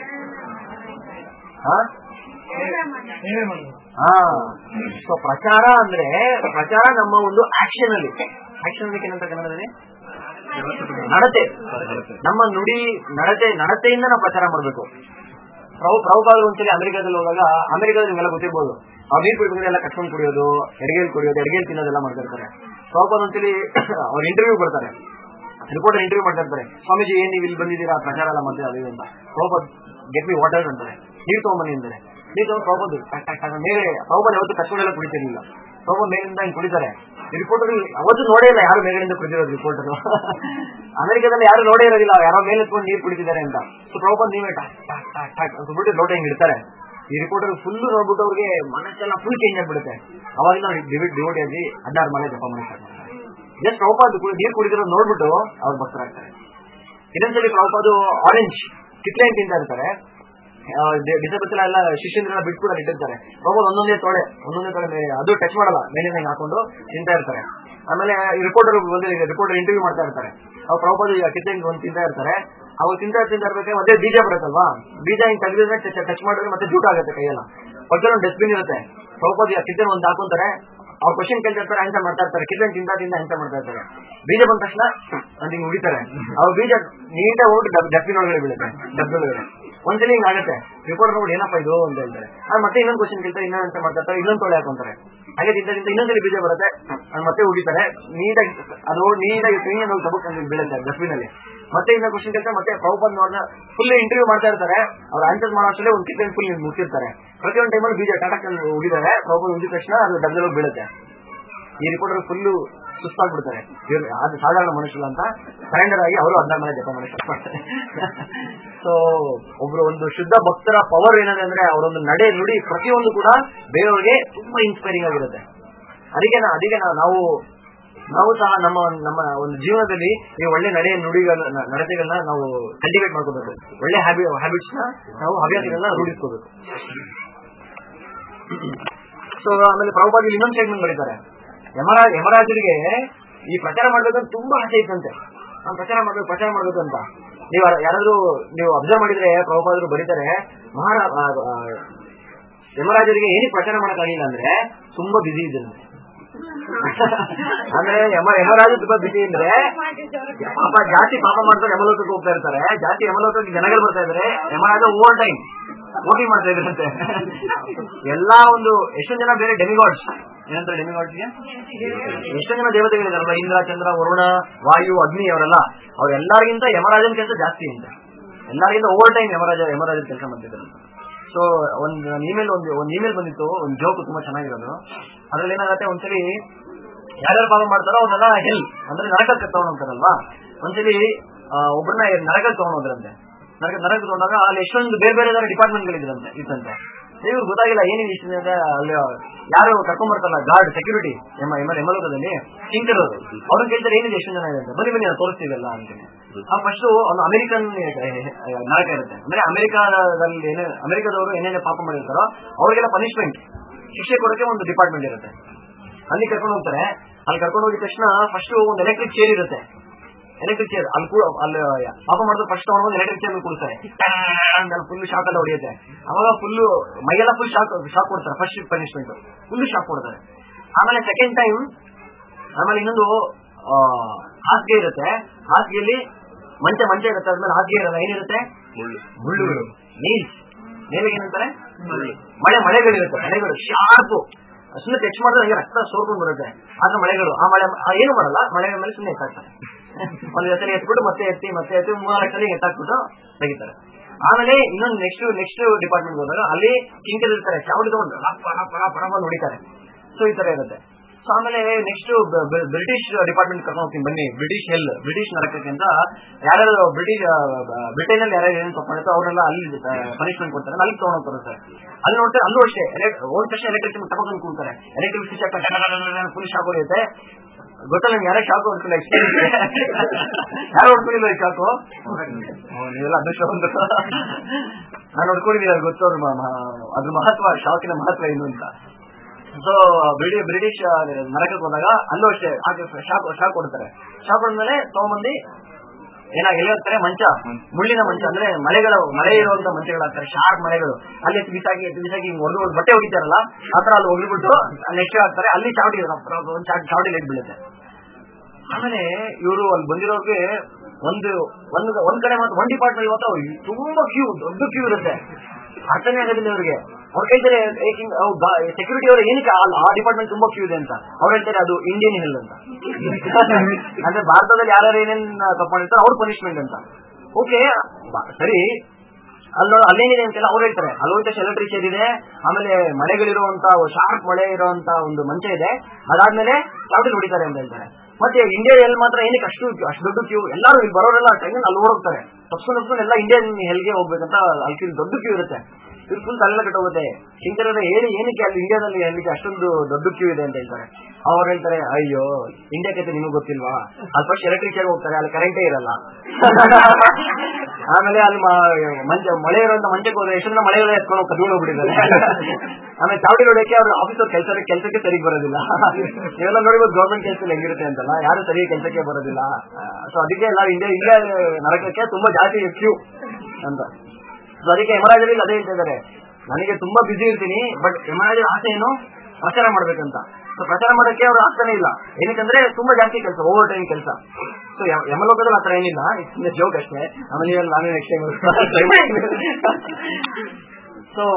ಹಾ ನೀವೇ ಮಾಡೋದು ಹಾ ಸೊ ಪ್ರಚಾರ ಅಂದ್ರೆ ಪ್ರಚಾರ ನಮ್ಮ ಒಂದು ಆಕ್ಷನ್ ಅಲ್ಲಿ ಆಕ್ಷನ್ ಅಲ್ಲಿ ಏನಂತ ಕನ್ನಡದಲ್ಲಿ ನಡತೆ ನಮ್ಮ ನುಡಿ ನಡತೆ ನಡತೆಯಿಂದ ನಾವು ಪ್ರಚಾರ ಮಾಡಬೇಕು ಪ್ರಭು ಪ್ರಭುಪಾದರು ಒಂದ್ಸಲಿ ಅಮೆರಿಕಾದಲ್ಲಿ ಹೋದಾಗ ಅಮೆರಿಕಾದಲ್ಲಿ ನಿಮ್ಗೆಲ್ಲ ಗೊತ್ತಿರ್ಬೋದು ಅವ್ರು ನೀರು ಕುಡಿದ್ರೆ ಎಲ್ಲ ಕಟ್ಕೊಂಡು ಕುಡಿಯೋದು ಎಡಗೇಲ್ ಕುಡಿಯೋದು ಎಡಗೇಲ್ ತಿನ್ನೋದೆಲ್ಲ ಮಾಡ್ತಿರ್ತಾರೆ ಪ್ರಭುಪಾದ ಒಂದ್ಸಲಿ ಅವ್ರ ಇಂಟರ್ವ್ಯೂ ಬರ್ತಾರೆ ರಿಪೋರ್ಟರ್ ಇಂಟರ್ವ್ಯೂ ಮಾಡ್ತಾ ಇರ್ತಾರೆ ಸ್ವಾಮೀಜಿ ಏನ್ ನೀವು ಇಲ್ಲಿ ಬಂದಿದ್ದೀರಾ ಪ್ರಚಾರ ಎಲ್ಲ ಮಾಡ್ತೀರಾ ಅದು ಇದು ಅಂತ ಪ್ರಭುಪಾದ್ ಗೆಟ್ ಮಿ ವಾಟರ್ ಅಂತಾರೆ ನೀರು ತಗೊಂಬನ್ನಿ ಅಂತಾರೆ ನೀರು ತಗೊಂಡು ಪ್ರಭುಪಾದ್ ಟಕ್ ಟಕ್ ಟಕ್ ಮೇಲೆ ಪ್ರಭುಪಾದ್ ಯಾವತ್ತು ಕಟ್ಕೊಂಡೆಲ್ಲ ಕುಡಿತಿರ್ಲಿಲ್ಲ ಪ್ರಭುಪಾದ್ ಮೇಲಿಂದ ಹಿಂಗ್ ಕುಡಿತಾರೆ ರಿಪೋರ್ಟರ್ ಅವತ್ತು ನೋಡೇ ಇಲ್ಲ ಯಾರು ಮೇಲಿಂದ ಕುಡಿದಿರೋದು ರಿಪೋರ್ಟರ್ ಅಮೆರಿಕದಲ್ಲಿ ಯಾರು ನೋಡೇ ಇರೋದಿಲ್ಲ ಯಾರೋ ಮೇಲೆ ಎತ್ಕೊಂಡು ನೀರು ಕುಡಿತಿದ್ದಾರೆ ಅಂತ ಸೊ ಪ್ರಭುಪಾದ್ ನೀವೇ ಟಕ್ ಟಕ್ ಟಕ್ ಟಕ್ ಅಂತ ಬಿಟ್ಟು ಲೋಟ ಹಿಂಗ್ ಇಡ್ತಾರೆ ಈ ರಿಪೋರ್ಟರ್ ಫುಲ್ ನೋಡ್ಬಿಟ್ಟು ಅವ್ರಿಗೆ ಮನಸ್ಸೆಲ್ಲ ಫುಲ್ ಚೇಂಜ್ ಆಗ್ಬಿಡುತ್ತೆ ಅವಾಗ ನಾವು ಡಿವಿಡ್ ಡಿವೋಟಿ ಆಗಿ ಹದಿನಾರು ಮನೆ ಜಪ ಮಾಡ್ತಾರೆ ಜಸ್ಟ್ ಪ್ರಭುಪಾದ್ ಕು- ನೀರು ಕುಡಿದಿರೋದು ನೋಡ್ಬಿಟ್ಟು ಅವ್ರು ಭಕ್ತರಾಗ್ತಾರೆ ಇನ್ನೊಂದ್ಸಲಿ ಪ್ರಭುಪಾದು ಆರೆಂಜ್ ಕಿತ್ಲೆ ಹಣ್ಣು ತಿಂತಾ ಇರ್ತಾರೆ ಡಿಸಬಲ್ ಎಲ್ಲ ಶಿಷ್ಯಂದ್ರೆಲ್ಲ ಬಿಟ್ಬಿಟ್ಟು ಅಲ್ಲಿ ಇಟ್ಟಿರ್ತಾರೆ ಪ್ರಭುಪಾದ್ ಒಂದೊಂದೇ ತೊಳೆ ಒಂದೊಂದೇ ತೊಳೆ ಮೇಲೆ ಅದು ಟಚ್ ಮಾಡಲ್ಲ ಮೇಲಿಂದ ಹಿಂಗ್ ಹಾಕೊಂಡು ತಿಂತಾ ಇರ್ತಾರೆ ಆಮೇಲೆ ರಿಪೋರ್ಟರ್ ಬಂದು ರಿಪೋರ್ಟರ್ ಇಂಟರ್ವ್ಯೂ ಮಾಡ್ತಾ ಇರ್ತಾರೆ ಅವ್ರು ಪ್ರಭುಪಾದ ಕಿತ್ಲೆ ಹಣ್ಣು ಒಂದು ತಿಂತಾ ಇರ್ತಾರೆ ಅವಾಗ ತಿಂತಾ ತಿಂತಾ ಇರ್ಬೇಕಾದ್ರೆ ಮತ್ತೆ ಬೀಜ ಬರುತ್ತಲ್ವಾ ಬೀಜ ಹಿಂಗ್ ತೆಗೆದಿದ್ರೆ ಟಚ್ ಮಾಡಿದ್ರೆ ಮತ್ತೆ ಜೂಟ್ ಆಗುತ್ತೆ ಕೈಯೆಲ್ಲ ಪಕ್ಕದಲ್ಲಿ ಒಂದು ಡಸ್ಟ್ಬಿನ್ ಇರುತ್ತೆ ಪ್ರಭುಪಾದ ಕಿಚನ್ ಒಂದು ಹಾಕೊಂತಾರೆ ಅವ್ರ ಕ್ವಶನ್ ಕೇಳ್ತಾ ಇರ್ತಾರೆ ಆನ್ಸರ್ ಮಾಡ್ತಾ ಇರ್ತಾರೆ ಕಿಚನ್ ತಿಂತ ತಿಂತ ಆನ್ಸರ್ ಮಾಡ್ತಾ ಇರ್ತಾರೆ ಬೀಜ ಬಂದ ತಕ್ಷಣ ಅಂತ ಹಿಂಗ್ ಉಳಿತಾರೆ ಅವ್ರ ಬೀಜ ನೀಟಾಗಿ ಹೋಗ್ಬಿಟ್ಟು ಡಸ್ಟ್ಬಿನ್ ಒಳಗಡೆ ಬೀಳುತ್ತೆ ಡಬ್ಬಿ ಒಳಗಡೆ ಒಂದ್ಸಲಿ ಹಿಂಗ್ ಆಗುತ್ತೆ ರಿಪೋರ್ಟ್ ನೋಡಿ ಏನಪ್ಪ ಇದು ಅಂತ ಹೇಳ್ತಾರೆ ಆದ್ರೆ ಮತ್ತೆ ಇನ್ನೊಂದು ಕ್ವಶನ್ ಕೇಳ್ತಾರೆ ಇನ್ನೊಂದು ಆನ್ಸರ್ ಮಾಡ್ತಾ ಇರ್ತಾರೆ ಇನ್ನೊಂದು ತೊಳೆ ಹಾಕೊಂತಾರೆ ಹಾಗೆ ತಿಂತ ತಿಂತ ಇನ್ನೊಂದ್ಸಲಿ ಬೀಜ ಬರುತ್ತೆ ಅದ್ ಮತ್ತೆ ಉಳಿತಾರೆ ನೀಟಾಗಿ ಅದು ನೀಟಾಗಿ ಕ್ಲೀನ್ ಹೋಗಿ ತಬಕ್ ಬೀಳುತ್ತೆ ಡಸ್ಟ್ಬಿನ್ ಅಲ್ಲಿ ಮತ್ತೆ ಇನ್ನೊಂದು ಕ್ವಶನ್ ಕೇಳ್ತಾರೆ ಮತ್ತೆ ಪ್ರಭುಪಾದ್ ನೋಡಿದ ಫುಲ್ ಇಂಟರ್ವ್ಯೂ ಮಾಡ್ತಾ ಇರ್ತಾರೆ ಅವ್ರು ಆನ್ಸರ್ ಮಾಡೋ ಅಷ್ಟೇ ಒಂದು ಕಿಚನ್ ಫುಲ್ ಮುಚ್ಚಿರ್ತಾರೆ ಪ್ರತಿಯೊಂದು ಟೈಮಲ್ಲಿ ಬೀಜ ಟಾಟಕ್ ಉಗಿದ್ದಾರೆ ಪ್ರಭುಪಾದ್ ಉಗಿದ ತಕ್ಷಣ ಅದು ಡಬ್ಬದಲ್ಲಿ ಹೋಗಿ ಬೀಳುತ್ತೆ ಈ ರಿಪೋರ್ಟರ್ ಫುಲ್ಲು ಸುಸ್ತಾಗ್ಬಿಡ್ತಾರೆ ಇವ್ರು ಅದು ಸಾಧಾರಣ ಮನುಷ್ಯರು ಅಂತ ಸರೆಂಡರ್ ಆಗಿ ಅವರು ಹದಿನಾರು ಮನೆ ಜಪ ಮಾಡಿ start ಮಾಡ್ತಾರೆ ಸೊ ಒಬ್ರು ಒಂದು ಶುದ್ಧ ಭಕ್ತರ ಪವರ್ ಏನಿದೆ ಅಂದ್ರೆ ಅವರೊಂದು ನಡೆ ನುಡಿ ಪ್ರತಿಯೊಂದು ಕೂಡ ಬೇರೆಯವ್ರಿಗೆ ತುಂಬಾ ಇನ್ಸ್ಪೈರಿಂಗ್ ಆಗಿರುತ್ತೆ ಅದಕ್ಕೆ ನಾ- ಅದಕ್ಕೆ ನಾ- ನಾವು ನಾವು ಸಹ ನಮ್ಮ ನಮ್ಮ ಒಂದು ಜೀವನದಲ್ಲಿ ಈ ಒಳ್ಳೆ ನಡೆ ನುಡಿಗಳ ನ- ನಡತೆಗಳನ್ನ ನಾವು ಕಲ್ಟಿವೇಟ್ ಮಾಡ್ಕೋಬೇಕು ಒಳ್ಳೆ ಹ್ಯಾಬಿ ಹ್ಯಾಬಿಟ್ಸ್ ನ ನಾವು ಹವ್ಯಾಸಗಳನ್ನ ರೂಢಿಸ್ಕೋಬೇಕು ಸೊ ಆಮೇಲೆ ಪ್ರಭುಪಾದ ಇಲ್ಲಿ ಇನ್ನೊಂದು ಸ್ಟೇಟ್ಮೆಂಟ್ ಬರೀತಾರೆ ಯಮರಾಜ್ ಯಮರಾಜರಿಗೆ ಈ ಪ್ರಚಾರ ಮಾಡ್ಬೇಕಂತ ತುಂಬಾ ಆಸೆ ಇತ್ತಂತೆ ನಾನು ಪ್ರಚಾರ ಮಾಡ್ಬೇಕು ಪ್ರಚಾರ ಮಾಡ್ಬೇಕು ಅಂತ ನೀವು ಯಾರಾದ್ರೂ ನೀವು ಅಬ್ಸರ್ವ್ ಮಾಡಿದ್ರೆ ಪ್ರಭುಪಾದರು ಬರೀತಾರೆ ಮಹಾರಾ ಆ, ಆ, ಯಮರಾಜರಿಗೆ ಏನಕ್ಕೆ ಪ್ರಚಾರ ಮಾಡಕ್ಕಾಗಿಲ್ಲ ಅಂದ್ರೆ ತುಂಬಾ ಬಿಸಿ ಇದ್ರಂತೆ ಅಂದ್ರೆ ಯಮ ಯಮರಾಜ ತುಂಬಾ ಬಿಸಿ ಅಂದ್ರೆ ಪಾಪ ಜಾಸ್ತಿ ಪಾಪ ಮಾಡ್ಕೊಂಡು ಯಮಲೋಕಕ್ಕೆ ಹೋಗ್ತಾ ಇರ್ತಾರೆ ಜಾಸ್ತಿ ಯಮಲೋಕಕ್ಕೆ ಜನಗಳು ಬರ್ತಾ ಇದಾರೆ ಯಮರಾಜ ಓವರ್ ಟೈಮ್ ವೋಟಿಂಗ್ ಮಾಡ್ತಾ ಇದ್ರಂತೆ ಎಲ್ಲಾ ಒಂದು ಎಷ್ಟೊಂದು ಜನ ಬೇರೆ ಡೆಮಿಗಾಡ್ಸ್ ಏನಂತಾರೆ ಡೆಮಿಗಾಡ್ಸ್ಗೆ ಎಷ್ಟೊಂದು ಜನ ದೇವತೆಗಳಿದಾರಲ್ಲ ಇಂದ್ರ ಚಂದ್ರ ವರುಣ ವಾಯು ಅಗ್ನಿ ಅವರೆಲ್ಲ ಅವ್ರೆಲ್ಲರಿಗಿಂತ ಯಮರಾಜನ ಕೆಲಸ ಜಾಸ್ತಿ ಅಂತ ಎಲ್ಲರಿಗಿಂತ ಓವರ್ ಟೈಮ್ ಯಮರಾಜ ಯಮರಾಜನ ಕೆಲಸ ಮಾಡ್ತಿದ್ದಾರೆ ಸೊ ಒಂದು ಇಮೇಲ್ ಒಂದು ಒಂದು ಇಮೇಲ್ ಬಂದಿತ್ತು ಒಂದು ಜೋಕ್ ತುಂಬಾ ಚೆನ್ನಾಗಿರೋದು ಅದ್ರಲ್ಲಿ ಏನಾಗುತ್ತೆ ಒಂದ್ಸಲಿ ಯಾರ್ಯಾರು ಪಾಪ ಮಾಡ್ತಾರೋ ಅವನ್ನೆಲ್ಲ ಹೆಲ್ ಅಂದ್ರೆ ನರಕಕ್ಕೆ ತಗೊಂಡ್ ಹೋಗ್ತಾರಲ್ವಾ ಒಂದ್ಸಲಿ ಆ, ಒಬ್ರನ್ನ ನರಕಕ್ಕೆ ತಗೊಂಡ್ ಹೋದ್ರಂತೆ ನರಕ ನರಕಕ್ಕೆ ತಗೊಂಡಾಗ ಅಲ್ಲಿ ಎಷ್ಟೊಂದು ಬೇರೆ ಬೇರೆ ಡಿಪಾರ್ಟ್ಮೆಂಟ್ ಗಳಿದ್ರಂತೆ ಇತ್ತಂತೆ ಇವ್ರು ಗೊತ್ತಾಗಿಲ್ಲ ಏನೇನು ಇಷ್ಟ ಇದೆ ಅಲ್ಲಿ ಯಾರು ಕರ್ಕೊಂಡ್ ಬರ್ತಾರಲ್ಲ ಗಾರ್ಡ್ ಸೆಕ್ಯೂರಿಟಿ ಎಮ್ಮ ಎಮ್ಮ ಎಮ್ಮಲೋಕದಲ್ಲಿ ಕಿಂಕರೋದು ಅವ್ರನ್ನ ಕೇಳ್ತಾರೆ ಏನಿದೆ ಎಷ್ಟು ಜನ ಇದೆ ಅಂತ ಬನ್ನಿ ಬನ್ನಿ ನಾವು ತೋರಿಸ್ತೀವಲ್ಲ ಅಂತೀನಿ ಆ ಫಸ್ಟ್ ಒಂದು ಅಮೆರಿಕನ್ ನರಕ ಇರುತ್ತೆ ಅಂದ್ರೆ ಅಮೆರಿಕಾದಲ್ಲಿ ಏನೇ ಅಮೆರಿಕದವರು ಏನೇನೇ ಪಾಪ ಮಾಡಿರ್ತಾರೋ ಅವರಿಗೆಲ್ಲ ಪನಿಷ್ಮೆಂಟ್ ಶಿಕ್ಷೆ ಕೊಡೋಕೆ ಒಂದು ಡಿಪಾರ್ಟ್ಮೆಂಟ್ ಇರುತ್ತೆ ಅಲ್ಲಿ ಕರ್ಕೊಂಡು ಹೋಗ್ತಾರೆ ಅಲ್ಲಿ ಕರ್ಕೊಂಡು ಹೋಗಿದ ತಕ್ಷಣ ಫಸ್ಟ್ ಒಂದು ಎಲೆಕ್ಟ್ರಿಕ್ ಚೇರ್ ಇರುತ್ತೆ ಎಲೆಕ್ಟ್ರಿಕ್ ಚೇರ್ ಅಲ್ಲಿ ಕೂಡ ಅಲ್ಲಿ ಪಾಪ ಮಾಡಿದ್ರೆ ಫಸ್ಟ್ ಅವನು ಒಂದು ಎಲೆಕ್ಟ್ರಿಕ್ ಚೇರ್ ಕೂಡಿಸ್ತಾರೆ ಫುಲ್ ಶಾಕ್ ಎಲ್ಲ ಹೊಡೆಯುತ್ತೆ ಅವಾಗ ಫುಲ್ ಮೈಯೆಲ್ಲ ಫುಲ್ ಶಾಕ್ ಶಾಕ್ ಕೊಡ್ತಾರೆ ಫಸ್ಟ್ ಪನಿಷ್ಮೆಂಟ್ ಫುಲ್ ಶಾಕ್ ಕೊಡ್ತಾರೆ ಆಮೇಲೆ ಸೆಕೆಂಡ್ ಟೈಮ್ ಆಮೇಲೆ ಇನ್ನೊಂದು ಆ, ಹಾಸಿಗೆ ಇರುತ್ತೆ ಹಾಸಿಗೆಯಲ್ಲಿ ಮಂಚ ಮಂಚ ಇರುತ್ತೆ ಅದ್ಮೇಲೆ ಹಾಸಿಗೆ ಇರಲ್ಲ ಏನಿರುತ್ತೆ ಮುಳ್ಳು ಮುಳ್ಳುಗಳು ನೀಲ್ಸ್ ಮೇಲೆಗೆ ಏನಂತಾರೆ ಮಳೆ ಮಳೆಗಳಿರುತ್ತೆ ಮಳೆಗಳು ಶಾರ್ಪ್ ಸುಮ್ಮನೆ ಟಚ್ ಮಾಡಿದ್ರೆ ಹಂಗೆ ರಕ್ತ ಸೋರ್ಕೊಂಡು ಬರುತ್ತೆ ಆಗ ಮಳೆಗಳು ಆ ಮಳೆ ಆ ಏನು ಮಾಡಲ್ಲ ಮಳೆ ಮೇಲೆ ಸುಮ್ಮನೆ ಎತ್ತಾಕ್ತಾರೆ ಒಂದು ಸರಿ ಎತ್ಬಿಟ್ಟು ಮತ್ತೆ ಎತ್ತಿ ಮತ್ತೆ ಎತ್ತಿ ಮೂರ್ನಾಲ್ಕು ಸಲ ಎತ್ತಾಕ್ಬಿಟ್ಟು ತೆಗಿತಾರೆ ಆಮೇಲೆ ಇನ್ನೊಂದು ನೆಕ್ಸ್ಟ್ ನೆಕ್ಸ್ಟ್ ಡಿಪಾರ್ಟ್ಮೆಂಟ್ ಹೋದಾಗ ಅಲ್ಲಿ ಕಿಂಕರ್ ಇರ್ತಾರೆ ಚಾವಡಿ ತಗೊಂಡು ರಪ್ಪ ರಪ್ಪ ರಪ್ಪ ರಪ್ಪ ಅಂತ ಹೊಡಿತಾರೆ ಸೊ ಈ ತರ ಇರುತ್ತೆ ಸೊ ಆಮೇಲೆ ನೆಕ್ಸ್ಟ್ ಬ್ರಿಟಿಷ್ ಡಿಪಾರ್ಟ್ಮೆಂಟ್ ಕರ್ಕೊಂಡು ಹೋಗ್ತೀನಿ ಬನ್ನಿ ಬ್ರಿಟಿಷ್ ಹೆಲ್ ಬ್ರಿಟಿಷ್ ನರಕಕ್ಕೆ ಅಂತ ಯಾರ್ಯಾರು ಬ್ರಿಟಿಷ್ ಬ್ರಿಟನ್ ಅಲ್ಲಿ ಯಾರ್ಯಾರು ಏನೇನು ತಪ್ಪು ಮಾಡಿರ್ತಾರೋ ಅವರೆಲ್ಲ ಅಲ್ಲಿ ಪನಿಷ್ಮೆಂಟ್ ಕೊಡ್ತಾರೆ ಅಲ್ಲಿ ತಗೊಂಡು ಹೋಗ್ತಾರೆ ಸರ್ ಅಲ್ಲಿ ನೋಡ್ತಾರೆ ಅಲ್ಲೂ ಅಷ್ಟೇ ಹೋದ ತಕ್ಷಣ ಎಲೆಕ್ಟ್ರಿಕ್ ತಗೊಂಡು ಕೂಡ್ತಾರೆ ಎಲೆಕ್ಟ್ರಿಕ್ ಸ್ವಿಚ್ ಫುಲ್ ಶಾಕ್ ಹೊಡೆಯುತ್ತೆ ಗೊತ್ತಲ್ಲ ನಿಮ್ಗೆ ಯಾರೇ ಶಾಕು ಹೊಡ್ಕೊಳ್ಳಿ ಎಕ್ಸ್ಪೀರಿಯನ್ಸ್ ಯಾರು ಹೊಡ್ಕೊಂಡಿಲ್ಲ ಈ ಶಾಕು ನೀವೆಲ್ಲ ಅದೃಷ್ಟವಂತ ನಾನು ಹೊಡ್ಕೊಂಡಿದ್ದೀನಿ ಅದು ಗೊತ್ತು ಅವ್ರ ಮ- ಮ- ಅದ್ರ ಮಹತ್ವ ಶಾಕಿನ ಮಹತ್ವ ಏನು ಅಂತ ಸೊ ಬ್ರಿಟಿ ಬ್ರಿಟಿಷ್ ಆ, ನರಕಕ್ಕೆ ಹೋದಾಗ ಅಲ್ಲೂ ಅಷ್ಟೇ ಶಾಕ್ ಶಾಕ್ ಕೊಡ್ತಾರೆ ಶಾಕ್ ಹೊಡೆದ್ಮೇಲೆ ತಗೊಂಬಂದು ಏನಾಗ ಎಲ್ಲಿ ಹಾಕ್ತಾರೆ ಮಂಚ ಮುಳ್ಳಿನ ಮಂಚ ಅಂದ್ರೆ ಮಳೆಗಳ ಮಳೆ ಇರುವಂತ ಮಂಚಗಳು ಹಾಕ್ತಾರೆ ಶಾರ್ಪ್ ಮಳೆಗಳು ಅಲ್ಲಿ ಎತ್ತು ಬಿಸಾಕಿ ಎತ್ತು ಬಿಸಾಕಿ ಹಿಂಗ್ ಹೊಡೆದು ಬಟ್ಟೆ ಹೊಡಿತಾರಲ್ಲ ಆತರ ಅಲ್ಲಿ ಹೋಗ್ಬಿಟ್ಟು ನೆಕ್ಸ್ಟ್ ಹಾಕ್ತಾರೆ ಅಲ್ಲಿ ಚಾವಟಿ ಒಂದು ಚಾವಟಿ ಲೈಟ್ ಬೀಳುತ್ತೆ ಆಮೇಲೆ ಇವರು ಅಲ್ಲಿ ಬಂದಿರೋರ್ಗೆ ಒಂದು ಒಂದು ಒಂದ್ ಕಡೆ ಮಾತ್ರ ಒಂದ್ ಡಿಪಾರ್ಟ್ಮೆಂಟ್ ಮಾತ್ರ ತುಂಬಾ ಕ್ಯೂ ದೊಡ್ಡ ಕ್ಯೂ ಇರುತ್ತೆ ಅರ್ಥನೇ ಆಗೋದಿಲ್ಲ ಅವ್ರಿಗೆ ಅವ್ರು ಹೇಳ್ತಾರೆ ಸೆಕ್ಯೂರಿಟಿ ಅವರು ಏನಕ್ಕೆ ಆ- ಆ ಡಿಪಾರ್ಟ್ಮೆಂಟ್ ತುಂಬಾ ಕ್ಯೂ ಇದೆ ಅಂತ ಅವ್ರು ಹೇಳ್ತಾರೆ ಅದು ಇಂಡಿಯನ್ ಹೆಲ್ ಅಂತ ಅಂದ್ರೆ ಭಾರತದಲ್ಲಿ ಯಾರ್ಯಾರು ಏನೇನ್ ತಪ್ಪಿರ್ತಾರೆ ಅವ್ರ ಪನಿಷ್ಮೆಂಟ್ ಅಂತ ಓಕೆ ಸರಿ ಅಲ್ಲಿ ಅಲ್ಲೇನಿದೆ ಅಂತೆಲ್ಲ ಅವ್ರು ಹೇಳ್ತಾರೆ ಅಲ್ಲಿ ಹೋದ ತಕ್ಷಣ ಎಲೆಕ್ಟ್ರಿಕ್ ಚೇರ್ ಇದೆ ಆಮೇಲೆ ಮಳೆಗಳಿರುವಂತ ಶಾರ್ಪ್ ಮಳೆ ಇರುವಂತ ಒಂದು ಮಂಚ ಇದೆ ಅದಾದ್ಮೇಲೆ ಚಾವಟಿ ಹೊಡಿತಾರೆ ಅಂತ ಹೇಳ್ತಾರೆ ಮತ್ತೆ ಇಂಡಿಯಾ ಎಲ್ಲಿ ಮಾತ್ರ ಏನಕ್ಕೆ ಅಷ್ಟು ಅಷ್ಟು ದೊಡ್ಡ ಕ್ಯೂ ಎಲ್ಲರೂ ಇಲ್ಲಿ ಬರೋರೆಲ್ಲ ಟ್ರೈನ್ ಅಲ್ಲಿ ಓಡೋಗ್ತಾರೆ ತಪ್ಸ್ಕೊಂಡು ತಪ್ಸ್ಕೊಂಡು ಎಲ್ಲ ಇಂಡಿಯನ್ ಹೆಲ್ಗೆ ಹೋಗ್ಬೇಕಂತ ಅಲ್ಲಿ queue- ದೊಡ್ಡ ಕ್ಯೂ ಇರುತ್ತೆ ಇವ್ರು ಫುಲ್ ತಲೆಲ್ಲ ಕೆಟ್ಟೋಗುತ್ತೆ ಶಂಕರದ ಹೇಳಿ ಏನಕ್ಕೆ ಅಲ್ಲಿ ಇಂಡಿಯಾದಲ್ಲಿ ಅಲ್ಲಿಗೆ ಅಷ್ಟೊಂದು ದೊಡ್ಡ ಕ್ಯೂ ಇದೆ ಅಂತ ಹೇಳ್ತಾರೆ ಅವ್ರು ಹೇಳ್ತಾರೆ ಅಯ್ಯೋ ಇಂಡಿಯಾ ಕತೆ ನಿಮಗೆ ಗೊತ್ತಿಲ್ವಾ ಅಲ್ಲಿ ಫಸ್ಟ್ ಎಲೆಕ್ಟ್ರಿಕ್ ಚೇರ್ ಹೋಗ್ತಾರೆ ಅಲ್ಲಿ ಕರೆಂಟೇ ಇರಲ್ಲ ಆಮೇಲೆ ಅಲ್ಲಿ ಮ- ಮಂಚ ಮಳೆ ಇರುವಂತ ಮಂಚಕ್ಕೆ ಹೋದ್ರೆ ಎಷ್ಟೊಂದು ಮಳೆ ಎತ್ಕೊಂಡು ಕದ್ಕೊಂಡು ಹೋಗ್ಬಿಟ್ಟಿದ್ದಾರೆ ಆಮೇಲೆ ಚಾವಟಿ ನೋಡಕ್ಕೆ ಅವ್ರ ಆಫೀಸರ್ ಕೆಲಸ ಕೆಲಸಕ್ಕೆ ಸರಿಗೆ ಬರೋದಿಲ್ಲ ನೀವೆಲ್ಲ ನೋಡಿಬೋದು ಗೌರ್ಮೆಂಟ್ ಕೆಲಸದಲ್ಲಿ ಹೆಂಗಿರುತ್ತೆ ಅಂತಲ್ಲ ಯಾರು ಸರಿ ಕೆಲಸಕ್ಕೆ ಬರೋದಿಲ್ಲ ಸೊ ಅದಕ್ಕೆ ಎಲ್ಲ ಇಂಡಿಯಾ ಇಂಡಿಯಾ ನರಕಕ್ಕೆ ತುಂಬಾ ಜಾಸ್ತಿ ಕ್ಯೂ ಅಂತ ಸೊ ಅದಕ್ಕೆ ಯಮರಾಜರಲ್ಲಿ ಅದೇ ಹೇಳ್ತಾ ಇದ್ದಾರೆ ನನಗೆ ತುಂಬಾ ಬಿಸಿ ಇರ್ತೀನಿ ಬಟ್ ಯಮರಾಜರ ಆಸೆ ಏನು ಪ್ರಚಾರ ಮಾಡ್ಬೇಕಂತ ಸೊ ಪ್ರಚಾರ ಮಾಡಕ್ಕೆ ಅವ್ರು ಆಗ್ತಾನೆ ಇಲ್ಲ ಏನಕ್ಕಂದ್ರೆ ತುಂಬಾ ಜಾಸ್ತಿ ಕೆಲಸ ಓವರ್ ಟೈಮ್ ಕೆಲಸ ಸೊ ಯಮಲೋಕದಲ್ಲಿ ಆತರ ಏನಿಲ್ಲ ಇಟ್ಸ್ ಜೋಕ್ ಅಷ್ಟೇ ಆಮೇಲೆ ಇವಾಗ ನಾನೇ ನೆಕ್ಸ್ಟ್ ಟೈಮ್ ಸೊ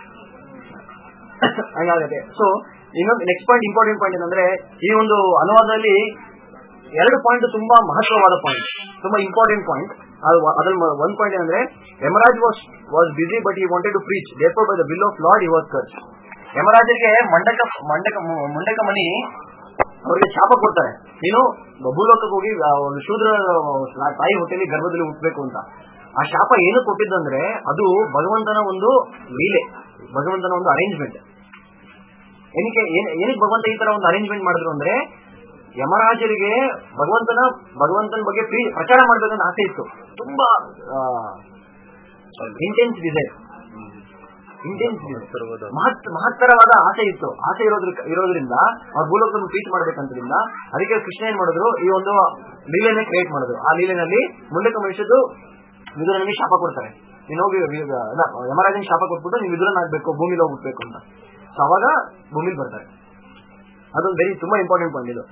ಹಂಗಾಗತ್ತೆ ಸೊ ಇನ್ನೊಂದು ನೆಕ್ಸ್ಟ್ ಪಾಯಿಂಟ್ ಇಂಪಾರ್ಟೆಂಟ್ ಪಾಯಿಂಟ್ ಏನಂದ್ರೆ ಈ ಒಂದು ಅನುವಾದದಲ್ಲಿ ಎರಡು ಪಾಯಿಂಟ್ ತುಂಬಾ ಮಹತ್ವವಾದ ಪಾಯಿಂಟ್ ತುಂಬಾ ಇಂಪಾರ್ಟೆಂಟ್ ಪಾಯಿಂಟ್ ಅದು ಅದ್ರಲ್ಲಿ ಒಂದ್ ಪಾಯಿಂಟ್ ಏನಂದ್ರೆ Yamaraj was was busy but he wanted to preach therefore by the will of Lord he was curse ಯಮರಾಜರಿಗೆ ಮಂಡಕ ಮಂಡಕ ಮುಂಡಕ ಮಣಿ ಅವ್ರಿಗೆ ಶಾಪ ಕೊಡ್ತಾರೆ ನೀನು ಭೂಲೋಕಕ್ಕೆ ಹೋಗಿ ಆ ಒಂದು ಶೂದ್ರ ತಾಯಿ ಹೊಟ್ಟೆಲಿ ಗರ್ಭದಲ್ಲಿ ಹುಟ್ಟಬೇಕು ಅಂತ ಆ ಶಾಪ ಏನು ಕೊಟ್ಟಿದ್ದಂದ್ರೆ ಅದು ಭಗವಂತನ ಒಂದು ಲೀಲೆ ಭಗವಂತನ ಒಂದು ಅರೇಂಜ್ಮೆಂಟ್ ಏನಕ್ಕೆ ಏನ್- ಏನಕ್ಕೆ ಭಗವಂತ ಈ ತರ ಒಂದು ಅರೇಂಜ್ಮೆಂಟ್ ಮಾಡಿದ್ರು ಅಂದ್ರೆ ಯಮರಾಜರಿಗೆ ಭಗವಂತನ ಭಗವಂತನ ಬಗ್ಗೆ ಪ್ರೀ- ಪ್ರಚಾರ ಮಾಡ್ಬೇಕಂತ ಆಸೆ ಇತ್ತು ತುಂಬಾ ಇಂಟೆನ್ಸ್ ಡಿಸೈರ್ ಇಂಟೆನ್ಸ್ ಮಹತ್ತರವಾದ ಮಹತ್ ಮಹತ್ತರವಾದ ಆಸೆ ಇತ್ತು ಆಸೆ ಇರೋದ್ರ ಇರೋದ್ರಿಂದ ಅವ್ರ ಭೂಲೋಕವನ್ನು ಟ್ರೀಟ್ ಮಾಡ್ಬೇಕಂತದಿಂದ ಅದಕ್ಕೆ ಕೃಷ್ಣ ಏನ್ ಮಾಡಿದ್ರು ಈ ಒಂದು ಲೀಲೆನ ಕ್ರಿಯೇಟ್ ಮಾಡಿದ್ರು ಆ ಲೀಲೆನಲ್ಲಿ ಮುಂಡಕ ಮನುಷ್ಯದು ವಿದುರನಿಗೆ ಶಾಪ ಕೊಡ್ತಾರೆ ನೀನು ಹೋಗಿ ವಿ- ಅಲ್ಲ, ಯಮರಾಜನಿಗೆ ಶಾಪ ಕೊಟ್ಬಿಟ್ಟು ನೀವು ವಿದುರನಾಗ್ಬೇಕು ಭೂಮಿಲಿ ಹೋಗ್ಬೇಕು ಅಂತ ಸೊ ಅವಾಗ ಭೂಮಿಲಿ ಬರ್ತಾರೆ ಅದೊಂದು ವೆರಿ ತುಂಬಾ ಇಂಪಾರ್ಟೆಂಟ್ ಪಾಯಿಂಟ್ ಇದು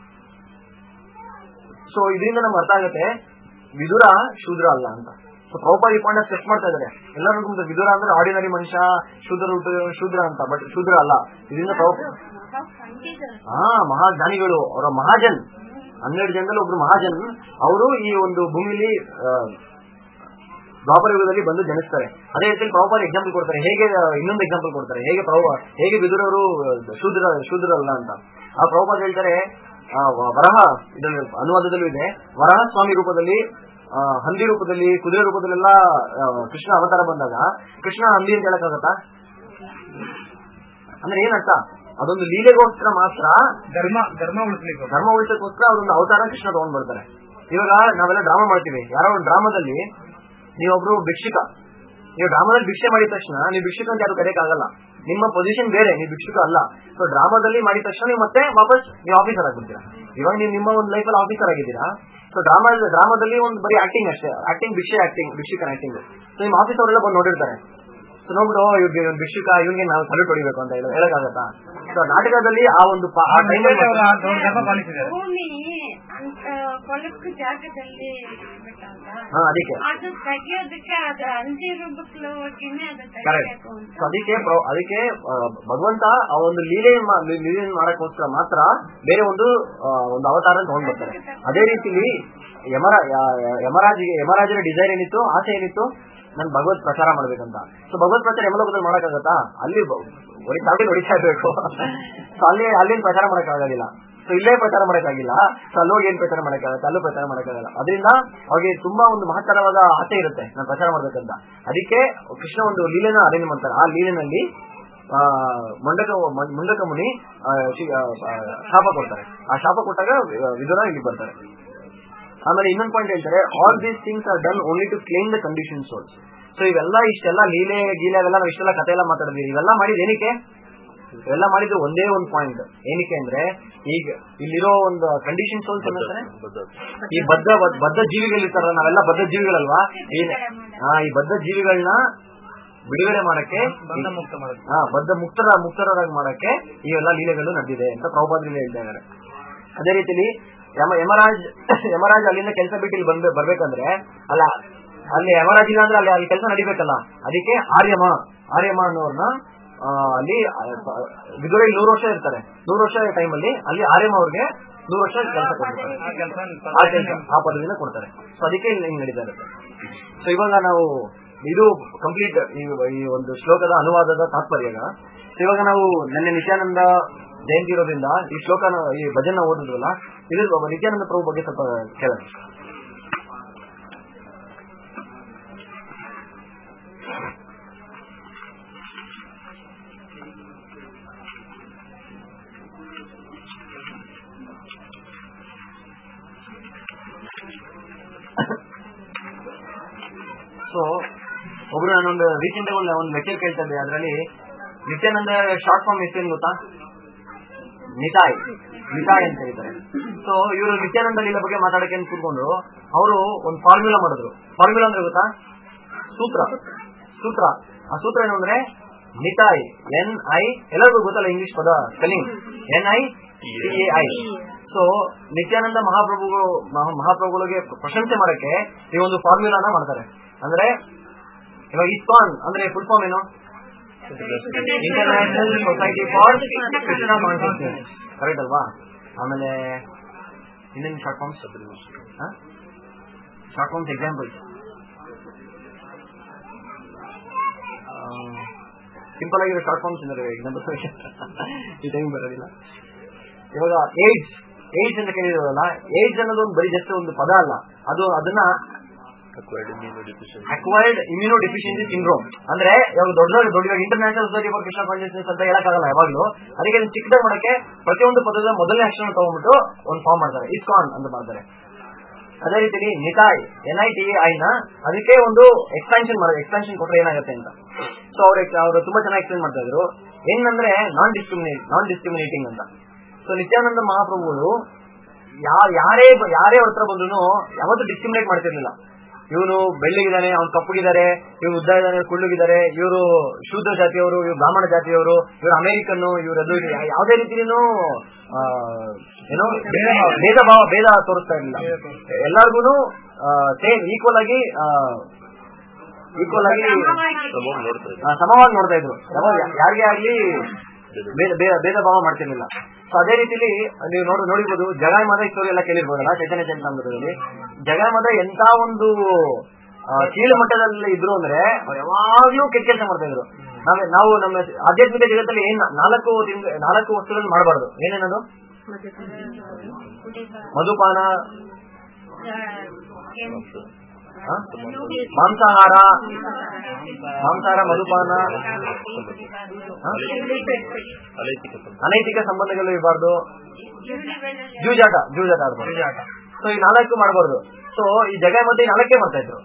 ಸೊ ಇದರಿಂದ ನಮ್ಗೆ ಅರ್ಥ ಆಗುತ್ತೆ ವಿದುರ ಶೂದ್ರ ಅಲ್ಲ ಅಂತ ಸೊ ಪ್ರಭುಪಾದ ಈ ಪಾಯಿಂಟ್ ಸ್ಟ್ರೆಸ್ ಮಾಡ್ತಾ ಇದ್ದಾರೆ ಎಲ್ಲರಿಗೂ ಗೊತ್ತು ವಿದುರ ಅಂದ್ರೆ ಆರ್ಡಿನರಿ ಮನುಷ್ಯ ಶೂದ್ರ ಹುಟ್ಟು- ಶೂದ್ರ ಅಂತ ಬಟ್ ಶೂದ್ರ ಅಲ್ಲ ಇದರಿಂದ ಪ್ರಭು ಹಾ ಮಹಾಜ್ಞಾನಿಗಳು ಅವರ ಮಹಾಜನ್ ಹನ್ನೆರಡು ಜನದಲ್ಲಿ ಒಬ್ರು ಮಹಾಜನ್ ಅವರು ಈ ಒಂದು ಭೂಮಿಲಿ ಆ, ದ್ವಾಪರ ಯುಗದಲ್ಲಿ ಬಂದು ಜನಿಸ್ತಾರೆ ಅದೇ ರೀತಿ ಪ್ರಭುಪಾದ ಎಕ್ಸಾಂಪಲ್ ಕೊಡ್ತಾರೆ ಹೇಗೆ ಆ, ಇನ್ನೊಂದು ಎಕ್ಸಾಂಪಲ್ ಕೊಡ್ತಾರೆ ಹೇಗೆ ಪ್ರಭು ಹೇಗೆ ಬಿದುರವರು ಶೂದ್ರ ಶೂದ್ರ ಅಲ್ಲ ಅಂತ ಆ ಪ್ರಭುಪಾದ ಹೇಳ್ತಾರೆ ಆ, ವ- ವರಹ ಇದರಲ್ಲಿ ಅನುವಾದದಲ್ಲೂ ಇದೆ ವರಹ ಸ್ವಾಮಿ ರೂಪದಲ್ಲಿ ಆ, ಹಂದಿ ರೂಪದಲ್ಲಿ ಕುದುರೆ ರೂಪದಲ್ಲೆಲ್ಲ ಆ, ಕೃಷ್ಣ ಅವತಾರ ಬಂದಾಗ ಕೃಷ್ಣ ಹಂದಿ ಅಂತ ಹೇಳಕ್ಕಾಗತ್ತಾ ಅಂದ್ರೆ ಏನರ್ಥ ಅದೊಂದು ಲೀಲೆಗೋಸ್ಕರ ಮಾತ್ರ ಧರ್ಮ ಧರ್ಮ ಉಳಿಸ್ಲಿಕ್ಕೆ ಧರ್ಮ ಉಳಿಸಕ್ಕೋಸ್ಕರ ಅದೊಂದು ಅವತಾರ ಕೃಷ್ಣ ತಗೊಂಡ್ ಬರ್ತಾರೆ ಇವಾಗ ನಾವೆಲ್ಲ ಡ್ರಾಮಾ ಮಾಡ್ತೀವಿ ಯಾರೋ ಒಂದು ಡ್ರಾಮಾದಲ್ಲಿ ನೀವೊಬ್ರು ಭಿಕ್ಷುಕ ನೀವು ಡ್ರಾಮಾದಲ್ಲಿ ಭಿಕ್ಷೆ ಮಾಡಿದ ತಕ್ಷಣ ನೀವು ಭಿಕ್ಷುಕ ಅಂತ ಯಾರು ಕರೆಯಕ್ಕಾಗಲ್ಲ ನಿಮ್ಮ ಪೊಸಿಷನ್ ಬೇರೆ ನೀವು ಭಿಕ್ಷುಕ ಅಲ್ಲ ಸೊ ಡ್ರಾಮಾದಲ್ಲಿ ಮಾಡಿದ ತಕ್ಷಣ ನೀವು ಮತ್ತೆ ವಾಪಸ್ ನೀವು ಆಫೀಸರ್ ಆಗ್ಬಿಡ್ತೀರಾ ಇವಾಗ ನೀವು ನಿಮ್ಮ ಒಂದು ಲೈಫಲ್ಲಿ ಆಫೀಸರ್ ಆಗಿದ್ದೀರಾ ಸೊ ಡ್ರಾಮಾ ಡ್ರಾಮಾದಲ್ಲಿ ಒಂದು ಬರೀ ಆಕ್ಟಿಂಗ್ ಅಷ್ಟೇ ಆಕ್ಟಿಂಗ್ ಭಿಕ್ಷೆ ಆಕ್ಟಿಂಗ್ ಭಿಕ್ಷುಕನ ಆಕ್ಟಿಂಗ್ ಸೊ ನಿಮ್ಮ ಆಫೀಸ್ ಅವರೆಲ್ಲ ಬಂದು ನೋಡಿರ್ತಾರೆ ಸೊ ನೋಡ್ಬಿಟ್ಟು ಇವ್ರಿಗೆ ಒಂದು ಭಿಕ್ಷುಕ ಇವ್ನಿಗೆ ನಾವು ಸಲ್ಯೂಟ್ ಹೊಡಿಬೇಕು ಅಂತ ಹೇಳಿ ಹೇಳಕ್ಕಾಗತ್ತಾ ಸೊ ನಾಟಕದಲ್ಲಿ ಆ ಒಂದು ಪ- ಆ ಟೈಮಲ್ಲಿ ಅವರು ಧರ್ಮ ಪಾಲಿಸಿದ್ದಾರೆ ಭೂಮಿ ಅಂತ ಹೊಲಕ್ಕೆ ಜಾಗದಲ್ಲಿ ಬಿಟ್ಟಂತ ಹಾ ಅದಕ್ಕೆ ಅದು ತೆಗಿಯೋದಕ್ಕೆ ಅದು ಅಂಜಿರು ಬುಕ್ಲು ಹೋಗಿನೇ ಅದು ಕರೆಕ್ಟ್ ತೆಗಿಬೇಕು ಅಂತ ಸೊ ಅದಕ್ಕೆ ಪ್ರ- ಅದಕ್ಕೆ ಆ, ಭಗವಂತ ಆ ಒಂದು ಲೀಲೆ ಮಾ- ಲೀ- ಲೀಲೆ ಮಾಡಕ್ಕೋಸ್ಕರ ಮಾತ್ರ ಬೇರೆ ಒಂದು ಆ, ಒಂದು ಅವತಾರ ತಗೊಂಡ್ ಬರ್ತಾರೆ ಅದೇ ರೀತಿಲಿ ಯಮರ ಯಾ- ಯಾ- ಯಮರಾಜಿಗೆ ಯಮರಾಜನ ಡಿಸೈರ್ ಏನಿತ್ತು ಆಸೆ ಏನಿತ್ತು ನನ್ ಭಗವತ್ ಪ್ರಚಾರ ಮಾಡ್ಬೇಕಂತ ಸೊ ಭಗವತ್ ಪ್ರಚಾರ ಯಮಲೋಕದಲ್ಲಿ ಮಾಡಕ್ಕಾಗತ್ತಾ ಅಲ್ಲಿ ಬ- ಹೊಡಿ ಚಾಟಿ ಹೊಡಿತಾ ಇರ್ಬೇಕು ಸೊ ಅಲ್ಲಿ ಅಲ್ಲಿಂದ ಪ್ರಚಾರ ಮಾಡಕ್ಕಾಗೋದಿಲ್ಲ ಸೊ ಇಲ್ಲೇ ಪ್ರಚಾರ ಮಾಡಕ್ಕಾಗಿಲ್ಲ ಸೊ ಅಲ್ಲೋಗಿ ಏನ್ ಪ್ರಚಾರ ಮಾಡಕ್ಕಾಗತ್ತೆ ಅಲ್ಲೂ ಪ್ರಚಾರ ಮಾಡಕ್ಕಾಗಲ್ಲ ಅದರಿಂದ ಅವ್ರಿಗೆ ತುಂಬಾ ಒಂದು ಮಹತ್ತರವಾದ ಆಸೆ ಇರುತ್ತೆ ನಾನು ಪ್ರಚಾರ ಮಾಡ್ಬೇಕಂತ ಅದಕ್ಕೆ ಕೃಷ್ಣ ಒಂದು ಲೀಲೆನ ಅರೇಂಜ್ ಮಾಡ್ತಾರೆ ಆ ಲೀಲೆನಲ್ಲಿ ಆ, ಮಂಡಕ ಮ- ಮುಂಡಕ ಮುನಿ ಆ, ಶಿ- ಆ, ಆ, ಶಾಪ ಕೊಡ್ತಾರೆ ಆ ಶಾಪ ಕೊಟ್ಟಾಗ ವಿ- ವಿದುರ ಇಲ್ಲಿ ಬರ್ತಾರೆ ಆಮೇಲೆ ಇನ್ನೊಂದು ಪಾಯಿಂಟ್ ಹೇಳ್ತಾರೆ all these things are done only to claim the condition souls so ಇವೆಲ್ಲ ಇಷ್ಟೆಲ್ಲ ಲೀಲೆ ಗೀಲೆ ಅವೆಲ್ಲ ನಾವು ಇಷ್ಟೆಲ್ಲ ಕಥೆ ಎಲ್ಲ ಮಾತಾಡಿದ್ವಿ ಇವೆಲ್ಲ ಮಾಡಿದ್ ಏನಕ್ಕೆ ಇವೆಲ್ಲ ಮಾಡಿದ್ದು ಒಂದೇ ಒಂದು ಪಾಯಿಂಟ್ ಏನಕ್ಕೆ ಅಂದ್ರೆ ಈಗ ಇಲ್ಲಿರೋ ಒಂದು ಕಂಡೀಷನ್ ಸೋಲ್ಸ್ ಏನಂತಾರೆ ಈ ಬದ್ಧ ಬದ್ಧ ಜೀವಿಗಳಿರ್ತಾರಲ್ಲ ನಾವೆಲ್ಲ ಬದ್ಧ ಜೀವಿಗಳಲ್ವಾ ಈ ಹಾ ಈ ಬದ್ಧ ಜೀವಿಗಳನ್ನ ಬಿಡುಗಡೆ ಮಾಡಕ್ಕೆ ಬಂಧ ಮುಕ್ತ ಮಾಡೋದು ಹಾ ಬದ್ಧ ಮುಕ್ತರ ಮುಕ್ತರಾಗಿ ಮಾಡಕ್ಕೆ ಇವೆಲ್ಲ ಲೀಲೆಗಳು ನಡೆದಿದೆ ಅಂತ ಪ್ರಭುಪಾದ್ರಲ್ಲಿ ಹೇಳ್ತಾ ಇದ್ದಾರೆ ಅದೇ ರೀತಿಲಿ ಯಮ ಯಮರಾಜ್ ಯಮರಾಜ್ ಅಲ್ಲಿಂದ ಕೆಲಸ ಬಿಟ್ಟು ಇಲ್ಲಿ ಬಂದ್ ಬರ್ಬೇಕಂದ್ರೆ ಅಲ್ಲ ಅಲ್ಲಿ ಯಮರಾಜ್ ಇಲ್ಲ ಅಂದ್ರೆ ಅಲ್ಲಿ ಅಲ್ಲಿ ಕೆಲಸ ನಡಿಬೇಕಲ್ಲ ಅದಕ್ಕೆ ಆರ್ಯಮ ಆರ್ಯಮ ಅನ್ನೋರ್ನ ಆ, ಅಲ್ಲಿ ವಿದುರ ಇಲ್ಲಿ ನೂರು ವರ್ಷ ಇರ್ತಾರೆ ನೂರು ವರ್ಷ ಟೈಮಲ್ಲಿ ಅಲ್ಲಿ ಆರ್ಯಮ ಅವ್ರಿಗೆ ನೂರು ವರ್ಷ ಕೆಲಸ ಕೊಡ್ತಾರೆ ಆ ಕೆಲಸ ಆ ಕೆಲಸ ಆ ಪದವಿನ ಕೊಡ್ತಾರೆ ಸೊ ಅದಕ್ಕೆ ಇಲ್ಲಿ ಹಿಂಗ್ ನಡೀತಾ ಇರುತ್ತೆ ಸೊ ಇವಾಗ ನಾವು ಇದು ಕಂಪ್ಲೀಟ್ ಈ ಒಂದು ಶ್ಲೋಕದ ಅನುವಾದದ ತಾತ್ಪರ್ಯಗ ಸೊ ಇವಾಗ ನಾವು ನೆನ್ನೆ ನಿತ್ಯಾನಂದ ಜಯಂತಿ ಇರೋದ್ರಿಂದ ಈ ಶ್ಲೋಕನ ಈ ಭಜನ ಓದಿದ್ವಲ್ಲ ಇದ್ರ ನಿತ್ಯಾನಂದ ಪ್ರಭು ಬಗ್ಗೆ ಸ್ವಲ್ಪ ಕೇಳೋಣ ಸೊ ಒಬ್ರು ನಾನೊಂದು ರೀಸೆಂಟ್ ಆಗಿ ಒಂದು ಲೆಕ್ಚರ್ ಕೇಳ್ತಾ ಇದ್ದೆ ಅದರಲ್ಲಿ ನಿತ್ಯಾನಂದ ಶಾರ್ಟ್ ಫಾರ್ಮ್ ಹೆಸರೇನು ಗೊತ್ತಾ ನಿತಾಯ್ ನಿತಾಯ್ ಅಂತ ಹೇಳ್ತಾರೆ ಸೊ ಇವರು ನಿತ್ಯಾನಂದ ಲೀಲ ಬಗ್ಗೆ ಮಾತಾಡಕ್ಕೆ ಅಂತ ಕೂತ್ಕೊಂಡ್ರು ಅವರು ಒಂದು ಫಾರ್ಮ್ಯುಲಾ ಮಾಡಿದ್ರು ಫಾರ್ಮ್ಯುಲಾ ಅಂದ್ರೆ ಗೊತ್ತಾ ಸೂತ್ರ ಸೂತ್ರ ಆ ಸೂತ್ರ ಏನು ಅಂದ್ರೆ ನಿತಾಯ್ ಎನ್ ಐ ಎಲ್ಲರಿಗೂ ಗೊತ್ತಲ್ಲ ಇಂಗ್ಲಿಷ್ ಪದ spelling N I C I so Nityananda ಮಹಾಪ್ರಭುಗಳು ಮಹಾ- ಮಹಾಪ್ರಭುಗಳಿಗೆ ಪ್ರಶಂಸೆ ಮಾಡಕ್ಕೆ ಈ ಒಂದು ಫಾರ್ಮ್ಯುಲಾನ ಮಾಡ್ತಾರೆ ಅಂದ್ರೆ ಇವಾಗ ಇಸ್ಕಾನ್ ಅಂದ್ರೆ ಫುಲ್ ಫಾರ್ಮ್ ಏನು international society for Krishna consciousness correct ಅಲ್ವಾ ಆಮೇಲೆ ಇನ್ನೇನು short forms short forms examples simple ಆಗಿರೋ ಶಾರ್ಟ್ ಫಾರ್ಮ್ಸ್ ಅಂದ್ರೆ ಎಕ್ಸಾಂಪಲ್ಸ್ ಈ ಟೈಮ್ ಬರೋದಿಲ್ಲ ಇವಾಗ ಏಡ್ಸ್ ಏಡ್ಸ್ ಅಂತ ಕೇಳಿರೋದಲ್ಲ ಏಡ್ಸ್ ಅನ್ನೋದು ಒಂದು ಬರೀ ಜಸ್ಟ್ ಒಂದು ಪದ ಅಲ್ಲ ಅದು ಅದನ್ನ ಅಕ್ವೈರ್ಡ್ ಇಮ್ಯುನೋ ಡಿಫಿಷಿಯನ್ಸಿ ಸಿಂಡ್ರೋಮ್ ಅಂದ್ರೆ ಇವಾಗ ದೊಡ್ಡ ದೊಡ್ಡ ಇವಾಗ international society for Krishna consciousness ಅಂತ ಹೇಳಕ್ಕಾಗಲ್ಲ ಯಾವಾಗ್ಲೂ ಅದಕ್ಕೆ ಅದನ್ನ ಚಿಕ್ಕದಾಗಿ ಮಾಡಕ್ಕೆ ಪ್ರತಿಯೊಂದು ಪದದ ಮೊದಲನೇ ಅಕ್ಷರ ತಗೊಂಡ್ಬಿಟ್ಟು ಒಂದು ಫಾರ್ಮ್ ಮಾಡ್ತಾರೆ ಇಸ್ಕಾನ್ ಅಂತ ಮಾಡ್ತಾರೆ ಅದೇ ರೀತಿ Nitai N I T I ನ ಅದಕ್ಕೆ ಒಂದು ಎಕ್ಸ್ಪಾನ್ಷನ್ ಮಾಡೋದು ಎಕ್ಸ್ಪಾನ್ಷನ್ ಕೊಟ್ರೆ ಏನಾಗುತ್ತೆ ಅಂತ ಸೊ ಅವ್ರ ಅವರು ತುಂಬಾ ಚೆನ್ನಾಗಿ ಎಕ್ಸ್ಪ್ಲೇನ್ ಮಾಡ್ತಾ ಇದ್ರು ಏನಂದ್ರೆ ನಾನ್ ಡಿಸ್ಕ್ರಿಮಿನೇಟ್ ನಾನ್ ಡಿಸ್ಕ್ರಿಮಿನೇಟಿಂಗ್ ಅಂತ ಸೊ ನಿತ್ಯಾನಂದ ಮಹಾಪ್ರಭುಗಳು ಯಾ ಯಾರೇ ಬ- ಯಾರೇ ಅವ್ರ ಹತ್ರ ಬಂದ್ರು ಯಾವತ್ತೂ ಡಿಸ್ಕ್ರಿಮಿನೇಟ್ ಮಾಡ್ತಿರ್ಲಿಲ್ಲ ಇವನು ಬೆಳ್ಳಿಗಿದ್ದಾನೆ ಅವ್ನು ಕಪ್ಪಗಿದ್ದಾರೆ ಇವ್ರು ಉದ್ದ ಇದ್ದಾನೆ ಕುಳ್ಳುಗಿದ್ದಾರೆ ಇವರು ಶೂದ್ರ ಜಾತಿಯವರು ಇವ್ರು ಬ್ರಾಹ್ಮಣ ಜಾತಿಯವರು ಇವ್ರು ಅಮೆರಿಕನ್ ಇವ್ರು ಅದು ಇದು ಯಾ- ಯಾವುದೇ ರೀತಿನೂ ಆ, ಏನೋ ಭೇದ ಭಾವ ಭೇದ ತೋರಿಸ್ತಾ ಇರಲಿಲ್ಲ ಎಲ್ಲಾರ್ಗು ಸೇಮ್ ಈಕ್ವಲ್ ಆಗಿ ಈಕ್ವಲ್ ಆಗಿ ಸಮವಾಗಿ ನೋಡ್ತಾ ಇದ್ದಾರೆ. ಆ, ಸಮವಾಗಿ ನೋಡ್ತಾ ಇದ್ರು ಯಾವಾಗ ಯಾರಿಗೇ ಆಗ್ಲಿ ಭೇದ ಭೇದ- ಭೇದ ಭಾವ ಮಾಡ್ತಿರ್ಲಿಲ್ಲ ಸೊ ಅದೇ ರೀತಿಲಿ ನೀವು ನೋಡಿ ನೋಡಿರ್ಬೋದು ಜಗಾಯ್ ಮದ ಸ್ಟೋರಿ ಎಲ್ಲ ಕೇಳಿರ್ಬೋದಲ್ಲ ಚೈತನ್ಯ ಚಂದ್ರದಲ್ಲಿ ಜಗಾಯ್ ಮದ ಎಂತ ಒಂದು ಆ, ಕೀಳು ಮಟ್ಟದಲ್ಲಿ ಇದ್ರು ಅಂದ್ರೆ ಅವ್ರು ಯಾವಾಗ್ಲೂ ಕೆಟ್ಟ ಕೆಲಸ ಮಾಡ್ತಾ ಇದ್ರು ನಾವೇ ನಾವು ನಮ್ಮ ಆಧ್ಯಾತ್ಮಿಕ ಜಗತ್ತಲ್ಲಿ ಏನ್ ನಾಲ್ಕು ತಿಂಗ್- ನಾಲ್ಕು ವಸ್ತುಗಳನ್ನು ಮಾಡಬಾರ್ದು ಏನೇನದು ಮಧುಪಾನ ಆ? ಮಾಂಸಾಹಾರ ಮಾಂಸಾಹಾರ ಮಧುಪಾನ ಆ? ಅಲೈಕಿಕ ಸಂಬಂಧ. ಅನೈತಿಕ ಸಂಬಂಧಗಳು ಇರಬಾರ್ದು ಜೂಜಾಟ ಜೂಜಾಟ ಆಡ್ಬಾರ್ದು ಸೊ ಈ ನಾಲ್ಕು ಮಾಡಬಾರ್ದು ಸೊ ಈ ಜಗಾಯ್ ಮಧ್ಯೆ ನಾಲ್ಕೇ ಮಾಡ್ತಾ ಇದ್ರು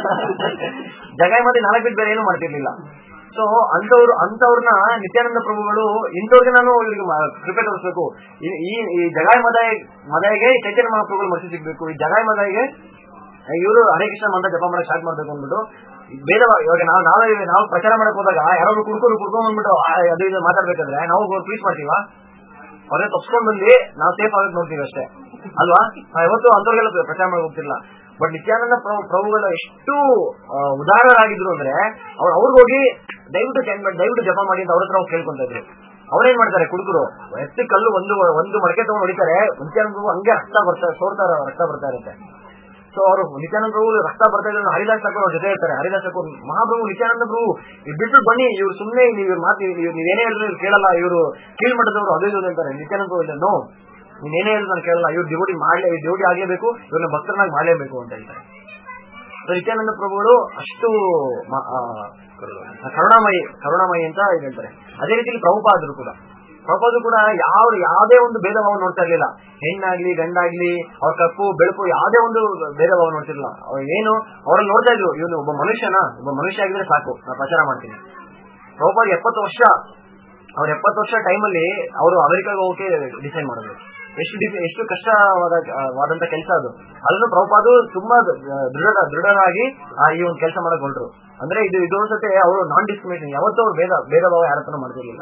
ಜಗಾಯ್ ಮಧ್ಯೆ ನಾಲ್ಕು ಬಿಟ್ಟು ಬೇರೆ ಏನು ಮಾಡ್ತಿರ್ಲಿಲ್ಲ ಸೊ ಅಂತವ್ರು ಅಂತವ್ರನ್ನ ನಿತ್ಯಾನಂದ ಪ್ರಭುಗಳು ಇಂಥವ್ರಿಗೆ ನಾನು ಇವ್ರಿಗೆ ಮ- ಕೃಪೆ ತೋರಿಸ್ಬೇಕು ಈ ಈ- ಈ ಜಗಾಯ್ ಮದ ಮದಗೆ ಚೈತನ್ಯ ಮಹಾಪ್ರಭುಗಳು ಮರ್ಸಿ ಸಿಗ್ಬೇಕು ಈ ಜಗಾಯ್ ಮದಗೆ ಇವರು ಹರೇ ಕೃಷ್ಣ ಮಂತ್ರ ಜಪ ಮಾಡಕ್ ಸ್ಟಾರ್ಟ್ ಮಾಡ್ಬೇಕು ಅಂದ್ಬಿಟ್ಟು ಬೇರೆ ಇವಾಗ ನಾವು ನಾವೇ ನಾವು ಪ್ರಚಾರ ಮಾಡಕ್ ಹೋದಾಗ ಯಾರಾದ್ರು ಕುಡ್ಕೊಂಡು ಕುಡ್ಕೊಂಡ್ ಬಂದ್ಬಿಟ್ಟು ಆ, ಅದು ಇದು ಮಾತಾಡ್ಬೇಕಾದ್ರೆ ನಾವು ಪೀಸ್ ಮಾಡ್ತೀವ ಅವ್ರೇ ತಪ್ಸ್ಕೊಂಡ್ ಬಂದು ನಾವು ಸೇಫ್ ಆಗಕ್ ನೋಡ್ತೀವಿ ಅಷ್ಟೇ ಅಲ್ವಾ ನಾವ್ ಯಾವತ್ತು ಅಂತವ್ರಿಗೆಲ್ಲ ಪ್ರಚಾರ ಮಾಡಕ್ ಹೋಗ್ತಿರ್ಲಿಲ್ಲ ಬಟ್ ನಿತ್ಯಾನಂದ ಪ್ರಭು- ಪ್ರಭುಗಳು ಎಷ್ಟು ಆ, ಉದಾರರಾಗಿದ್ರು ಅಂದ್ರೆ ಅವ್ರು ಅವ್ರಿಗೆ ಹೋಗಿ ದಯವಿಟ್ಟು ಚೇಂಜ್ ಮಾಡಿ ದಯವಿಟ್ಟು ಜಪ ಮಾಡಿ ಅಂತ ಅವ್ರ ಹತ್ರ ಹೋಗಿ ಕೇಳ್ಕೊಂತ ಇದ್ರು ಅವ್ರೇನ್ ಮಾಡ್ತಾರೆ ಕುಡುಕರು ಎತ್ತಿ ಕಲ್ಲು ಒಂದು ಒಂದು ಮಡಕೆ ತಗೊಂಡು ಹೊಡಿತಾರೆ ನಿತ್ಯಾನಂದ ಪ್ರಭು ಹಂಗೆ ರಕ್ತ ಬರ್ತಾ ಸೋರ್ತಾರ ರಕ್ತ ಬರ್ತಾ ಇರುತ್ತೆ ಸೊ ಅವರು ನಿತ್ಯಾನಂದ ಪ್ರಭು ರಕ್ತ ಬರ್ತಾ ಇದ್ರೆ ಹರಿದಾಸ್ ಠಾಕೂರ್ ಅವ್ರ ಜೊತೆ ಇರ್ತಾರೆ ಹರಿದಾಸ್ ಠಾಕೂರ್ ಮಹಾಪ್ರಭು ನಿತ್ಯಾನಂದ ಪ್ರಭು ಇದ್ ಬಿಟ್ಟು ಬನ್ನಿ ಇವ್ರು ಸುಮ್ಮನೆ ನೀವು ಮಾತಿ ಇವ್ರು ನೀವೇನೇ ಹೇಳಿದ್ರು ಇವ್ರು ಕೇಳಲ್ಲ ಇವರು ಕೀಳ್ಮಟ್ಟದವರು ಅದು ಇದು ಅಂತಾರೆ ನಿತ್ಯಾನಂದ ಪ್ರಭು ಇಲ್ಲ ನೋ ನೀನೇನೇ ಹೇಳಿದ್ರು ನಾನು ಕೇಳಲ್ಲ ಇವ್ರು ಡಿವೋಟಿ ಮಾಡ್ಲೇ ಡಿವೋಟಿ ಆಗ್ಲೇಬೇಕು ಇವ್ರನ್ನ ಭಕ್ತರನ್ನಾಗಿ ಮಾಡಲೇಬೇಕು ಅಂತ ಹೇಳ್ತಾರೆ ಸೊ ನಿತ್ಯಾನಂದ ಪ್ರಭುಗಳು ಅಷ್ಟು ಮ- ಆ, ಕರುಣಾಮಯಿ ಕರುಣಾಮಯಿ ಅಂತ ಹೇಳ್ತಾರೆ ಅದೇ ರೀತಿ ಪ್ರಭುಪಾದರು ಕೂಡ ಪ್ರಭುಪಾದರು ಕೂಡ ಯಾವ ಯಾವುದೇ ಒಂದು ಭೇದ ಭಾವ ನೋಡ್ತಾ ಇರ್ಲಿಲ್ಲ ಹೆಣ್ಣಾಗ್ಲಿ ಗಂಡಾಗ್ಲಿ ಅವ್ರ ಕಪ್ಪು ಬೆಳಕು ಯಾವುದೇ ಒಂದು ಭೇದ ಭಾವ ನೋಡ್ತಿರ್ಲಿಲ್ಲ ಅವ್ರು ಏನು ಅವ್ರಲ್ಲಿ ನೋಡ್ತಾ ಇದ್ರು ಇವನು ಒಬ್ಬ ಮನುಷ್ಯನ ಒಬ್ಬ ಮನುಷ್ಯ ಆಗಿದ್ರೆ ಸಾಕು ನಾನು ಪ್ರಚಾರ ಮಾಡ್ತೀನಿ ಪ್ರಭುಪಾದ ಎಪ್ಪತ್ತು ವರ್ಷ ಅವ್ರ ಎಪ್ಪತ್ತು ವರ್ಷ ಟೈಮಲ್ಲಿ ಅವರು ಅಮೆರಿಕಾಗೆ ಹೋಗಕ್ಕೆ ಡಿಸೈಡ್ ಮಾಡಿದ್ರು ಎಷ್ಟು ಡಿ- ಎಷ್ಟು ಕಷ್ಟವಾದ ಆ, ವಾದಂತ ಕೆಲಸ ಅದು ಅದನ್ನು ಪ್ರಭುಪಾದು ತುಂಬಾ ದೃಢ ದೃಢರಾಗಿ ಆ, ಈ ಒಂದು ಕೆಲಸ ಮಾಡಕ್ ಹೊರಟ್ರು ಅಂದ್ರೆ ಇದು ಇದು ಅನ್ಸುತ್ತೆ ಅವರು ನಾನ್ ಡಿಸ್ಕ್ರಿಮಿನೇಷನ್ ಯಾವತ್ತೂ ಅವ್ರು ಭೇದ ಭೇದ ಭಾವ ಯಾರ ಹತ್ರನೂ ಮಾಡ್ತಿರ್ಲಿಲ್ಲ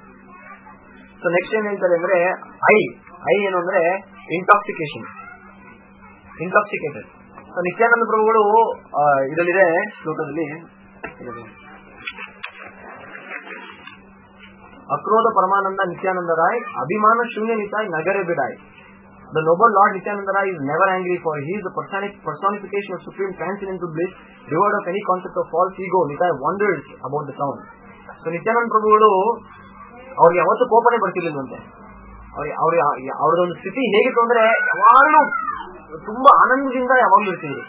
ಸೊ ನೆಕ್ಸ್ಟ್ ಏನ್ ಹೇಳ್ತಾರೆ ಅಂದ್ರೆ ಐ ಐ ಏನು ಅಂದ್ರೆ ಇಂಟಾಕ್ಸಿಕೇಶನ್ ಇಂಟಾಕ್ಸಿಕೇಟೆಡ್ ಸೊ ನಿತ್ಯಾನಂದ ಪ್ರಭುಗಳು ಆ, ಇದರಲ್ಲಿದೆ ಶ್ಲೋಕದಲ್ಲಿ ಇಲ್ಲಿದೆ. ಅಕ್ರೋಧ ಪರಮಾನಂದ ನಿತ್ಯಾನಂದ ರಾಯ್ ಅಭಿಮಾನ ಶೂನ್ಯ ನಿತಾಯ್ ನಗರೆ ಬಿಡಾಯ್ The noble Lord Nityananda Rai is never angry for he is the personic- personification of supreme transcendental bliss, devoid of any concept of false ego. Nitai wonders about the town. So Nithyananda ಪ್ರಭುಗಳು ಅವ್ರಿಗೆ ಯಾವತ್ತೂ ಕೋಪನೆ ಬರ್ತಿರ್ಲಿಲ್ವಂತೆ ಅವ್ರಿಗೆ ಅವ್ರ ಅವ್ರದೊಂದು ಸ್ಥಿತಿ ಹೇಗಿತ್ತು ಅಂದ್ರೆ ಯಾವಾಗಲೂ ತುಂಬಾ ಆನಂದದಿಂದ ಯಾವಾಗ್ಲೂ ಇರ್ತಿದ್ರು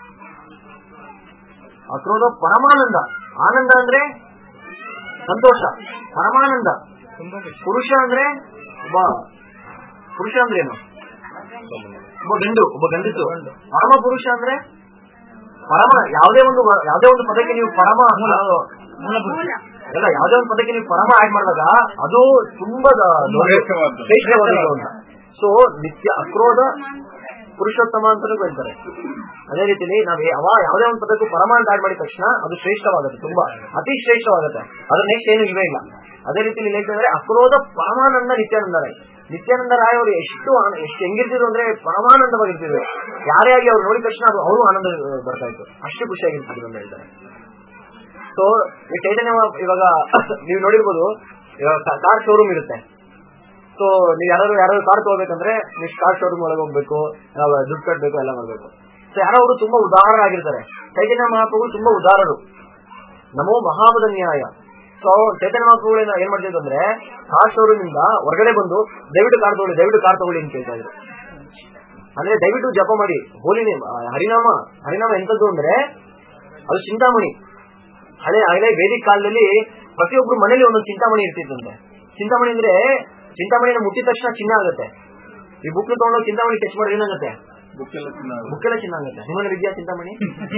ಅಕ್ರೋಧ ಪರಮಾನಂದ ಆನಂದ ಅಂದ್ರೆ ಸಂತೋಷ ಪರಮಾನಂದ ತುಂಬಾ ಖುಷಿ. ಪುರುಷ ಅಂದ್ರೆ ಒಬ್ಬ ಪುರುಷ ಅಂದ್ರೆ ಏನು ಒಬ್ಬ ಗಂಡು ಒಬ್ಬ ಗಂಡಸು ಪರಮ ಪುರುಷ ಅಂದ್ರೆ ಪರಮ ಯಾವುದೇ ಒಂದು ವ- ಯಾವುದೇ ಒಂದು ಪದಕ್ಕೆ ನೀವು ಪರಮ ಮೂಲ ಪುರುಷ. ಎಲ್ಲ ಯಾವುದೇ ಒಂದು ಪದಕ್ಕೆ ನೀವು ಪರಮ ಆಡ್ ಮಾಡಿದಾಗ ಅದು ತುಂಬಾ ದ- ದೊಡ್ಡ- ಶ್ರೇಷ್ಠವಾದ್ದು. ಶ್ರೇಷ್ಠವಾದದ್ದು ಅಂತ ಸೊ ನಿತ್ಯ ಅಕ್ರೋಧ ಪುರುಷೋತ್ತಮ ಅಂತಾನೂ ಹೇಳ್ತಾರೆ ಅದೇ ರೀತಿಲಿ ನಾವು ಯಾವ ಯಾವುದೇ ಒಂದು ಪದಕ್ಕೂ ಪರಮ ಅಂತ ಆಡ್ ಮಾಡಿದ ತಕ್ಷಣ ಅದು ಶ್ರೇಷ್ಠವಾಗುತ್ತೆ ತುಂಬಾ ಅತಿ ಶ್ರೇಷ್ಠವಾಗುತ್ತೆ ಅದ್ರ ನೆಕ್ಸ್ಟ್ ಏನು ಇಲ್ವೇ ಇಲ್ಲ ಅದೇ ರೀತಿ ಇಲ್ಲಿ ಹೇಳ್ತಿದ್ರೆ ಅಕ್ರೋಧ ಪರಮಾನಂದ ನಿತ್ಯಾನಂದ ರಾಯ್ ನಿತ್ಯಾನಂದ ರಾಯ್ ಅವರು ಎಷ್ಟು ಆನ- ಎಷ್ಟು ಹೆಂಗಿರ್ತಿದ್ರು ಅಂದ್ರೆ ಪರಮಾನಂದವಾಗಿರ್ತಿದ್ರು ಯಾರೇ ಆಗಿ ಅವ್ರು ನೋಡಿದ ತಕ್ಷಣ ಅದು ಅವರು ಆನಂದ ಬರ್ತಾ ಇತ್ತು ಅಷ್ಟು ಖುಷಿಯಾಗಿರ್ತಿದ್ರು ಅಂತ ಹೇಳ್ತಾರೆ ಸೊ ಈ ಚೈತನ್ಯ ಇವಾಗ ನೀವು ನೋಡಿರ್ಬೋದು ಇವಾಗ ಕಾರ್ ಶೋರೂಮ್ ಇರುತ್ತೆ ಸೊ ನೀವು ಯಾರು ಯಾರು ಕಾರ್ ತಗೋಬೇಕಂದ್ರೆ ನೀವು ಕಾರ್ ಶೋರೂಮ್ ಒಳಗೆ ಹೋಗ್ಬೇಕು ನಾವು ದುಡ್ಡು ಕಟ್ಟಬೇಕು ಎಲ್ಲ ಮಾಡ್ಬೇಕು ಸೊ ಯಾರೋ ಅವರು ತುಂಬಾ ಉದಾಹರಣರಾಗಿರ್ತಾರೆ ಚೈತನ್ಯ ಮಹಾಪ್ರಭು ತುಂಬಾ ಉದಾಹರಣರು ನಮೋ ಮಹಾಮದ ನ್ಯಾಯ ಸೊ ಚೈತನ್ಯ ಮಹಾಪ್ರಭು ಏನ್ ಏನ್ ಮಾಡ್ತಿದ್ರು ಅಂದ್ರೆ ಕಾರ್ ಶೋರೂಮ್ ಇಂದ ಹೊರಗಡೆ ಬಂದು ದಯವಿಟ್ಟು ಕಾರ್ ತಗೊಳ್ಳಿ ದಯವಿಟ್ಟು ಕಾರ್ ತಗೊಳ್ಳಿ ಅಂತ ಕೇಳ್ತಾ ಇದ್ರು ಅಂದ್ರೆ ದಯವಿಟ್ಟು ಜಪ ಮಾಡಿ ಹೋಲಿ ನೇಮ್ ಆ, ಹರಿನಾಮ ಹರಿನಾಮ ಎಂತದ್ದು ಅಂದ್ರೆ ಅದು ಚಿಂತಾಮಣಿ ಹಳೆ ಹಳೆ ವೇದಿಕ ಕಾಲದಲ್ಲಿ ಪ್ರತಿಯೊಬ್ರು ಮನೇಲಿ ಒಂದೊಂದು ಚಿಂತಾಮಣಿ ಇರ್ತಿತ್ತಂತೆ ಚಿಂತಾಮಣಿ ಅಂದ್ರೆ ಚಿಂತಾಮಣಿನ ಮುಟ್ಟಿದ ತಕ್ಷಣ ಚಿನ್ನ ಆಗುತ್ತೆ ಈ ಬುಕ್ ತಗೊಂಡೋಗಿ ಚಿಂತಾಮಣಿ ಟಚ್ ಮಾಡಿದ್ರೆ ಏನಾಗುತ್ತೆ ಬುಕ್ಕೆಲ್ಲ ಚಿನ್ನ ಬುಕ್ಕೆಲ್ಲ ಚಿನ್ನ ಆಗುತ್ತೆ ನಿಮ್ಮಲ್ಲಿ ವಿದ್ಯಾ ಚಿಂತಾಮಣಿ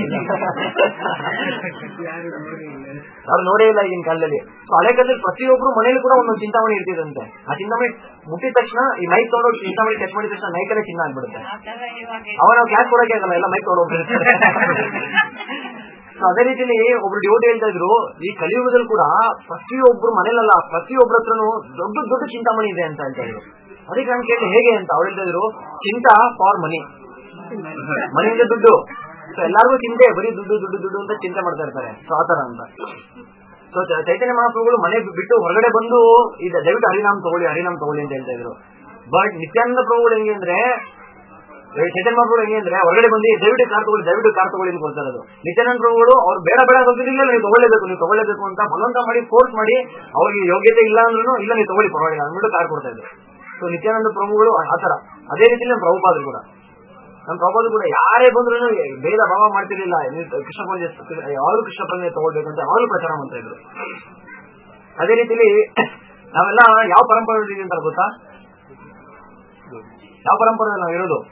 ಅವ್ರು ನೋಡೇ ಇಲ್ಲ ಈಗಿನ ಕಾಲದಲ್ಲಿ ಸೊ ಹಳೆ ಕಾಲದಲ್ಲಿ ಪ್ರತಿಯೊಬ್ರು ಮನೇಲಿ ಕೂಡ ಒಂದೊಂದು ಚಿಂತಾಮಣಿ ಇರ್ತಿದಂತೆ ಆ ಚಿಂತಾಮಣಿ ಮುಟ್ಟಿದ ತಕ್ಷಣ ಈ ಮೈಕ್ ತಗೊಂಡು ಚಿಂತಾಮಣಿ ಟಚ್ ಮಾಡಿದ ತಕ್ಷಣ ಮೈಕಲ್ಲೇ ಚಿನ್ನ ಆಗ್ಬಿಡುತ್ತೆ ಆ ತರ ಇವಾಗ ಅವ ನಾವು ಕ್ಲಾಸ್ ಕೊಡಕ್ಕೆ ಆಗಲ್ಲ ಎಲ್ಲ ಮೈಕ್ ತಗೊಂಡೋಗ್ಬಿಡ್ತಾರೆ ಸೊ ಅದೇ ರೀತಿಲಿ ಒಬ್ರು ಡಿವೋಟಿ ಹೇಳ್ತಾ ಇದ್ರು ಈ ಕಲಿಯುಗದಲ್ಲಿ ಕೂಡ ಪ್ರತಿಯೊಬ್ರು ಮನೇಲಲ್ಲ ಪ್ರತಿಯೊಬ್ಬರ ಹತ್ರನು ದೊಡ್ಡ ದೊಡ್ಡ ಚಿಂತಾಮಣಿ ಇದೆ ಅಂತ ಹೇಳ್ತಾ ಇದ್ರು ಅದಕ್ಕೆ ನಾನು ಕೇಳಿ ಹೇಗೆ ಅಂತ ಅವ್ರು ಹೇಳ್ತಾ ಇದ್ರು ಚಿಂತಾ ಫಾರ್ ಮನಿ ಮನೆಯಿಂದ ದುಡ್ಡು ಸೊ ಎಲ್ಲಾರ್ಗು ಚಿಂತೆ ಬರೀ ದುಡ್ಡು ದುಡ್ಡು ದುಡ್ಡು ಅಂತ ಚಿಂತೆ ಮಾಡ್ತಾ ಇರ್ತಾರೆ ಸೊ ಆತರ ಅಂತ ಸೊ ಚೈತನ್ಯ ಮಹಾಪ್ರಭುಗಳು ಮನೆ ಬಿಟ್ಟು ಹೊರಗಡೆ ಬಂದು ಈಗ ದಯವಿಟ್ಟು ಹರಿನಾಮ್ ತಗೊಳ್ಳಿ ಹರಿನಾಮ್ ತಗೊಳ್ಳಿ ಅಂತ ಹೇಳ್ತಾ ಇದ್ರು ಬಟ್ ನಿತ್ಯಾನಂದ ಪ್ರಭುಗಳು ಹೆಂಗೆ ಅಂದ್ರೆ ಈ ಚೈತನ್ಯ ಮಹಾಪ್ರಭುಗಳು ಹೆಂಗೆ ಅಂದ್ರೆ ಹೊರಗಡೆ ಬಂದು ದಯವಿಟ್ಟು ಕಾರ್ ತಗೊಳ್ಳಿ ದಯವಿಟ್ಟು ಕಾರ್ ತಗೊಳ್ಳಿ ಅಂತ ಕೊಡ್ತಾ ಇರೋದು ನಿತ್ಯಾನಂದ ಪ್ರಭುಗಳು ಅವ್ರು ಬೇಡ ಬೇಡ ಹೋಗಿರಲಿಲ್ಲ ನೀವು ತಗೊಳ್ಳೇಬೇಕು ನೀವು ತಗೊಳ್ಳೇಬೇಕು ಅಂತ ಬಲವಂತ ಮಾಡಿ ಫೋರ್ಸ್ ಮಾಡಿ ಅವ್ರಿಗೆ ಯೋಗ್ಯತೆ ಇಲ್ಲ ಅಂದ್ರೂ ಇಲ್ಲ ನೀವು ತಗೊಳ್ಳಿ ಪರವಾಗಿಲ್ಲ ಅಂದ್ಬಿಟ್ಟು ಕಾರ್ ಕೊಡ್ತಾ ಇದ್ರು ಸೊ ನಿತ್ಯಾನಂದ ಪ್ರಭುಗಳು ಆತರ ಅದೇ ರೀತಿ ನಮ್ಮ ಪ್ರಭುಪಾದರು ಕೂಡ ನಮ್ಮ ಪ್ರಭುಪಾದರು ಕೂಡ ಯಾರೇ ಬಂದ್ರು ಭೇದ ಭಾವ ಮಾಡ್ತಿರ್ಲಿಲ್ಲ ನೀವು ಕೃಷ್ಣ ಪೂಜೆ ಯಾರು ಕೃಷ್ಣ ಪೂಜೆ ತಗೊಳ್ಬೇಕು ಅಂತ ಯಾರು ಪ್ರಚಾರ ಮಾಡ್ತಾ ಇದ್ರು ಅದೇ ರೀತಿಲಿ ನಾವೆಲ್ಲ ಯಾವ ಪರಂಪರೆ ಅಂತ ಗೊತ್ತಾ ಯಾವ ಪರಂಪರೆಯಲ್ಲಿ ನಾವು ಇರೋದು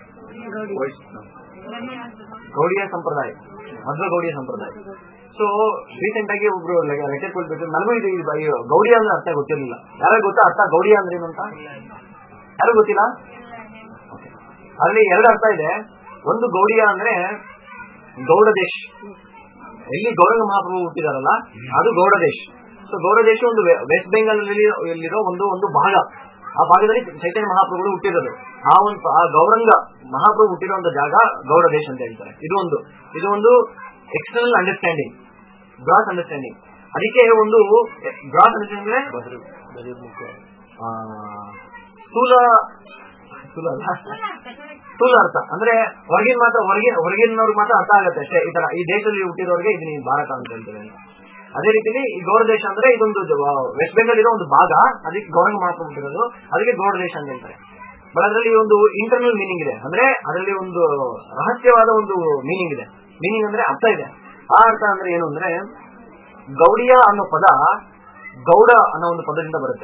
ಗೌಡಿಯ ಸಂಪ್ರದಾಯ ಮಧ್ವ ಗೌಡಿಯ ಸಂಪ್ರದಾಯ ಸೊ ರೀಸೆಂಟ್ ಆಗಿ ಒಬ್ರು ಲೆಟರ್ ಕೊಡ್ಬೇಕು ನನಗೂ ಇದು ಇದು ಅಯ್ಯೋ, ಗೌಡಿಯ ಅಂದ್ರೆ ಅರ್ಥ ಗೊತ್ತಿರಲಿಲ್ಲ ಯಾರು ಗೊತ್ತಾ ಅರ್ಥ ಗೌಡಿಯ ಅಂದ್ರೆ ಏನು ಅಂತ ಯಾರು ಗೊತ್ತಿಲ್ಲ ಅಲ್ಲಿ ಎರಡು ಅರ್ಥ ಇದೆ ಒಂದು ಗೌಡಿಯ ಅಂದ್ರೆ ಗೌಡ ದೇಶ್ ಎಲ್ಲಿ ಗೌರಂಗ ಮಹಾಪ್ರಭು ಹುಟ್ಟಿದಾರಲ್ಲ ಅದು ಗೌಡ ದೇಶ್ ಸೊ ಗೌಡ ದೇಶ ಒಂದು ವೆ- ವೆಸ್ಟ್ ಬೆಂಗಾಲ್ ಅಲ್ಲಿರೋ ಒಂದು ಒಂದು ಭಾಗ ಆ ಭಾಗದಲ್ಲಿ ಚೈತನ್ಯ ಮಹಾಪ್ರಭುಗಳು ಹುಟ್ಟಿರೋದು ಆ ಒಂದು ಆ ಗೌರಂಗ ಮಹಾಪ್ರಭು ಹುಟ್ಟಿರುವಂತ ಜಾಗ ಗೌಡ ದೇಶ ಅಂತ ಹೇಳ್ತಾರೆ ಇದು ಒಂದು ಇದು ಒಂದು ಎಕ್ಸ್ಟರ್ನಲ್ ಅಂಡರ್ಸ್ಟ್ಯಾಂಡಿಂಗ್ ಬ್ರಾಸ್ ಅಂಡರ್ಸ್ಟ್ಯಾಂಡಿಂಗ್ ಅದಕ್ಕೆ ಒಂದು ಬ್ರಾಸ್ ಅಂಡರ್ಸ್ಟ್ಯಾಂಡಿಂಗ್ ಅಂದ್ರೆ ಆ, ಸ್ಥೂಲ ಸ್ಥೂಲ ಅಲ್ಲ ಸ್ಥೂಲ ಅರ್ಥ ಅಂದ್ರೆ ಹೊರಗಿನ ಮಾತ್ರ ಹೊರಗಿನ ಹೊರಗಿನವ್ರಿಗೆ ಮಾತ್ರ ಅರ್ಥ ಆಗುತ್ತೆ ಅಷ್ಟೇ ಈ ತರ ಈ ದೇಶದಲ್ಲಿ ಹುಟ್ಟಿರೋರಿಗೆ ಇದು ನೀನು ಭಾರತ ಅಂತ ಹೇಳ್ತೇವೆ ಅಂತ. ಅದೇ ರೀತಿಲಿ ಈ ಗೌಡ ದೇಶ ಅಂದ್ರೆ ಇದೊಂದು ವೆಸ್ಟ್ ಬೆಂಗಾಲ್ ಇರೋ ಒಂದು ಭಾಗ ಅದಕ್ಕೆ ಗೌರಂಗ ಮಹಾಪ್ರಭು ಹುಟ್ಟಿರೋದು ಅದಕ್ಕೆ ಗೌಡ ದೇಶ ಅಂತ ಹೇಳ್ತಾರೆ ಬಟ್ ಅದರಲ್ಲಿ ಒಂದು ಇಂಟರ್ನಲ್ ಮೀನಿಂಗ್ ಇದೆ ಅಂದ್ರೆ ಅದರಲ್ಲಿ ಒಂದು ರಹಸ್ಯವಾದ ಒಂದು ಮೀನಿಂಗ್ ಇದೆ ಮೀನಿಂಗ್ ಅಂದ್ರೆ ಅರ್ಥ ಇದೆ ಆ ಅರ್ಥ ಅಂದ್ರೆ ಏನು ಅಂದ್ರೆ ಗೌಡಿಯ ಅನ್ನೋ ಪದ ಗೌಡ ಅನ್ನೋ ಒಂದು ಪದದಿಂದ ಬರುತ್ತೆ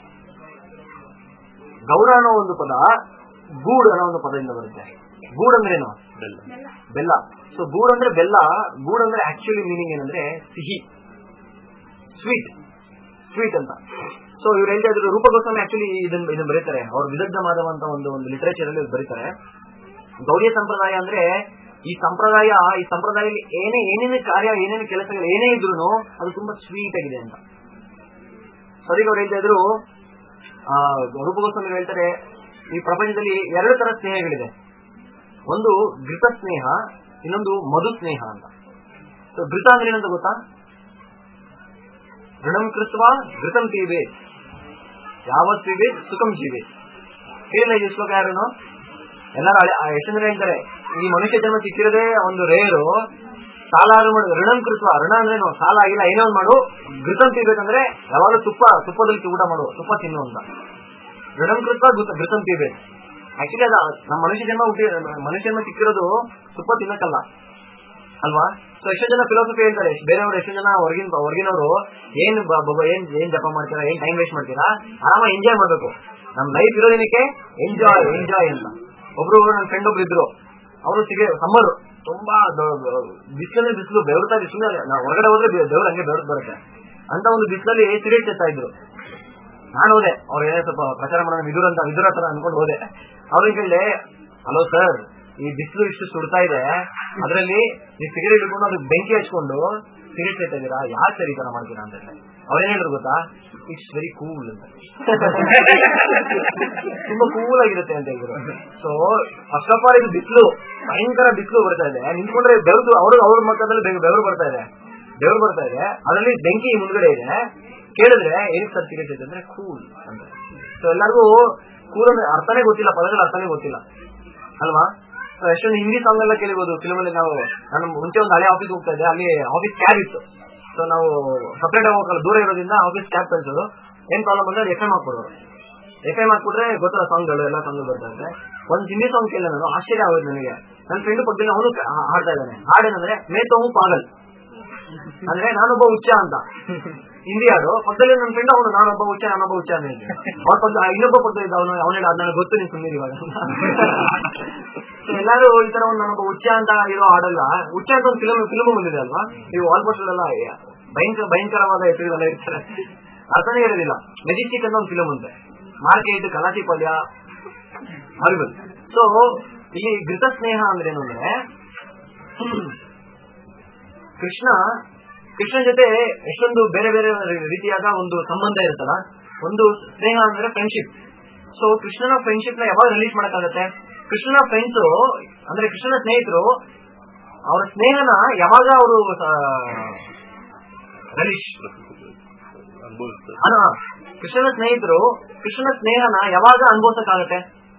ಗೌಡ ಅನ್ನೋ ಒಂದು ಪದ ಗೂಡ್ ಅನ್ನೋ ಒಂದು ಪದದಿಂದ ಬರುತ್ತೆ ಗೂಡ್ ಅಂದ್ರೆ ಏನು ಬೆಲ್ಲ ಬೆಲ್ಲ ಸೊ ಗೂಡ್ ಅಂದ್ರೆ ಬೆಲ್ಲ ಗೂಡ್ ಅಂದ್ರೆ ಆಕ್ಚುಲಿ ಮೀನಿಂಗ್ ಏನಂದ್ರೆ ಸಿಹಿ ಸ್ವೀಟ್ ಸ್ವೀಟ್ ಅಂತ ಸೊ ಇವ್ರು ಹೇಳ್ತಾ ಇದ್ರು ರೂಪ ಗೋಸ್ವಾಮಿ ಆಕ್ಚುಲಿ ಇದನ್ನ ಇದನ್ನ ಬರೀತಾರೆ ಅವ್ರ ವಿದಗ್ಧ ಮಾಧವ ಅಂತ ಒಂದು ಒಂದು ಲಿಟರೇಚರ್ ಅಲ್ಲಿ ಇವ್ರು ಬರೀತಾರೆ ಗೌಡಿಯ ಸಂಪ್ರದಾಯ ಅಂದ್ರೆ ಈ ಸಂಪ್ರದಾಯ ಈ ಸಂಪ್ರದಾಯದಲ್ಲಿ ಏನೇ ಏನೇನೇ ಕಾರ್ಯ ಏನೇನೇ ಕೆಲಸಗಳು ಏನೇ ಇದ್ರು ಅದು ತುಂಬಾ ಸ್ವೀಟ್ ಆಗಿದೆ ಅಂತ ಸರಿ ಅವ್ರು ಹೇಳ್ತಾ ಇದ್ರು ಆ ರೂಪ ಗೋಸ್ವಾಮಿ ಹೇಳ್ತಾರೆ ಈ ಪ್ರಪಂಚದಲ್ಲಿ ಎರಡು ತರ ಸ್ನೇಹಗಳಿದೆ ಒಂದು ಘೃತ ಸ್ನೇಹ ಇನ್ನೊಂದು ಮಧು ಸ್ನೇಹ ಅಂತ ಸೊ ಘೃತ ಅಂದ್ರೆ ಏನಂತ ಗೊತ್ತಾ ಋಣಂ ಕೃತ್ವ ಘೃತಂ ಪೀಬೆ ಯಾವತ್ ಪೀಬೆ ಸುಖಂ ಜೀವೆ ಕೇಳಿಲ್ಲ ಈ ಶ್ಲೋಕ ಯಾರನು ಎಲ್ಲರೂ ಹಳೆ- ಆ ಎಷ್ಟು ಜನ ಹೇಳ್ತಾರೆ ಈ ಮನುಷ್ಯ ಜನ್ಮ ಸಿಕ್ಕಿರೋದೇ ಒಂದು ರೇರು ಸಾಲ ಆದ್ರೂ ಮಾಡು ಋಣಂ ಕೃತ್ವ ಋಣ ಅಂದ್ರೆ ಏನು ಸಾಲ ಆಗಿಲ್ಲ ಏನೋ ಒಂದ್ ಮಾಡು ಘೃತಂ ತಿನ್ಬೇಕಂದ್ರೆ ಯಾವಾಗಲೂ ತುಪ್ಪ ತುಪ್ಪದಲ್ಲಿ ಊಟ ಮಾಡು ತುಪ್ಪ ತಿನ್ನು ಅಂತ ಋಣಂ ಕೃತ್ವ ಘೃತ- ಘೃತಂ ತಿನ್ಬೇಕು ಆಕ್ಚುಲಿ ಅದ ನಮ್ಮ ಮನುಷ್ಯ ಜನ್ಮ ಹುಟ್ಟಿ ಮನುಷ್ಯ ಜನ್ಮ ಸಿಕ್ಕಿರೋದು ತುಪ್ಪ ತಿನ್ನಕ್ಕಲ್ಲ ಅಲ್ವಾ ಸೊ ಎಷ್ಟೋ ಜನ ಫಿಲಾಸಫಿ ಹೇಳ್ತಾರೆ ಬೇರೆಯವರು ಎಷ್ಟೋ ಜನ ಹೊರಗಿನ ಹೊರಗಿನವರು ಏನ್ ಬ- ಬ- ಏನ್ ಏನ್ ಜಪ ಮಾಡ್ತೀರಾ ಏನ್ ಟೈಮ್ ವೇಸ್ಟ್ ಮಾಡ್ತೀರಾ ಆರಾಮ ಎಂಜಾಯ್ ಮಾಡ್ಬೇಕು ನಮ್ ಲೈಫ್ ಇರೋದೇನಕ್ಕೆ ಎಂಜಾಯ್ ಎಂಜಾಯ್ ಅಂತ ಒಬ್ರು ನನ್ನ ಫ್ರೆಂಡ್ ಒಬ್ರು ಇದ್ರು ಅವರು ಸಿಗೆ ಸಮ್ಮರ್ ತುಂಬಾ ಬಿಸಿಲಲ್ಲಿ ಬಿಸಿಲು ಬೆವರ್ತಾ ಬಿಸಿಲು ನಾವು ಹೊರಗಡೆ ಹೋದ್ರೆ ಬೆ- ಬೆವರು ಹಂಗೆ ಬೆವರ್ ಬರುತ್ತೆ ಅಂತ ಒಂದು ಬಿಸಿಲಲ್ಲಿ ಸಿಗರೇಟ್ ಎತ್ತಾ ಇದ್ರು ನಾನು ಹೋದೆ ಅವ್ರು ಏನೇ ಸ್ವಲ್ಪ ಪ್ರಚಾರ ಮಾಡೋಣ ವಿದುರ ಅಂತ ವಿದುರ ತರ ಅನ್ಕೊಂಡು ಹೋದೆ ಅವ್ರಿಗೆ ಕೇಳಿದೆ ಹಲೋ ಸರ್ ಈ ಬಿಸಿಲು ಇಷ್ಟು ಸುಡ್ತಾ ಇದೆ ಅದರಲ್ಲಿ ಈ ಸಿಗರೇಟ್ ಇಟ್ಕೊಂಡು ಅದಕ್ಕೆ ಬೆಂಕಿ ಹಚ್ಕೊಂಡು ಸಿಗರೇಟ್ ಸೇತಾ ಇದ್ದೀರಾ ಯಾಕೆ ಸರ್ ಈ ತರ ಮಾಡ್ತೀರಾ ಅಂತ ಹೇಳಿ ಅವ್ರೇನ್ ಹೇಳಿದ್ರು ಗೊತ್ತಾ ಇಟ್ಸ್ ವೆರಿ ಕೂಲ್ ಅಂತ ತುಂಬಾ ಕೂಲ್ ಆಗಿರುತ್ತೆ ಅಂತ ಹೇಳಿದ್ರು ಸೊ ಫಸ್ಟ್ ಆಫ್ ಆಲ್ ಇದು ಬಿಸಿಲು ಭಯಂಕರ ಬಿಸಿಲು ಬರ್ತಾ ಇದೆ ನಿಂತ್ಕೊಂಡ್ರೆ ಬೆವರು ಅವ್ರ ಅವ್ರ ಮಕ್ಕದಲ್ಲಿ ಬೆವರು ಬರ್ತಾ ಇದೆ ಬೆವರು ಬರ್ತಾ ಇದೆ ಅದರಲ್ಲಿ ಬೆಂಕಿ ಮುಂದ್ಗಡೆ ಇದೆ ಕೇಳಿದ್ರೆ ಏನಕ್ಕೆ ಸರ್ ಸಿಗರೇಟ್ ಇದೆ ಅಂದ್ರೆ ಕೂಲ್ ಅಂತ ಸೊ ಎಲ್ಲರಿಗೂ ಕೂಲ್ ಅಂದ್ರೆ ಅರ್ಥನೇ ಗೊತ್ತಿಲ್ಲ ಪದಗಳ ಅರ್ಥನೇ ಗೊತ್ತಿಲ್ಲ ಅಲ್ವಾ So ಎಷ್ಟೊಂದು ಹಿಂದಿ ಸಾಂಗ್ ಎಲ್ಲ ಕೇಳಿಬಹುದು ಫಿಲ್ಮ್ ಅಲ್ಲಿ ನಾವು ನಾನು ಮುಂಚೆ ಒಂದು ಹಳೆ ಆಫೀಸ್ ಹೋಗ್ತಾ ಇದ್ದೆ ಅಲ್ಲಿ ಆಫೀಸ್ ಕ್ಯಾಬ್ ಇತ್ತು ಸೊ ನಾವು ಸಪ್ರೇಟ್ ಆಗಿ ಹೋಗಲ್ಲ ದೂರ ಇರೋದ್ರಿಂದ ಆಫೀಸ್ ಕ್ಯಾಬ್ ಕಳಿಸೋದು ಏನ್ ಪ್ರಾಬ್ಲಮ್ ಅಂದ್ರೆ ಎಫ್ ಎಂ ಹಾಕ್ಬಿಡೋರು ಎಫ್ ಎಂ ಹಾಕ್ಬಿಟ್ರೆ ಗೊತ್ತಲ್ಲ ಸಾಂಗ್ಗಳು ಎಲ್ಲ ಸಾಂಗ್ ಬರ್ತಾ ಇರುತ್ತೆ ಒಂದು ಹಿಂದಿ ಸಾಂಗ್ ಕೇಳಿದ ನಾನು ಆಶ್ಚರ್ಯ ಆಗೋದು ನನಗೆ ನನ್ನ ಫ್ರೆಂಡ್ ಪಕ್ಕದಲ್ಲಿ ಅವನು ಹಾಡ್ತಾ ಇದ್ದಾನೆ ಹಾಡೇನಂದ್ರೆ ಮೇ ತೋಮು ಪಾಗಲ್ ಅಂದ್ರೆ ನಾನೊಬ್ಬ ಹುಚ್ಚ ಅಂತ ಇಂಡಿಯಾಡು ಪಕ್ಕದಲ್ಲಿ ನನ್ನ ಫ್ರೆಂಡ್ ಅವನು ನಾನೊಬ್ಬ ಹುಚ್ಚ ನಾನೊಬ್ಬ ಹುಚ್ಚ ಅಂತ ಹೇಳ್ತೀನಿ ಅವ್ರ ಪಕ್ಕ ಇನ್ನೊಬ್ಬ ಪಕ್ಕ ಇದ್ದ ಅವನು ಅವನ ಹೇಳ ನನಗೆ ಗೊತ್ತು ನೀನು ಸುಮ್ಮನೆ ಇವಾಗ So ಎಲ್ಲಾರು ಈ ತರ ಒಂದು ನಾನೊಬ್ಬ ಹುಚ್ಚ ಅಂತ ಇರೋ ಹಾಡಲ್ಲ ಹುಚ್ಚ ಅಂತ ಒಂದು ಫಿಲ್ಮ್ ಫಿಲ್ಮ್ ಬಂದಿದೆ ಅಲ್ವಾ ನೀವು ಆಲ್ಮೋಸ್ಟ್ ಎಲ್ಲ ಭಯಂಕರ ಭಯಂಕರವಾದ ಹೆಸರುಗಳೆಲ್ಲ ಇರ್ತಾರೆ ಅರ್ಥನೇ ಇರೋದಿಲ್ಲ ಮೆಜೆಸ್ಟಿಕ್ ಅಂತ ಒಂದು ಫಿಲ್ಮ್ ಅಂತೆ ಮಾರ್ಕೆಟ್ ಕಲಾಸಿ ಪಲ್ಯ ಹಾರಿಬಲ್ ಸೊ ಇಲ್ಲಿ ಘೃತ ಸ್ನೇಹ ಅಂದ್ರೆ ಏನು ಅಂದ್ರೆ ಕೃಷ್ಣ ಕೃಷ್ಣ ಜೊತೆ ಎಷ್ಟೊಂದು ಬೇರೆ ಬೇರೆ ರೀತಿಯಾದ ಒಂದು ಸಂಬಂಧ ಇರುತ್ತಲ್ಲ ಒಂದು ಸ್ನೇಹ ಅಂದ್ರೆ ಫ್ರೆಂಡ್ಶಿಪ್ ಸೊ ಕೃಷ್ಣನ ಫ್ರೆಂಡ್ಶಿಪ್ ನ ಯಾವಾಗ ರಿಲೀಸ್ ಮಾಡಕ್ಕಾಗತ್ತೆ ಕೃಷ್ಣನ ಫ್ರೆಂಡ್ಸ್ ಅಂದ್ರೆ ಕೃಷ್ಣನ ಸ್ನೇಹಿತರು ಅವರ ಸ್ನೇಹನ ಯಾವಾಗ ಅವರು ರಿಲೀಸ್ ಅನುಭವಿಸ್ತಾರೆ ಅಲ್ಲ ಕೃಷ್ಣನ ಸ್ನೇಹಿತರು ಕೃಷ್ಣನ ಸ್ನೇಹನ ಯಾವಾಗ ಅನುಭವಿಸಕ್ಕಾಗತ್ತೆ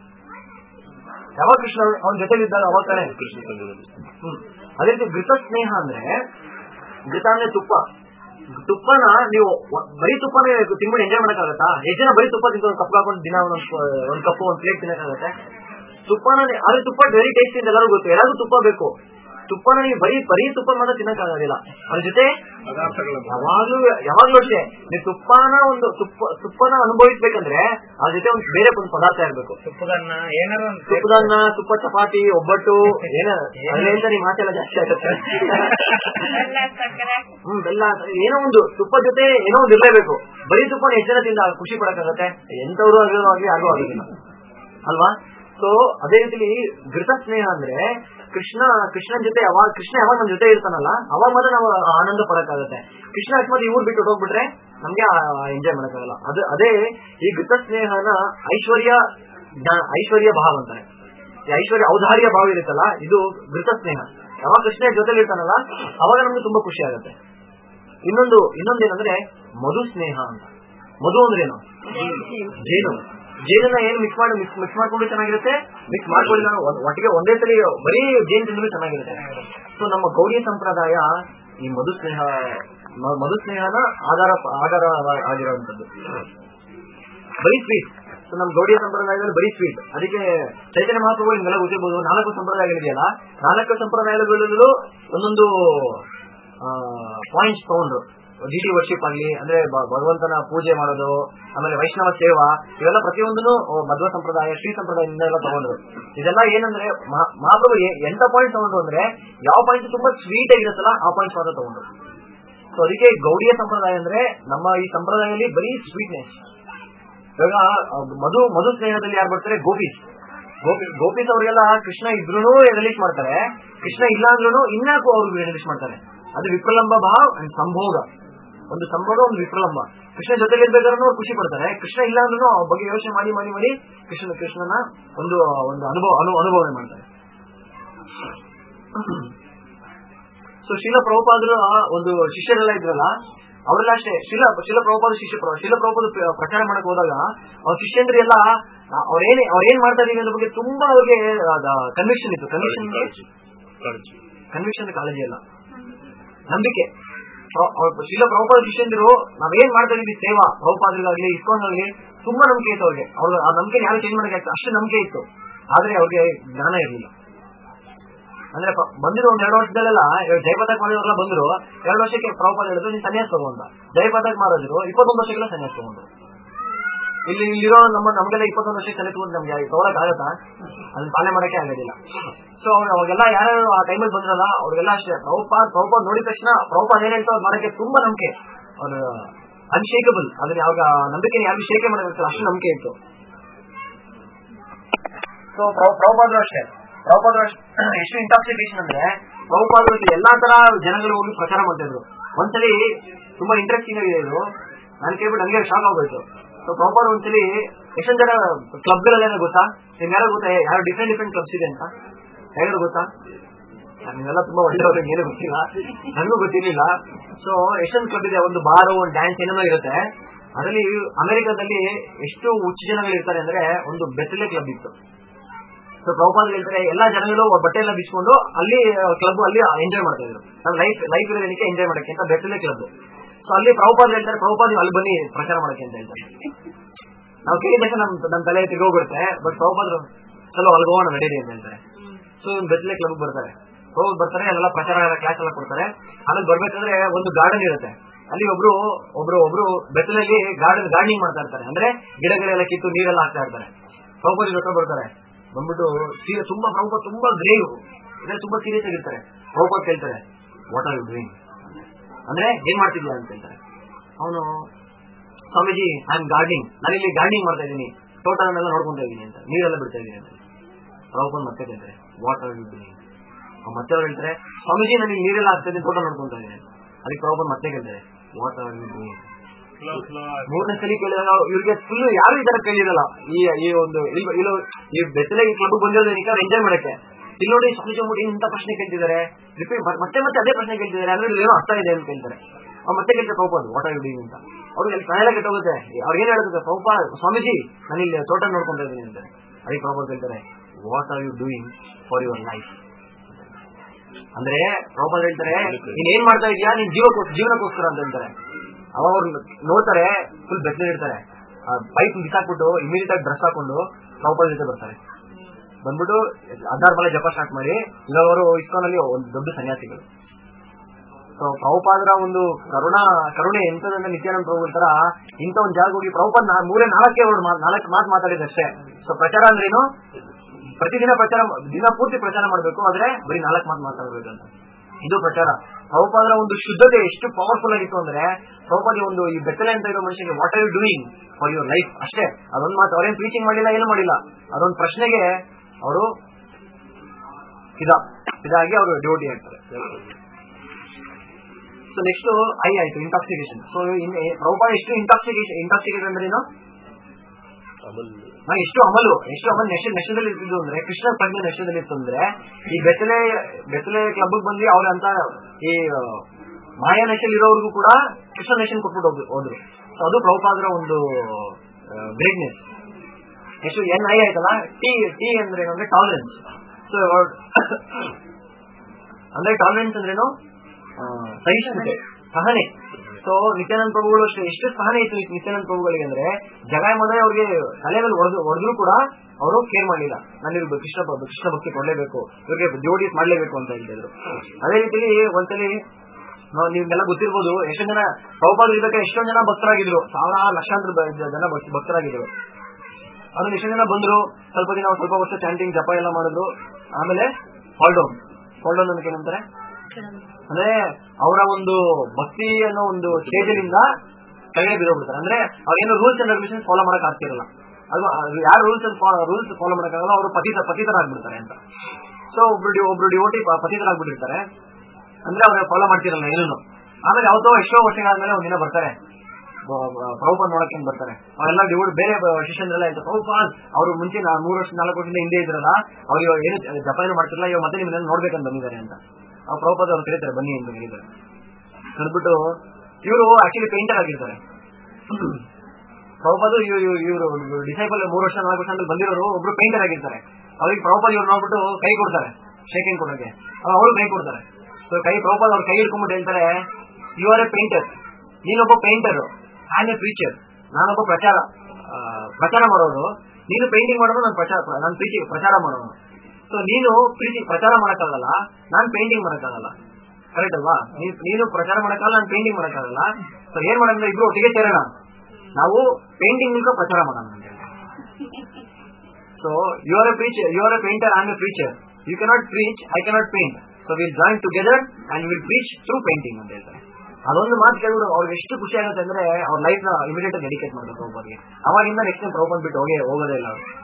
ಯಾವಾಗ ಕೃಷ್ಣ ಅವನ ಜೊತೆಲಿದ್ದಾಗ ಅವಾಗ ತಾನೇ ಕೃಷ್ಣ ಸಂಘದಲ್ಲಿ ಹ್ಮ್. ಅದೇ ರೀತಿ ಘೃತ ಸ್ನೇಹ ಅಂದ್ರೆ ಘೃತ ಅಂದ್ರೆ ತುಪ್ಪ ತುಪ್ಪನ ನೀವು ಒ- ಬರೀ ತುಪ್ಪನೇ ತಿನ್ಬಿಟ್ಟು ಎಂಜಾಯ್ ಮಾಡಕ್ಕಾಗತ್ತಾ ಎಷ್ಟು ಜನ ಬರೀ ತುಪ್ಪ ತಿಂದು ಕಪ್ ಹಾಕೊಂಡು ದಿನ ಒಂದೊಂದು ಒಂದ್ ಕಪ್ ಒಂದ್ ಪ್ಲೇಟ್ ತಿನ್ನಕ್ಕಾಗತ್ತೆ ತುಪ್ಪನ ನೀ- ಆದ್ರೆ ತುಪ್ಪ ವೆರಿ ಟೇಸ್ಟಿ ಅಂತ ಎಲ್ಲರಿಗೂ ಗೊತ್ತು ಎಲ್ಲರಿಗೂ ತುಪ್ಪ ಬೇಕು ತುಪ್ಪನ ನೀವು ಬರೀ ಬರೀ ತುಪ್ಪ ಮಾತ್ರ ತಿನ್ನಕ್ಕಾಗೋದಿಲ್ಲ ಅದ್ರ ಜೊತೆ ಯಾವಾಗ್ಲೂ ಯಾವಾಗ್ಲೂ ಅಷ್ಟೇ ನೀವು ತುಪ್ಪನ ಒಂದು ತುಪ್ಪ ತುಪ್ಪನ ಅನುಭವಿಸ್ಬೇಕಂದ್ರೆ ಅದ್ರ ಜೊತೆ ಒಂದು ಬೇರೆ ಒಂದು ಪದಾರ್ಥ ಇರ್ಬೇಕು ತುಪ್ಪದನ್ನ ಏನಾರು ಒಂದು ತುಪ್ಪದನ್ನ ತುಪ್ಪ ಚಪಾತಿ ಒಬ್ಬಟ್ಟು ಏನ ಅದರಿಂದ ನೀವು ಮಾತೆಲ್ಲ ಜಾಸ್ತಿ ಆಗುತ್ತೆ ಎಲ್ಲ ಸಕ್ಕರೆ ಹ್ಮ್ ಬೆಲ್ಲ ಏನೋ ಒಂದು ತುಪ್ಪ ಜೊತೆ ಏನೋ ಒಂದು ಇರ್ಲೇಬೇಕು ಬರೀ ತುಪ್ಪನ ಎಷ್ಟು ಜನ ತಿಂದ ಖುಷಿ ಪಡಕ್ಕಾಗತ್ತೆ ಎಂತವ್ರು ಆಗಿರೋ ಆಗ್ಲಿ ಯಾರಿಗೂ ಆಗೋದಿಲ್ಲ ಅಲ್ವಾ ಸೊ ಅದೇ ರೀತಿಲಿ ಘೃತ ಸ್ನೇಹ ಅಂದ್ರೆ ಕೃಷ್ಣ ಕೃಷ್ಣನ್ ಜೊತೆ ಯಾವಾಗ ಕೃಷ್ಣ ಯಾವಾಗ ನಮ್ಮ ಜೊತೆ ಇರ್ತಾನಲ್ಲ ಅವಾಗ ಮಾತ್ರ ನಾವು ಆನಂದ ಪಡಕ್ಕಾಗತ್ತೆ ಕೃಷ್ಣ ಅಕಸ್ಮಾತ್ ಈ ಊರ್ ಬಿಟ್ಟು ಹೋಗ್ಬಿಟ್ರೆ ನಮ್ಗೆ ಎಂಜಾಯ್ ಮಾಡಕ್ಕಾಗಲ್ಲ ಅದು ಅದೇ ಈ ಘೃತ ಸ್ನೇಹನ ಐಶ್ವರ್ಯ ಜ್ಞಾ- ಐಶ್ವರ್ಯ ಭಾವ ಅಂತಾರೆ ಈ ಐಶ್ವರ್ಯ ಔದಾರ್ಯ ಭಾವ ಇರುತ್ತಲ್ಲ ಇದು ಘೃತ ಸ್ನೇಹ ಯಾವಾಗ ಕೃಷ್ಣ ಜೊತೆಲಿ ಇರ್ತಾನಲ್ಲ ಅವಾಗ ನಮ್ಗೆ ತುಂಬಾ ಖುಷಿ ಆಗುತ್ತೆ ಇನ್ನೊಂದು ಇನ್ನೊಂದೇನಂದ್ರೆ ಮಧು ಸ್ನೇಹ ಅಂತ ಮಧು ಅಂದ್ರೇನು ಜೇನು ಜೇನನ್ನ ಏನ್ ಮಿಕ್ಸ್ ಮಾಡಿ ಮಿಕ್ಸ್ ಮಿಕ್ಸ್ ಮಾಡ್ಕೊಂಡು ಚೆನ್ನಾಗಿರುತ್ತೆ ಮಿಕ್ಸ್ ಮಾಡ್ಕೊಂಡು ನಾವು ಒ- ಒಟ್ಟಿಗೆ ಒಂದೇ ಸಲ ಬರೀ ಜೇನು ತಿಂದ್ರು ಚೆನ್ನಾಗಿರುತ್ತೆ ಸೊ ನಮ್ಮ ಗೌಡಿಯ ಸಂಪ್ರದಾಯ ಈ ಮಧು ಸ್ನೇಹ ಮ- ಮಧು ಸ್ನೇಹನ ಆಧಾರ ಆಧಾರ ಆಗಿರುವಂತದ್ದು ಬರೀ ಸ್ವೀಟ್ ಸೊ ನಮ್ಮ ಗೌಡಿಯ ಸಂಪ್ರದಾಯದಲ್ಲಿ ಬರೀ ಸ್ವೀಟ್ ಅದಕ್ಕೆ ಚೈತನ್ಯ ಮಹಾಪ್ರಭು ನಿಮ್ಗೆಲ್ಲ ಗೊತ್ತಿರ್ಬೋದು ನಾಲ್ಕು ಸಂಪ್ರದಾಯಗಳಿದೆಯಲ್ಲ ನಾಲ್ಕು ಸಂಪ್ರದಾಯಗಳಲ್ಲೂ ಒಂದೊಂದು ಪಾಯಿಂಟ್ಸ್ ತಗೊಂಡ್ರು ಡಿ ಡಿ ವರ್ಷಿಪ್ ಆಗಲಿ ಅಂದ್ರೆ ಬ- ಭಗವಂತನ ಪೂಜೆ ಮಾಡೋದು ಆಮೇಲೆ ವೈಷ್ಣವ ಸೇವಾ ಇವೆಲ್ಲ ಪ್ರತಿಯೊಂದನ್ನು ಮಧ್ವ ಸಂಪ್ರದಾಯ ಶ್ರೀ ಸಂಪ್ರದಾಯದಿಂದ ಎಲ್ಲ ತಗೊಂಡ್ರು ಇದೆಲ್ಲ ಏನಂದ್ರೆ ಮಹಾ- ಮಹಾಪ್ರಭು ಎ- ಎಂತ ಪಾಯಿಂಟ್ ತಗೊಂಡ್ರು ಅಂದ್ರೆ ಯಾವ ಪಾಯಿಂಟ್ ತುಂಬಾ ಸ್ವೀಟ್ ಆಗಿರುತ್ತಲ್ಲ ಆ ಪಾಯಿಂಟ್ಸ್ ಮಾತ್ರ ತಗೊಂಡ್ರು ಸೊ ಅದಕ್ಕೆ ಗೌಡಿಯ ಸಂಪ್ರದಾಯ ಅಂದ್ರೆ ನಮ್ಮ ಈ ಸಂಪ್ರದಾಯದಲ್ಲಿ ಬರೀ ಸ್ವೀಟ್ನೆಸ್ ಇವಾಗ ಆ, ಮಧು ಮಧು ಸ್ನೇಹದಲ್ಲಿ ಯಾರು ಬರ್ತಾರೆ ಗೋಪೀಸ್ ಗೋಪಿ ಗೋಪೀಸ್ ಅವರಿಗೆಲ್ಲ ಕೃಷ್ಣ ಇದ್ರೂ ರಿಲೀಸ್ ಮಾಡ್ತಾರೆ ಕೃಷ್ಣ ಇಲ್ಲ ಅಂದ್ರೂ ಇನ್ನಾಕು ಅವ್ರಿಗೆ ರಿಲೀಸ್ ಮಾಡ್ತಾರೆ ಅದು ವಿಪ್ರಲಂಬ ಭಾವ ಅಂಡ್ ಸಂಭೋಗ ಒಂದು ಸಂಭೋಗ ಒಂದು ವಿಪ್ರಲಂಬ ಕೃಷ್ಣ ಜೊತೆಲಿ ಇರ್ಬೇಕಾದ್ರೂ ಅವ್ರು ಖುಷಿ ಪಡ್ತಾರೆ ಕೃಷ್ಣ ಇಲ್ಲ ಅಂದ್ರೂ ಅವ್ರ ಬಗ್ಗೆ ಯೋಚನೆ ಮಾಡಿ ಮಾಡಿ ಮಾಡಿ ಕೃಷ್ಣ ಕೃಷ್ಣನ ಒಂದು ಒಂದು ಅನುಭವ ಅನು- ಅನುಭವನೆ ಮಾಡ್ತಾರೆ ಸೊ ಶೀಲ ಪ್ರಭುಪಾದರು ಒಂದು ಶಿಷ್ಯರೆಲ್ಲ ಇದ್ರಲ್ಲ ಅವರೆಲ್ಲ ಅಷ್ಟೇ ಶಿಲ ಶಿಲ ಪ್ರಭುಪಾದ ಶಿಷ್ಯ ಪ್ರ- ಶಿಲ ಪ್ರಭುಪಾದ ಪ್ರ- ಪ್ರಚಾರ ಮಾಡಕ್ ಹೋದಾಗ ಅವ್ರ ಶಿಷ್ಯಂದ್ರೆಲ್ಲ ಅವ್ರೇನ್ ಅವ್ರೇನ್ ಮಾಡ್ತಾ ಇದೀವಿ ಅನ್ನೋ ಬಗ್ಗೆ ತುಂಬಾ ಅವ್ರಿಗೆ ಕನ್ವಿಕ್ಷನ್ ಇತ್ತು ಕನ್ವಿಕ್ಷನ್ ಕಾಳಜಿ ಕಾಳಜಿ ಕನ್ವಿಕ್ಷನ್ ಕಾಳಜಿ ಅಲ್ಲ ನಂಬಿಕೆ ಪ್ರ- ಅವ್ರ ಶಿಲ ಪ್ರಭುಪಾದ ಶಿಷ್ಯಂದಿರು ನಾವೇನ್ ಮಾಡ್ತಾ ಇದೀವಿ ಸೇವಾ ಪ್ರಭುಪಾದ್ರಿಗಾಗ್ಲಿ ಇಸ್ಕೊಂಡಾಗ್ಲಿ ತುಂಬಾ ನಂಬಿಕೆ ಇತ್ತು ಅವ್ರಿಗೆ ಅವ್ರ ಆ ನಂಬಿಕೆ ಯಾರು ಚೇಂಜ್ ಮಾಡಕ್ಕೆ ಅಷ್ಟು ನಂಬಿಕೆ ಇತ್ತು ಆದ್ರೆ ಅವ್ರಿಗೆ ಜ್ಞಾನ ಇರಲಿಲ್ಲ ಅಂದ್ರೆ ಪ- ಬಂದಿರೋ ಒಂದ್ ಎರಡು ವರ್ಷದಲ್ಲೆಲ್ಲ ಇವಾಗ ಜಯಪತಾಕ್ ಮಾಡಿದವರೆಲ್ಲ ಬಂದ್ರು ಎರಡು ವರ್ಷಕ್ಕೆ ಪ್ರಭುಪಾದ ಹೇಳಿದ್ರು ನೀನ್ ಸನ್ಯಾಸ ತಗೊಂಡ ಜಯಪತಾಕ್ ಮಾಡಿದ್ರು ಇಪ್ಪತ್ತೊಂದು ವರ್ಷಕ್ಕೆಲ್ಲ ಸನ್ಯಾಸ ತಗೊಂಡ್ರು ಇಲ್ಲಿ ಇಲ್ಲಿರೋ ನಮ್ಮ ನಮ್ಗೆಲ್ಲ ಇಪ್ಪತ್ತೊಂದು ವರ್ಷಕ್ಕೆ ಸನ್ಯಾಸ ತಗೊಂಡು ನಮ್ಗೆ ತಗೊಳಕ್ ಆಗತ್ತಾ ಅದನ್ನ ಪಾಲನೆ ಮಾಡಕ್ಕೆ ಆಗೋದಿಲ್ಲ ಸೊ ಅವಾಗೆಲ್ಲ ಯಾರು ಆ ಟೈಮಲ್ಲಿ ಬಂದ್ರಲ್ಲ ಅವ್ರಿಗೆಲ್ಲ ಅಷ್ಟೇ ಪ್ರಭುಪಾದ್ ಪ್ರಭುಪಾದ್ ನೋಡಿದ ತಕ್ಷಣ ಪ್ರಭುಪಾದ್ ಏನ್ ಹೇಳ್ತಾ ಅವ್ರು ಮಾಡಕ್ಕೆ ತುಂಬಾ ನಂಬಿಕೆ ಅವ್ರ ಅನ್ಶೇಕಬಲ್ ಅದ್ರ ಯಾವಾಗ ನಂಬಿಕೆ ಯಾರು ಶೇಕೆ ಮಾಡಬೇಕು ಅಷ್ಟು ನಂಬಿಕೆ ಇತ್ತು ಸೊ ಪ್ರಭುಪಾದ್ರು ಅಷ್ಟೇ ಪ್ರಭುಪಾದ್ರು ಅಷ್ಟೇ ಎಷ್ಟು ಇಂಟಾಕ್ಸಿಕೇಶನ್ ಅಂದ್ರೆ ಪ್ರಭುಪಾದ್ರು ಎಲ್ಲಾ ತರ ಜನಗಳು ಹೋಗಿ ಪ್ರಚಾರ ಮಾಡ್ತಾ ಇದ್ರು ಒಂದ್ಸಲಿ ತುಂಬಾ ಇಂಟ್ರೆಸ್ಟಿಂಗ್ ಆಗಿದೆ ಇದು ನಾನು ಕೇಳ್ಬಿಟ್ಟು ನನಗೆ ಶಾಕ್ ಆಗೋಯ್ತು ಸೊ ಪ್ರಭುಪಾದ್ ಒಂದ್ಸಲಿ ಎಷ್ಟೊಂದ್ ಜನ ಕ್ಲಬ್ಗಳೆಲ್ಲ ಗೊತ್ತಾ ನಿಮ್ಗೆ ಯಾರು ಗೊತ್ತಾ ಯಾರು ಡಿಫ್ರೆಂಟ್ ಡಿಫ್ರೆಂಟ್ ಕ್ಲಬ್ಸ್ ಇದೆ ಅಂತ ಯಾರು ಗೊತ್ತಾ ನೀವೆಲ್ಲ ತುಂಬಾ ಒಳ್ಳೆಯವರು ಏನು ಗೊತ್ತಿಲ್ಲ ನನಗೂ ಗೊತ್ತಿರ್ಲಿಲ್ಲ ಸೊ ಎಷ್ಟೊಂದು ಕ್ಲಬ್ ಇದೆ ಒಂದು ಬಾರು ಒಂದು ಡ್ಯಾನ್ಸ್ ಏನೇನೋ ಇರುತ್ತೆ ಅದರಲ್ಲಿ ಅಮೆರಿಕದಲ್ಲಿ ಎಷ್ಟು ಹುಚ್ಚ ಜನಗಳು ಇರ್ತಾರೆ ಅಂದ್ರೆ ಒಂದು ಬೆತ್ತಲೆ ಕ್ಲಬ್ ಇತ್ತು ಸೊ ಪ್ರಭುಪಾದ ಹೇಳ್ತಾರೆ ಎಲ್ಲಾ ಜನಗಳು ಬಟ್ಟೆ ಎಲ್ಲ ಬಿಚ್ಕೊಂಡು ಅಲ್ಲಿ ಕ್ಲಬ್ ಅಲ್ಲಿ ಎಂಜಾಯ್ ಮಾಡ್ತಾ ಇದ್ರು ನಮ್ಮ ಲೈಫ್ ಲೈಫ್ ಇರೋದಕ್ಕೆ ಎಂಜಾಯ್ ಮಾಡಕ್ಕೆ ಅಂತ ಬೆತ್ತಲೆ ಕ್ಲಬ್ ಸೊ ಅಲ್ಲಿ ಪ್ರಭುಪಾದ ಹೇಳ್ತಾರೆ ಪ್ರಭುಪಾದ ನೀವು ಅಲ್ಲಿ ಬನ್ನಿ ಪ್ರಚಾರ ಮಾಡಕ್ಕೆ ಅಂತ ಹೇಳ್ತಾರೆ ನಾವು ಕೇಳಿದ ತಕ್ಷಣ ನಮ್ ನಮ್ ತಲೆ ತಿರುಗೋಗ್ಬಿಡುತ್ತೆ ಬಟ್ ಪ್ರಭುಪಾದ್ರು ಚಲೋ ಅಲ್ಗೋಣ ನಡೀರಿ ಅಂತ ಹೇಳ್ತಾರೆ ಸೊ ಬೆತ್ತಲೆ ಕ್ಲಬ್ ಬರ್ತಾರೆ ಪ್ರಭು ಬರ್ತಾರೆ ಎಲ್ಲ ಪ್ರಚಾರ ಕ್ಲಾಸ್ ಎಲ್ಲ ಕೊಡ್ತಾರೆ ಆಮೇಲೆ ಬರ್ಬೇಕಾದ್ರೆ ಒಂದು ಗಾರ್ಡನ್ ಇರುತ್ತೆ ಅಲ್ಲಿ ಒಬ್ರು ಒಬ್ರು ಒಬ್ರು ಬೆತ್ತಲಲ್ಲಿ ಗಾರ್ಡನ್ ಗಾರ್ಡನಿಂಗ್ ಮಾಡ್ತಾ ಇರ್ತಾರೆ ಅಂದ್ರೆ ಗಿಡಗಳೆಲ್ಲ ಕಿತ್ತು ನೀರೆಲ್ಲ ಹಾಕ್ತಾ ಇರ್ತಾರೆ ಪ್ರಭುಪಾದಿ ಜೊತೆ ಬರ್ತಾರೆ ಬಂದ್ಬಿಟ್ಟು ಸೀರೆ ತುಂಬಾ ಪ್ರಭುಪ ತುಂಬಾ ಗ್ರೇವ್ ಅಂದ್ರೆ ತುಂಬಾ ಸೀರಿಯಸ್ ಆಗಿರ್ತಾರೆ ಪ್ರಭುಪಾದ್ ಕೇಳ್ತಾರೆ ವಾಟ್ ಆರ್ ಯು ಡೂಯಿಂಗ್ ಅಂದ್ರೆ ಏನ್ ಮಾಡ್ತಿದ್ಯಾ ಅಂತ ಕೇಳ್ತಾರೆ ಅವನು ಸ್ವಾಮೀಜಿ ಐ ಆಮ್ ಗಾರ್ಡನಿಂಗ್ ನಾನಿಲ್ಲಿ ಗಾರ್ಡನಿಂಗ್ ಮಾಡ್ತಾ ಇದ್ದೀನಿ ತೋಟನೆಲ್ಲ ನೋಡ್ಕೊಂತಾ ಇದ್ದೀನಿ ಅಂತ ನೀರೆಲ್ಲ ಬಿಡ್ತಾ ಇದ್ದೀನಿ ಅಂತ ಪ್ರಭುಪಾದ್ ಮತ್ತೆ ಕೇಳ್ತಾರೆ ವಾಟ್ ಆರ್ ಯು ಡೂಯಿಂಗ್ ಮತ್ತೆ ಅವ್ರು ಹೇಳ್ತಾರೆ ಸ್ವಾಮೀಜಿ ನಾನು ಇಲ್ಲಿ ನೀರೆಲ್ಲ ಹಾಕ್ತಾ ಇದ್ದೀನಿ ತೋಟ ನೋಡ್ಕೊಂತಾ ಇದ್ದೀನಿ ಅದಕ್ಕೆ ಪ್ರಭುಪಾದ್ ಮತ್ತೆ ಕೇಳ್ತಾರೆ ವಾಟ್ ಆರ್ ಯು ಡೂಯಿಂಗ್ ಮೂರನೇ ಸಲ ಕೇಳಿದಾಗ ಇವ್ರಿಗೆ ಫುಲ್ ಯಾರು ಈ ತರ ಕೇಳಿರಲ್ಲ ಈ ಈ ಒಂದು ಇಲ್ಲಿ ಇಲ್ಲಿ ಈ ಬೆತ್ತಲೆ ಕ್ಲಬ್ ಬಂದಿರೋದಕ್ಕೆ ಅವ್ರು ಎಂಜಾಯ್ ಮಾಡಕ್ಕೆ ಇಲ್ಲಿ ನೋಡಿ ಸ್ವಾಮೀಜಿ ಮುಡಿ ಇಂಥ ಪ್ರಶ್ನೆ ಕೇಳ್ತಿದ್ದಾರೆ ರಿಪೀಟ್ ಮತ್ತೆ ಮತ್ತೆ ಅದೇ ಪ್ರಶ್ನೆ ಕೇಳ್ತಿದ್ದಾರೆ ಅಂದ್ರೆ ಇಲ್ಲಿ ಏನೋ ಅರ್ಥ ಇದೆ ಅಂತ ಕೇಳ್ತಾರೆ ಅವ್ರು ಮತ್ತೆ ಕೇಳ್ತಾರೆ Prabhupad what are you doing ಅಂತ ಅವ್ರಿಗೆ ಅಲ್ಲಿ ಕನ್ನಡ ಕೆಟ್ಟೋಗುತ್ತೆ ಅವ್ರಿಗೆ ಏನ್ ಹೇಳುತ್ತೆ ಪ್ರಭುಪಾದ್ ಸ್ವಾಮೀಜಿ ನಾನು ಇಲ್ಲಿ ತೋಟ ನೋಡ್ಕೊಂತಾ ಇದ್ದೀನಿ ಅಂತಾರೆ ಅದಕ್ಕೆ ಪ್ರಭುಪಾದ್ ಕೇಳ್ತಾರೆ what are you doing for your life ಅಂದ್ರೆ ಪ್ರಭುಪಾದ್ ಹೇಳ್ತಾರೆ ನೀನ್ ಏನ್ ಮಾಡ್ತಾ ಇದೀಯಾ ನಿನ್ ಜೀವಕ್ಕೋ ಜೀವನಕ್ಕೋಸ್ಕರ ಅಂತ ಹೇಳ್ತಾರೆ ಅವಾಗ ಅವ್ರು ನೋಡ್ತಾರೆ ಫುಲ್ ಬೆತ್ತಲೆ ಇರ್ತಾರೆ ಪೈಪ್ ಬಿಸಾಕ್ಬಿಟ್ಟು ಇಮಿಡಿಯೇಟ್ ಆಗಿ ಡ್ರೆಸ್ ಹಾಕೊಂಡು ಪ್ರಭುಪಾದ ಜೊತೆ ಬರ್ತಾರೆ ಬಂದ್ಬಿಟ್ಟು ಹದಿನಾರು ಮಲೆ ಜಪ ಸ್ಟಾರ್ಟ್ ಮಾಡಿ ಇವಾಗ ಅವರು ಇಸ್ಕಾನಲ್ಲಿ ಒಂದು ದೊಡ್ಡ ಸನ್ಯಾಸಿಗಳು ಸೊ ಪ್ರಭುಪಾದರ ಒಂದು ಕರುಣಾ ಕರುಣೆ ಎಂತದಂದ್ರೆ ನಿತ್ಯಾನಂದ ಪ್ರಭು ತರ ಇಂಥ ಒಂದು ಜಾಗ ಹೋಗಿ ಪ್ರಭುಪಾದ್ ನಾ- ಮೂರೇ ನಾಲ್ಕೇ ವರ್ಡ್ ನಾಲ್ಕು ಮಾತು ಮಾತಾಡಿದಷ್ಟೇ ಸೊ ಪ್ರಚಾರ ಅಂದ್ರೇನು ಪ್ರತಿದಿನ ಪ್ರಚಾರ ದಿನ ಪೂರ್ತಿ ಪ್ರಚಾರ ಮಾಡಬೇಕು ಆದ್ರೆ ಬರೀ ನಾಲ್ಕು ಮಾತು ಮಾತಾಡ್ಬೇಕಂತ ಇದು ಪ್ರಚಾರ ಪ್ರಭುಪಾದರ ಒಂದು ಶುದ್ಧತೆ ಎಷ್ಟು ಪವರ್ಫುಲ್ ಆಗಿತ್ತು ಅಂದ್ರೆ ಪ್ರಭುಪಾದಿ ಒಂದು ಈ ಬೆತ್ತಲೆ ಅಂತ ಇರೋ ಮನುಷ್ಯನಿಗೆ what are you doing for your life ಅಷ್ಟೇ ಅದೊಂದು ಮಾತು ಅವ್ರೇನ್ ಪ್ರೀಚಿಂಗ್ ಮಾಡಿಲ್ಲ ಏನು ಮಾಡಿಲ್ಲ ಅದೊಂದು ಪ್ರಶ್ನೆಗೆ ಅವರು ಇದ ಇದಾಗಿ ಅವರು ಡ್ಯೂಟಿ ಆಗ್ತಾರೆ ಸೊ ನೆಕ್ಸ್ಟ್ ಐ ಆಯ್ತು ಇಂಟಾಕ್ಸಿಕೇಶನ್ ಸೊ ಪ್ರಭುಪಾದ ಎಷ್ಟು ಇಂಟಾಕ್ಸಿಕೇಶನ್ ಇಂಟಾಕ್ಸಿಕೇಶನ್ ಅಂದ್ರೆ ಏನು ಅಮಲ್ ನಾನು ಎಷ್ಟು ಅಮಲು ಎಷ್ಟು ಅಮಲ್ ನೆಶ ನೆಶದಲ್ಲಿ ಇರ್ತಿದ್ದು ಅಂದ್ರೆ ಕೃಷ್ಣ ಪ್ರಜ್ಞೆ ನೆಶದಲ್ಲಿ ಇತ್ತು ಅಂದ್ರೆ ಈ ಬೆತ್ತಲೆ ಬೆತ್ತಲೆ ಕ್ಲಬ್ ಬಂದು ಅವ್ರ ಅಂತ ಈ ಆ, ಮಾಯಾ ನೆಶಲ್ ಇರೋರ್ಗೂ ಕೂಡ ಕೃಷ್ಣ ನೆಶನ್ ಕೊಟ್ಬಿಟ್ಟು ಹೋದ್ರು ಹೋದ್ರು So ಅದು ಪ್ರಭುಪಾದರ ಒಂದು ಗ್ರೇಟ್ನೆಸ್ ಎಷ್ಟು ಎನ್ ಐ ಆಯ್ತಲ್ಲ ಟಿ ಟಿ ಅಂದ್ರೆ ಏನಂದ್ರೆ ಟಾಲರೆನ್ಸ್ ಸೊ ಅಂದ್ರೆ ಟಾಲರೆನ್ಸ್ ಅಂದ್ರೇನು ಆ, ಸಹಿಷ್ಣುತೆ ಸಹನೆ ಸೊ ನಿತ್ಯಾನಂದ ಪ್ರಭುಗಳು ಅಷ್ಟೇ ಎಷ್ಟು ಸಹನೆ ಇತ್ತು ನಿತ್- ನಿತ್ಯಾನಂದ ಪ್ರಭುಗಳಿಗೆ ಅಂದ್ರೆ ಜಗಾಯ ಮನೆ ಅವ್ರಿಗೆ ತಲೆ ಮೇಲೆ ಹೊಡೆದು ಹೊಡೆದ್ರು ಕೂಡ ಅವರು ಕೇರ್ ಮಾಡಲಿಲ್ಲ ನಾನು ಇವ್ರಿಗೆ ಕೃಷ್ಣ ಭ- ಕೃಷ್ಣ ಭಕ್ತಿ ಕೊಡ್ಲೇಬೇಕು ಇವ್ರಿಗೆ ಡಿವೋಟೀಸ್ ಮಾಡ್ಲೇಬೇಕು ಅಂತ ಹೇಳ್ತಿದ್ರು ಅದೇ ರೀತಿ ಒಂದ್ಸಲಿ ನಾವು ನಿಮ್ಗೆಲ್ಲ ಗೊತ್ತಿರ್ಬೋದು ಎಷ್ಟೋ ಜನ ಪ್ರಭುಪಾದ ಇರ್ಬೇಕಾದ್ರೆ ಎಷ್ಟೊಂದ್ ಜನ ಭಕ್ತರಾಗಿದ್ರು ಸಾವಿರ ಲಕ್ಷಾಂತರ ಬ- ಜನ ಭಕ್- ಭಕ್ತರಾಗಿದ್ರು ಅದನ್ನ ಎಷ್ಟೋ ಜನ ಬಂದ್ರು ಸ್ವಲ್ಪ ದಿನ ಒಂದ್ ಸ್ವಲ್ಪ ವರ್ಷ ಚಾಂಟಿಂಗ್ ಜಪ ಎಲ್ಲ ಮಾಡಿದ್ರು ಆಮೇಲೆ ಫಾಲ್ ಡೌನ್ ಫಾಲ್ ಡೌನ್ ಅನ್ನಕ್ಕೆ ಏನಂತಾರೆ ಅಂದ್ರೆ ಅವರ ಒಂದು ಭಕ್ತಿ ಅನ್ನೋ ಒಂದು ಸ್ಟೇಜಲ್ಲಿಂದ ಕೆಳಗೆ ಬಿದ್ದೋಗ್ಬಿಡ್ತಾರೆ ಅಂದ್ರೆ ಅವ್ರೇನು ರೂಲ್ಸ್ ಅಂಡ್ ರೆಗ್ಯುಲೇಷನ್ ಫಾಲೋ ಮಾಡಕ್ ಆಗ್ತಿರಲ್ಲ ಅದು ಅದು ಯಾರು ರೂಲ್ಸ್ ರೂಲ್ಸ್ ಫಾಲೋ ಮಾಡಕ್ಕಾಗಲ್ಲ ಅವರು ಪತಿತ ಪತಿತರಾಗ್ಬಿಡ್ತಾರೆ ಅಂತ ಸೊ ಒಬ್ರು ಡಿ- ಒಬ್ರು ಡಿವೋಟಿ ಪತಿತರಾಗ್ಬಿಟ್ಟಿರ್ತಾರೆ ಅಂದ್ರೆ ಅವ್ರ ಫಾಲೋ ಮಾಡ್ತಿರಲ್ಲ ಏನನ್ನು ಆಮೇಲೆ ಯಾವತ್ತೋ ಎಷ್ಟೋ ವರ್ಷಗಳಾದ್ಮೇಲೆ ಒಂದಿನ ಬರ್ತಾರೆ ಪ್ರಭುಪಾದ್ ನೋಡಕ್ಕೆ ಅಂತ ಬರ್ತಾರೆ ಅವರೆಲ್ಲ ಡಿವೋಟ್ ಬೇರೆ ಬ- ಶಿಷ್ಯಂದ್ರೆಲ್ಲ ಹೇಳ್ತಾರೆ ಪ್ರಭುಪಾದ್ ಅವರು ಮುಂಚೆ ನಾ- ಮೂರು ವರ್ಷ ನಾಲ್ಕು ವರ್ಷದಿಂದ ಹಿಂದೆ ಇದ್ರಲ್ಲ ಅವ್ರು ಇವಾಗ ಏನು ಜಪ ಏನು ಮಾಡ್ತಿರಲ್ಲ ಇವಾಗ ಮತ್ತೆ ನಿಮ್ಮನ್ನ ನೋಡ್ಬೇಕಂತ ಬಂದಿದ್ದಾರೆ ಅಂತ ಅವ್ರು ಪ್ರಭುಪಾದ್ ಅವ್ರು ಕರೀತಾರೆ ಬನ್ನಿ ಅಂತ ಕರೀತಾರೆ ಕರೆದ್ಬಿಟ್ಟು ಇವರು ಆಕ್ಚುಲಿ ಪೇಂಟರ್ ಆಗಿರ್ತಾರೆ ಪ್ರಭುಪಾದ ಇವರು ಡಿಸೈಬಲ್ ಮೂರು ವರ್ಷ ನಾಲ್ಕು ವರ್ಷ ಅಂತ ಬಂದಿರೋರು ಒಬ್ರು ಪೇಂಟರ್ ಆಗಿರ್ತಾರೆ ಅವ್ರಿಗೆ ಪ್ರಭುಪಾದ ಇವ್ರು ನೋಡ್ಬಿಟ್ಟು ಕೈ ಕೊಡ್ತಾರೆ ಶೇಕ್ ಹ್ಯಾಂಡ್ ಕೊಡೋಕೆ ಅವರು ಕೈ ಕೊಡ್ತಾರೆ ಸೊ ಕೈ ಪ್ರಭುಪಾದ ಅವ್ರ ಕೈ ಹಿಡ್ಕೊಂಡ್ಬಿಟ್ಟು ಹೇಳ್ತಾರೆ ಯು ಆರ್ ಎ ಪೇಂಟರ್ ನೀನೊಬ್ಬ ಪೇಂಟರ್ ಆನ್ ಎ ಫ್ಯೂಚರ್ ನಾನೊಬ್ಬ ಪ್ರಚಾರ ಆ, ಪ್ರಚಾರ ಮಾಡೋರು ನೀನು ಪೇಂಟಿಂಗ್ ಮಾಡೋದು ನಾನು ಪ್ರಚಾರ ನಾನು ಪ್ರೀತಿ ಪ್ರಚಾರ ಮಾಡೋನು ಸೊ ನೀನು ಪ್ರೀತಿ ಪ್ರಚಾರ ಮಾಡಕ್ಕಾಗಲ್ಲ ನಾನು ಪೇಂಟಿಂಗ್ ಮಾಡಕ್ಕಾಗಲ್ಲ ಕರೆಕ್ಟ್ ಅಲ್ವಾ ನೀ- ನೀನು ಪ್ರಚಾರ ಮಾಡಕ್ಕಾಗಲ್ಲ ನಾನು ಪೇಂಟಿಂಗ್ ಮಾಡಕ್ಕಾಗಲ್ಲ ಸೊ ಏನ್ ಮಾಡೋಣ ಇಬ್ರು ಒಟ್ಟಿಗೆ ಸೇರೋಣ ನಾವು ಪೇಂಟಿಂಗ್ ಮೂಲಕ ಪ್ರಚಾರ ಮಾಡೋಣ ಅಂತ ಹೇಳಿ so you are a preacher you are a painter and a preacher you cannot preach I cannot paint so will join together and will preach through painting ಅಂತ ಹೇಳ್ತಾರೆ ಅದೊಂದು ಮಾತು ಕೇಳಿದ್ರು ಅವ್ರಿಗೆ ಎಷ್ಟು ಖುಷಿ ಆಗುತ್ತೆ ಅಂದ್ರೆ ಅವ್ರ ಲೈಫ್ ನ ಇಮಿಡಿಯೇಟ್ ಡೆಡಿಕೇಟ್ ಮಾಡ್ಬೇಕು ಒಬ್ಬರಿಗೆ ಅವಾಗಿಂದ ನೆಕ್ಸ್ಟ್ ಟೈಮ್ ಪ್ರಭು ಬಿಟ್ಟು ಹೋಗಿ ಹೋಗೋದೇ ಇಲ್ಲ ಅವರು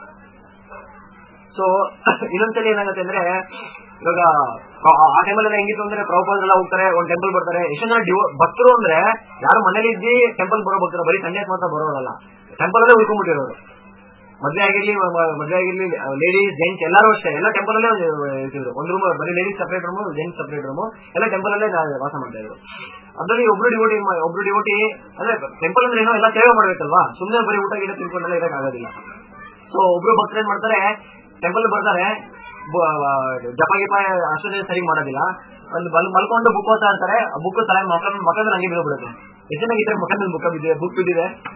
ಸೊ ಇನ್ನೊಂದ್ಸಲಿ ಏನಾಗುತ್ತೆ ಅಂದ್ರೆ ಇವಾಗ ಆ- ಆ ಟೈಮಲ್ಲಿ ಹೆಂಗಿತ್ತು ಅಂದ್ರೆ ಪ್ರಭುಪಾದ ಎಲ್ಲ ಹೋಗ್ತಾರೆ ಒಂದ್ ಟೆಂಪಲ್ ಬರ್ತಾರೆ ಎಷ್ಟು ಜನ ಡಿವೋ ಭಕ್ತರು ಅಂದ್ರೆ ಯಾರು ಮನೇಲಿ ಇದ್ದಿ ಟೆಂಪಲ್ ಬರೋ ಭಕ್ತರು ಬರೀ ಸಂಡೇಸ್ ಮಾತ್ರ ಬರೋರಲ್ಲ ಟೆಂಪಲ್ ಅಲ್ಲೇ ಉಳ್ಕೊಂಡ್ಬಿಟ್ಟಿರೋರು ಮದ್ವೆ ಆಗಿರ್ಲಿ ಮ- ಮ- ಮದ್ವೆ ಆಗಿರ್ಲಿ ಲೇಡೀಸ್ ಜೆಂಟ್ಸ್ ಎಲ್ಲರೂ ಅಷ್ಟೇ ಎಲ್ಲ ಟೆಂಪಲ್ ಅಲ್ಲೇ ಇರ್ತಿದ್ರು ಒಂದು ರೂಮ್ ಬರೀ ladies separate room gents separate room ಎಲ್ಲ ಟೆಂಪಲ್ ಅಲ್ಲೇ ನಾ- ವಾಸ ಮಾಡ್ತಾ ಇದ್ರು ಅದ್ರಲ್ಲಿ ಒಬ್ರು ಡಿವೋಟಿ ಒಬ್ರು ಡಿವೋಟಿ ಅಂದ್ರೆ ಟೆಂಪಲ್ ಅಂದ್ರೆ ಏನೋ ಎಲ್ಲ ಸೇವೆ ಮಾಡ್ಬೇಕಲ್ವಾ ಸುಮ್ಮನೆ ಬರೀ ಊಟ ಗಿಡ ತಿನ್ಕೊಂಡೆಲ್ಲ ಇರಕ್ ಆಗೋದಿಲ್ಲ ಸೊ ಒಬ್ರು ಭಕ್ತರು ಏನ್ ಮಾಡ್ತಾರೆ ಟೆಂಪಲ್ ಬರ್ತಾರೆ ಬ- ಬ- ಜಪ ಗಿಪ ಅಷ್ಟೊಂದೇ ಸರಿ ಮಾಡೋದಿಲ್ಲ ಒಂದು ಮಲ್ ಮಲ್ಕೊಂಡು ಬುಕ್ ಓದ್ತಾ ಇರ್ತಾರೆ ಬುಕ್ ತಲೆ ಮಕ್ಕ ಮಕ್ಕಳ ಹಂಗೆ ಬಿಡೋಗ್ಬಿಡುತ್ತೆ ಎಷ್ಟು ಚೆನ್ನಾಗಿ ಈ ತರ ಮಕ್ಕಳ ಬುಕ್ ಬಿದ್ದಿದೆ ಬುಕ್ ಬಿದ್ದಿದೆ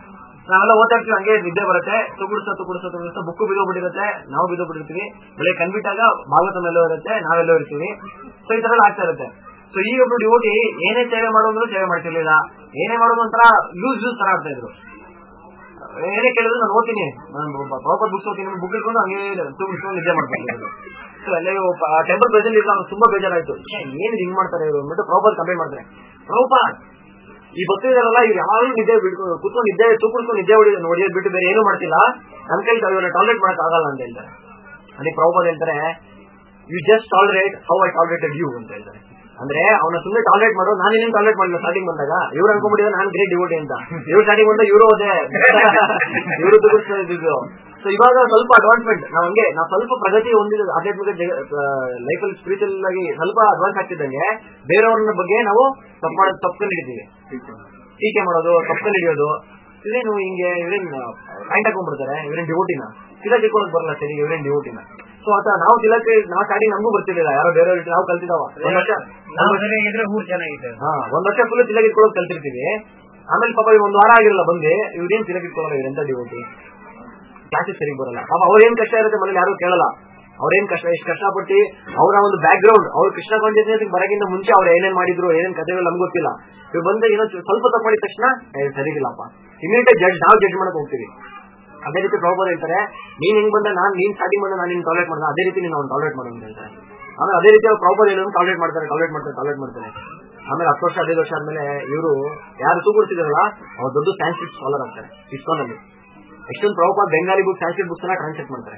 ನಾವೆಲ್ಲ ಓದ್ತಾ ಇರ್ತೀವಿ ಹಂಗೆ ನಿದ್ದೆ ಬರುತ್ತೆ ತುಗುಡ್ಸ ತುಗುಡ್ಸ ತುಗುಡ್ಸ ಬುಕ್ ಬಿದ್ದೋಗ್ಬಿಟ್ಟಿರುತ್ತೆ ನಾವು ಬಿದ್ದೋಗ್ಬಿಟ್ಟಿರ್ತೀವಿ ಬೆಳಗ್ಗೆ ಕಣ್ಬಿಟ್ಟಾಗ ಭಾಗವತಂ ಎಲ್ಲೋ ಇರುತ್ತೆ ನಾವೆಲ್ಲೋ ಇರ್ತೀವಿ ಸೊ ಈ ತರ ಎಲ್ಲ ಆಗ್ತಾ ಇರುತ್ತೆ ಸೊ ಈ ಒಬ್ರು ಡಿವೋಟಿ ಏನೇ ಸೇವೆ ಮಾಡೋದ್ರು ಸೇವೆ ಮಾಡ್ತಿರ್ಲಿಲ್ಲ ಏನೇ ಮಾಡೋದು ಒಂಥರ ಲೂಸ್ ಲೂಸ್ ತರ ಆಗ್ತಾ ಇದ್ರು ಏನೇ ಕೇಳಿದ್ರು ನಾನು ಓದ್ತೀನಿ ಪ್ರಾಪರ್ ಬುಕ್ಸ್ ಓದ್ತೀನಿ ಬುಕ್ ಇಟ್ಕೊಂಡು ಹಂಗೆ ತುಂಬಿಸ್ಕೊಂಡು ನಿದ್ದೆ ಮಾಡ್ಕೊಂಡು ಸೊ ಅಲ್ಲೇ ಟೆಂಪಲ್ ಪ್ರೆಸೆಂಟ್ ಇಲ್ಲ ಅವ್ನಿಗೆ ತುಂಬಾ ಬೇಜಾರಾಯ್ತು ಛೆ, ಏನ್ ಹಿಂಗ್ ಮಾಡ್ತಾರೆ ಇವರು ಅಂದ್ಬಿಟ್ಟು ಪ್ರಾಪರ್ ಕಂಪ್ಲೇಂಟ್ ಮಾಡ್ತಾರೆ ಪ್ರಾಪರ್ ಈ ಭಕ್ತಿದಾರಲ್ಲ ಇವ್ರು ಯಾವಾಗಲೂ ನಿದ್ದೆ ಬಿಟ್ಕೊಂಡು ಕುತ್ಕೊಂಡು ನಿದ್ದೆ ತುಕ್ಕುಡ್ಕೊಂಡು ನಿದ್ದೆ ಹೊಡಿ ನೋಡಿಯೋದ್ ಬಿಟ್ಟು ಬೇರೆ ಏನು ಮಾಡ್ತಿಲ್ಲ ನನ್ ಕೈ ಇವ್ರನ್ನ ಟಾಲರೇಟ್ ಮಾಡಕ್ ಆಗಲ್ಲ ಅಂತ ಹೇಳ್ತಾರೆ ಅದಕ್ಕೆ ಪ್ರಭುಪಾದ ಹೇಳ್ತಾರೆ you just tolerate how I tolerated you ಅಂತ ಹೇಳ್ತಾರೆ ಅಂದ್ರೆ ಅವನ ಸುಮ್ಮನೆ ಟಾಲರೇಟ್ ಮಾಡೋ ನಾನು ಏನೇನು ಟಾಲರೇಟ್ ಮಾಡಿಲ್ಲ ಸ್ಟಾರ್ಟಿಂಗ್ ಬಂದಾಗ ಇವ್ರು ಅನ್ಕೊಂಡ್ಬಿಟ್ಟಿದ್ರೆ ನಾನು ಗ್ರೇಟ್ ಡಿವೋಟಿ ಅಂತ ಇವ್ರು ಸ್ಟಾರ್ಟಿಂಗ್ ಬಂದಾಗ ಇವರು ಹೋದೆ ಇವರು ತುಗುಡ್ತಾ ಇದ್ದಿದ್ದು ಸೊ ಇವಾಗ ಸ್ವಲ್ಪ ಅಡ್ವಾನ್ಸ್ಮೆಂಟ್ ನಾವು ಹಂಗೆ ನಾವು ಸ್ವಲ್ಪ ಪ್ರಗತಿ ಹೊಂದಿದ ಆಧ್ಯಾತ್ಮಿಕ ಲೈಫಲ್ಲಿ ಸ್ಪಿರಿಚುವಲ್ ಆಗಿ ಸ್ವಲ್ಪ ಅಡ್ವಾನ್ಸ್ ಆಗ್ತಿದ್ದಂಗೆ ಬೇರೆಯವ್ರನ್ನ ಬಗ್ಗೆ ನಾವು ತಪ್ಪು ಮಾಡೋದು ತಪ್ಪು ಹಿಡಿತೀವಿ ಟೀಕೆ ಮಾಡೋದು ತಪ್ಪು ಹಿಡಿಯೋದು ಇದೇನು ಹಿಂಗೆ ಇವ್ರೇನ್ ಪಾಯಿಂಟ್ ಹಾಕೊಂಡ್ಬಿಡ್ತಾರೆ ಇವ್ರೇನ್ ಡಿವೋಟಿನ ತಿಲಕ್ ಇಟ್ಕೊಳಕ್ ಬರಲ್ಲ ಸರಿ ಇವ್ರೇನ್ ಡಿವೋಟಿನ ಸೊ ಆತ ನಾವು ತಿಲಕ್ ನಾವು ಸ್ಟಾರ್ಟಿಂಗ್ ನಮಗೂ ಬರ್ತಿರ್ಲಿಲ್ಲ ಯಾರೋ ಬೇರೆಯವ್ರ ನಾವು ಕಲ್ತಿದಾವ ಒಂದ್ ವರ್ಷ ನಾವು ಸರಿಯಾಗಿದ್ರೆ ಊರ್ ಚೆನ್ನಾಗಿದೆ ಹಾ ಒಂದ್ ವರ್ಷ ಫುಲ್ ತಿಲಕ್ ಇಟ್ಕೊಳ್ಳೋದು ಕಲ್ತಿರ್ತೀವಿ ಆಮೇಲೆ ಪಾಪ ಇವ್ ಒಂದ್ ವಾರ ಆಗಿರಲ್ಲ ಬಂದೆ ಇವ್ರೇನ್ ತಿಲಕ್ ಇಟ್ಕೊಳ್ಳಲ್ಲ ಇವ್ರೆಂತ ಡಿವೋಟಿ ಕ್ಲಾಸಸ್ ಸರಿಗೆ ಬರಲ್ಲ ಪಾಪ ಅವ್ರೇನ್ ಕಷ್ಟ ಇರುತ್ತೆ ಮನೇಲಿ ಯಾರು ಕೇಳಲ್ಲ ಅವ್ರೇನ್ ಕಷ್ಟ ಎಷ್ಟು ಕಷ್ಟಪಟ್ಟು ಅವರ ಒಂದು ಬ್ಯಾಕ್ ಗ್ರೌಂಡ್ ಅವ್ರು ಕೃಷ್ಣ ಕಾನ್ಶಿಯಸ್ನೆಸ್ ಬರಗಿಂತ ಮುಂಚೆ ಅವ್ರು ಏನೇನ್ ಮಾಡಿದ್ರು ಏನೇನ್ ಕಥೆಗಳು ನಮ್ಗೆ ಗೊತ್ತಿಲ್ಲ ಇವ್ ಬಂದ ಏನೋ ಸ್ವಲ್ಪ ತಪ್ಪು ಮಾಡಿದ ತಕ್ಷಣ ಏ, ಸರಿಗಿಲ್ಲಪ್ಪ ಇಮಿಡಿಯೇಟ್ ಜಡ್ಜ್ ನಾವು ಜಡ್ಜ್ ಮಾಡಕ್ ಹೋಗ್ತೀವಿ ಅದೇ ರೀತಿ ಪ್ರಭುಪಾದ ಹೇಳ್ತಾರೆ ನೀನ್ ಹೆಂಗ್ ಬಂದ ನಾನ್ ನೀನ್ ಸ್ಟಾರ್ಟಿಂಗ್ ಬಂದ ನಾನು ನಿನ್ ಟಾಯ್ಲೆಟ್ ಮಾಡ್ದೆ ಅದೇ ರೀತಿ ನೀನು ಅವ್ನು ಟಾಯ್ಲೆಟ್ ಮಾಡೋದು ಅಂತ ಹೇಳ್ತಾರೆ ಆಮೇಲೆ ಅದೇ ರೀತಿ ಅವ್ರು ಪ್ರಭುಪಾದ ಹೇಳೋದು ಟಾಯ್ಲೆಟ್ ಮಾಡ್ತಾರೆ ಟಾಯ್ಲೆಟ್ ಮಾಡ್ತಾರೆ ಟಾಯ್ಲೆಟ್ ಮಾಡ್ತಾರೆ ಆಮೇಲೆ ಹತ್ತು ವರ್ಷ ಹದಿನೈದು ವರ್ಷ ಆದ್ಮೇಲೆ ಇವರು ಯಾರು ತೂಗುಡ್ತಿದಾರಲ್ಲ ಅವ್ರು ದೊಡ್ಡ ಸ್ಯಾನ್ಸ್ಕ್ರಿಟ್ ಸ್ಕಾಲರ್ ಆಗ್ತಾರೆ ಇಸ್ಕಾನಲ್ಲಿ ಎಷ್ಟೊಂದು ಪ್ರಭುಪಾದ ಬೆಂಗಾಲಿ ಬುಕ್ ಸ್ಯಾನ್ಸ್ಕ್ರಿಟ್ ಬುಕ್ಸ್ ನ ಟ್ರಾನ್ಸ್ಲೇಟ್ ಮಾಡ್ತಾರೆ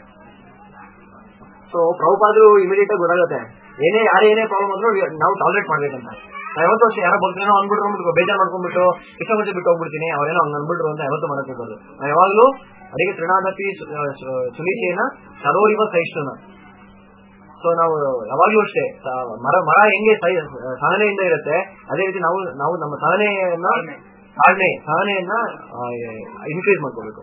ಸೊ ಪ್ರಭುಪಾದ್ರು ಇಮಿಡಿಯೇಟ್ ಆಗಿ ಗೊತ್ತಾಗುತ್ತೆ ಏನೇ ಯಾರೇ ಏನೇ ಪ್ರಾಬ್ಲಮ್ ಆದ್ರೂ ನಾವು ಟಾಲರೇಟ್ ಮಾಡ್ಬೇಕಂತ ನಾವ್ ಯಾವತ್ತೋ ಅಷ್ಟೇ ಯಾರೋ ಬರ್ತೀನೋ ಅನ್ಬಿಟ್ರು ಅಂದ್ಬಿಟ್ಟು ಬೇಜಾರ್ ಮಾಡ್ಕೊಂಡ್ಬಿಟ್ಟು ಇಷ್ಟ ಮುಂಚೆ ಬಿಟ್ಟು ಹೋಗ್ಬಿಡ್ತೀನಿ ಅವ್ರೇನೋ ಹಂಗ ಅನ್ಬಿಟ್ರು ಅಂತ ಯಾವತ್ತೂ ಮಾಡಕ್ ಹೋಗೋದು ನಾವು ಯಾವಾಗಲೂ ಅದಕ್ಕೆ ತೃಣಾದಪಿ ಸುನೀಚೇನ ಸರೋರಿವ ಸಹಿಷ್ಣುನ ಸೊ ನಾವು ಯಾವಾಗ್ಲೂ ಅಷ್ಟೇ ಸ- ಮರ ಮರ ಹೆಂಗೆ ಸಹಿ- ಸಹನೆಯಿಂದ ಇರುತ್ತೆ ಅದೇ ರೀತಿ ನಾವು ನಾವು ನಮ್ಮ ಸಹನೆಯನ್ನ ತಾಳ್ಮೆ ಸಹನೆಯನ್ನ ಇನ್ಕ್ರೀಸ್ ಮಾಡ್ಕೋಬೇಕು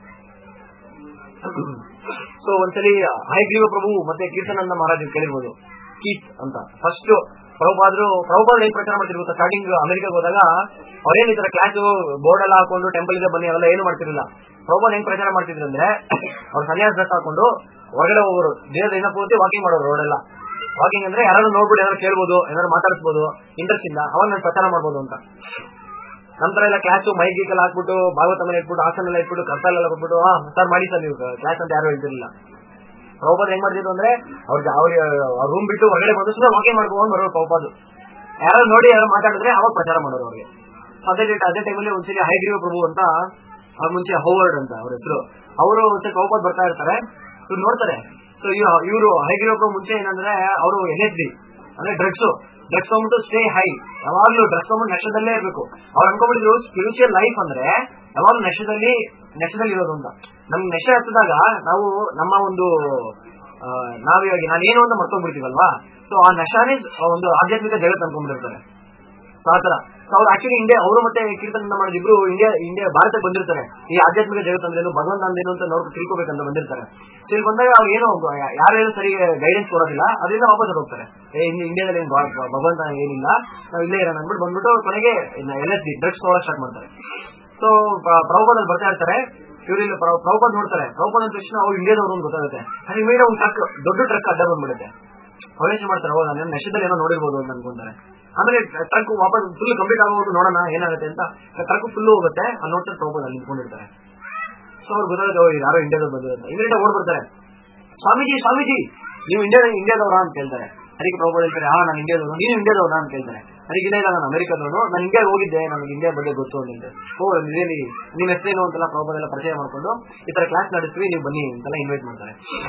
ಸೊ ಒಂದ್ಸಲಿ ಹಯಗ್ರೀವ ಪ್ರಭು ಮತ್ತೆ ಕೀರ್ತನಂದ ಮಹಾರಾಜ್ ಕೇಳಿರ್ಬೋದು ಕೀತ್ ಅಂತ ಫಸ್ಟ್ ಪ್ರಭುಪಾದ್ರು ಪ್ರಭುಪಾದ್ರು ಏನ್ ಪ್ರಚಾರ ಮಾಡ್ತಿದ್ರು ಗೊತ್ತಾ ಸ್ಟಾರ್ಟಿಂಗ್ ಅಮೆರಿಕಾಗ ಹೋದಾಗ ಅವ್ರೇನ್ ಈ ತರ ಕ್ಲಾಸ್ ಬೋರ್ಡ್ ಎಲ್ಲ ಹಾಕೊಂಡು ಟೆಂಪಲ್ ಇದೆ ಬನ್ನಿ ಅವೆಲ್ಲ ಏನು ಮಾಡ್ತಿರ್ಲಿಲ್ಲ ಪ್ರಭುಪಾದ್ ಹೆಂಗ್ ಪ್ರಚಾರ ಮಾಡ್ತಿದ್ರು ಅಂದ್ರೆ ಅವ್ರು ಸನ್ಯಾಸ ಡ್ರೆಸ್ ಹಾಕೊಂಡು ಹೊರಗಡೆ ಹೋಗೋರು ದೇಹದ ದಿನ ಪೂರ್ತಿ ವಾಕಿಂಗ್ ಮಾಡೋರು ರೋಡ್ ಎಲ್ಲ ವಾಕಿಂಗ್ ಅಂದ್ರೆ ಯಾರು ನೋಡ್ಬಿಟ್ಟು ಏನಾದ್ರು ಕೇಳ್ಬೋದು ಏನಾದ್ರು ಮಾತಾಡಿಸ್ಬೋದು ಇಂಟ್ರೆಸ್ಟ್ ಇಂದ ಅವಾಗ ನಾನು ಪ್ರಚಾರ ಮಾಡ್ಬೋದು ಅಂತ ನಂತರ ಎಲ್ಲ ಕ್ಲಾಸ್ ಮೈಕ್ ಗೀಕೆಲ್ಲ ಹಾಕ್ಬಿಟ್ಟು ಭಾಗವತ ಮೇಲೆ ಇಟ್ಬಿಟ್ಟು ಹಾಸನ ಎಲ್ಲ ಇಟ್ಬಿಟ್ಟು ಕರ್ತಾಲ್ ಎಲ್ಲ ಕೊಟ್ಬಿಟ್ಟು ಹಾ ಸರ್ ಮಾಡಿ ಸರ್ ನೀವು ಕ್ಲಾಸ್ ಅಂತ ಯಾರು ಹೇಳ್ತಿರ್ಲಿಲ್ಲ ಪ್ರಭುಪಾದ್ ಹೆಂಗ್ ಮಾಡ್ತಿದ್ರು ಅಂದ್ರೆ ಅವ್ರಿಗೆ ಅವ್ರಿಗೆ ರೂಮ್ ಬಿಟ್ಟು ಹೊರಗಡೆ ಬಂದು ಸುಮ್ಮನೆ ವಾಕಿಂಗ್ ಮಾಡ್ಕೊಂಡು ಬರೋರು ಪ್ರಭುಪಾದ್ ಯಾರು ನೋಡಿ ಯಾರು ಮಾತಾಡಿದ್ರೆ ಅವಾಗ ಪ್ರಚಾರ ಮಾಡೋರು ಅವ್ರಿಗೆ ಅದೇ ಡೇಟ್ ಅದೇ ಟೈಮಲ್ಲಿ ಒಂದ್ಸಲಿ ಹೈಗ್ರೀವ ಪ್ರಭು ಅಂತ ಅವ್ರ ಮುಂಚೆ ಹೌವರ್ಡ್ ಅಂತ ಅವ್ರ ಹೆಸರು ಅವರು ಒಂದ್ಸಲ ಪ್ರಭುಪಾದ್ ಬರ್ತಾ ಇರ್ತಾರೆ ಇವ್ರು ನೋಡ್ತಾರೆ ಸೊ ಇವರು ಹೈಗ್ರೀವ ಪ್ರಭು ಮುಂಚೆ ಏನಂದ್ರೆ ಅವರು ಎನ್ ಎಸ್ ಡಿ ಅಂದ್ರೆ ಡ್ರಗ್ಸ್ ಡ್ರಗ್ಸ್ ತಗೊಂಡ್ಬಿಟ್ಟು ಸ್ಟೇ ಹೈ ಯಾವಾಗ್ಲೂ ಡ್ರಗ್ಸ್ ತಗೊಂಡು ನಶದಲ್ಲೇ ಇರ್ಬೇಕು ಅವ್ರು ಅನ್ಕೊಂಡ್ಬಿಟ್ಟಿದ್ರು ಸ್ಪಿರಿಚುವಲ್ ಲೈಫ್ ಅಂದ್ರೆ ಯಾವಾಗ್ಲೂ ನಶದಲ್ಲಿ ನಶದಲ್ಲಿ ಇರೋದು ಅಂತ ನಮ್ಗೆ ನಶೆ ಹತ್ತಿದಾಗ ನಾವು ನಮ್ಮ ಒಂದು ಆ, ನಾವಿವಾಗ ನಾನೇನು ಅಂತ ಮರ್ತೋಗ್ಬಿಡ್ತೀವಲ್ವಾ ಸೊ ಆ ನಶಾನೇ ಒಂದು ಆಧ್ಯಾತ್ಮಿಕ ಜಗತ್ ಅನ್ಕೊಂಡ್ಬಿಟ್ಟಿರ್ತಾರೆ ಸೊ ಆತರ ಸೊ ಅವ್ರು ಆಕ್ಚುಲಿ ಇಂಡಿಯಾ ಅವರು ಮತ್ತೆ ಕೀರ್ತನ ಮಾಡಿದ್ರು ಇಂಡಿಯಾ ಇಂಡಿಯಾ ಭಾರತಕ್ಕೆ ಬಂದಿರ್ತಾರೆ ಈ ಆಧ್ಯಾತ್ಮಿಕ ಜಗತ್ ಅಂದ್ರೆ ಏನು ಭಗವಂತ ಅಂದೇನು ಅಂತ ನೋಡ್ ತಿಳ್ಕೊಬೇಕಂತ ಬಂದಿರ್ತಾರೆ ಸೊ ಇಲ್ಲಿ ಬಂದಾಗ ಅವ್ರು ಏನು ಯಾರು ಏನು ಸರಿ ಗೈಡೆನ್ಸ್ ಕೊಡೋದಿಲ್ಲ ಅದರಿಂದ ವಾಪಸ್ ಹೋಗ್ತಾರೆ ಏ ಇನ್ನು ಇಂಡಿಯಾದಲ್ಲಿ ಏನು ಭ- ಭಗವಂತ ಏನಿಲ್ಲ ನಾವು ಇಲ್ಲೇ ಇರೋಣ ಅಂದ್ಬಿಟ್ಟು ಬಂದ್ಬಿಟ್ಟು ಕೊನೆಗೆ ಎಲ್ ಎಸ್ ಡಿ ಡ್ರಗ್ಸ್ ತಗೊಳಕ್ ಸ್ಟಾರ್ಟ್ ಮಾಡ್ತಾರೆ ಸೊ ಪ್ರಭುಪಾದಲ್ಲಿ ಬರ್ತಾ ಇರ್ತಾರೆ ಇವ್ರು ಇಲ್ಲಿ ಪ್ರ- ಪ್ರಭುಪಾದ್ ನೋಡ್ತಾರೆ ಪ್ರಭುಪಾದ್ ಅಂದ ತಕ್ಷಣ ಅವ್ರು ಇಂಡಿಯಾದವರು ಅಂತ ಗೊತ್ತಾಗುತ್ತೆ ಅಲ್ಲಿ ಮೇಲೆ ಒಂದು ಟ್ರಕ್ ದೊಡ್ಡ ಟ್ರಕ್ ಅಡ್ಡ ಬಂದ್ಬಿಡುತ್ತೆ ಅವ್ರೇನ್ ಮಾಡ್ತಾರೆ ಹೌದಾ ನಾನು ನಶದಲ್ಲಿ ಏನೋ ನೋಡಿರ್ಬೋದು ಅಂತ ಅನ್ಕೊಂತಾರೆ ಆಮೇಲೆ ಟ್ರಕ್ ವಾಪಸ್ ಫುಲ್ ಕಂಪ್ಲೀಟ್ ಆಗೋದು ನೋಡೋಣ ಏನಾಗುತ್ತೆ ಅಂತ ಟ್ರಕ್ ಫುಲ್ ಹೋಗುತ್ತೆ ಅಲ್ಲಿ ನೋಡ್ತಾರೆ ಪ್ರಭುಪಾದ್ ಅಲ್ಲಿ ನಿಂತ್ಕೊಂಡಿರ್ತಾರೆ ಸೊ ಅವ್ರು ಗೊತ್ತಾಗುತ್ತೆ ಓ, ಯಾರೋ ಇಂಡಿಯಾದಲ್ಲಿ ಬಂದಿರುತ್ತೆ ಇಮಿಡಿಯೇಟ್ ಓಡ್ ಬರ್ತಾರೆ ಸ್ವಾಮೀಜಿ ಸ್ವಾಮೀಜಿ ನೀವು ಇಂಡಿಯಾ ಇಂಡಿಯಾದವರಾ ಅಂತ ಕೇಳ್ತಾರೆ ಅದಕ್ಕೆ ಪ್ರಭು ಹೇಳ್ತಾರೆ ಹಾ ನಾನು ಇಂಡಿಯಾದವನು ನೀನು ಇಂಡಿಯಾದವರಾ ಅಂತ ಕೇಳ್ತಾರೆ ಅದಕ್ಕೆ ಇಲ್ಲ ಇಲ್ಲ ನಾನು ಅಮೆರಿಕದವನು ನಾನು ಇಂಡಿಯಾಗೆ ಹೋಗಿದ್ದೆ ನನಗೆ ಇಂಡಿಯಾ ಬಗ್ಗೆ ಗೊತ್ತು ಅಂತ ಹೇಳ್ತಾರೆ ಓ ರಿಯಲಿ ನಿಮ್ಮ ಹೆಸರೇನು ಅಂತೆಲ್ಲ ಪ್ರಭುದೆಲ್ಲ ಪರಿಚಯ ಮಾಡ್ಕೊಂಡು ಈ ತರ ಕ್ಲಾಸ್ ನಡೆಸ್ತೀವಿ ನೀವು ಬನ್ನಿ ಅಂತೆಲ್ಲ ಇನ್ವೈಟ್ ಮಾಡ್ತಾರೆ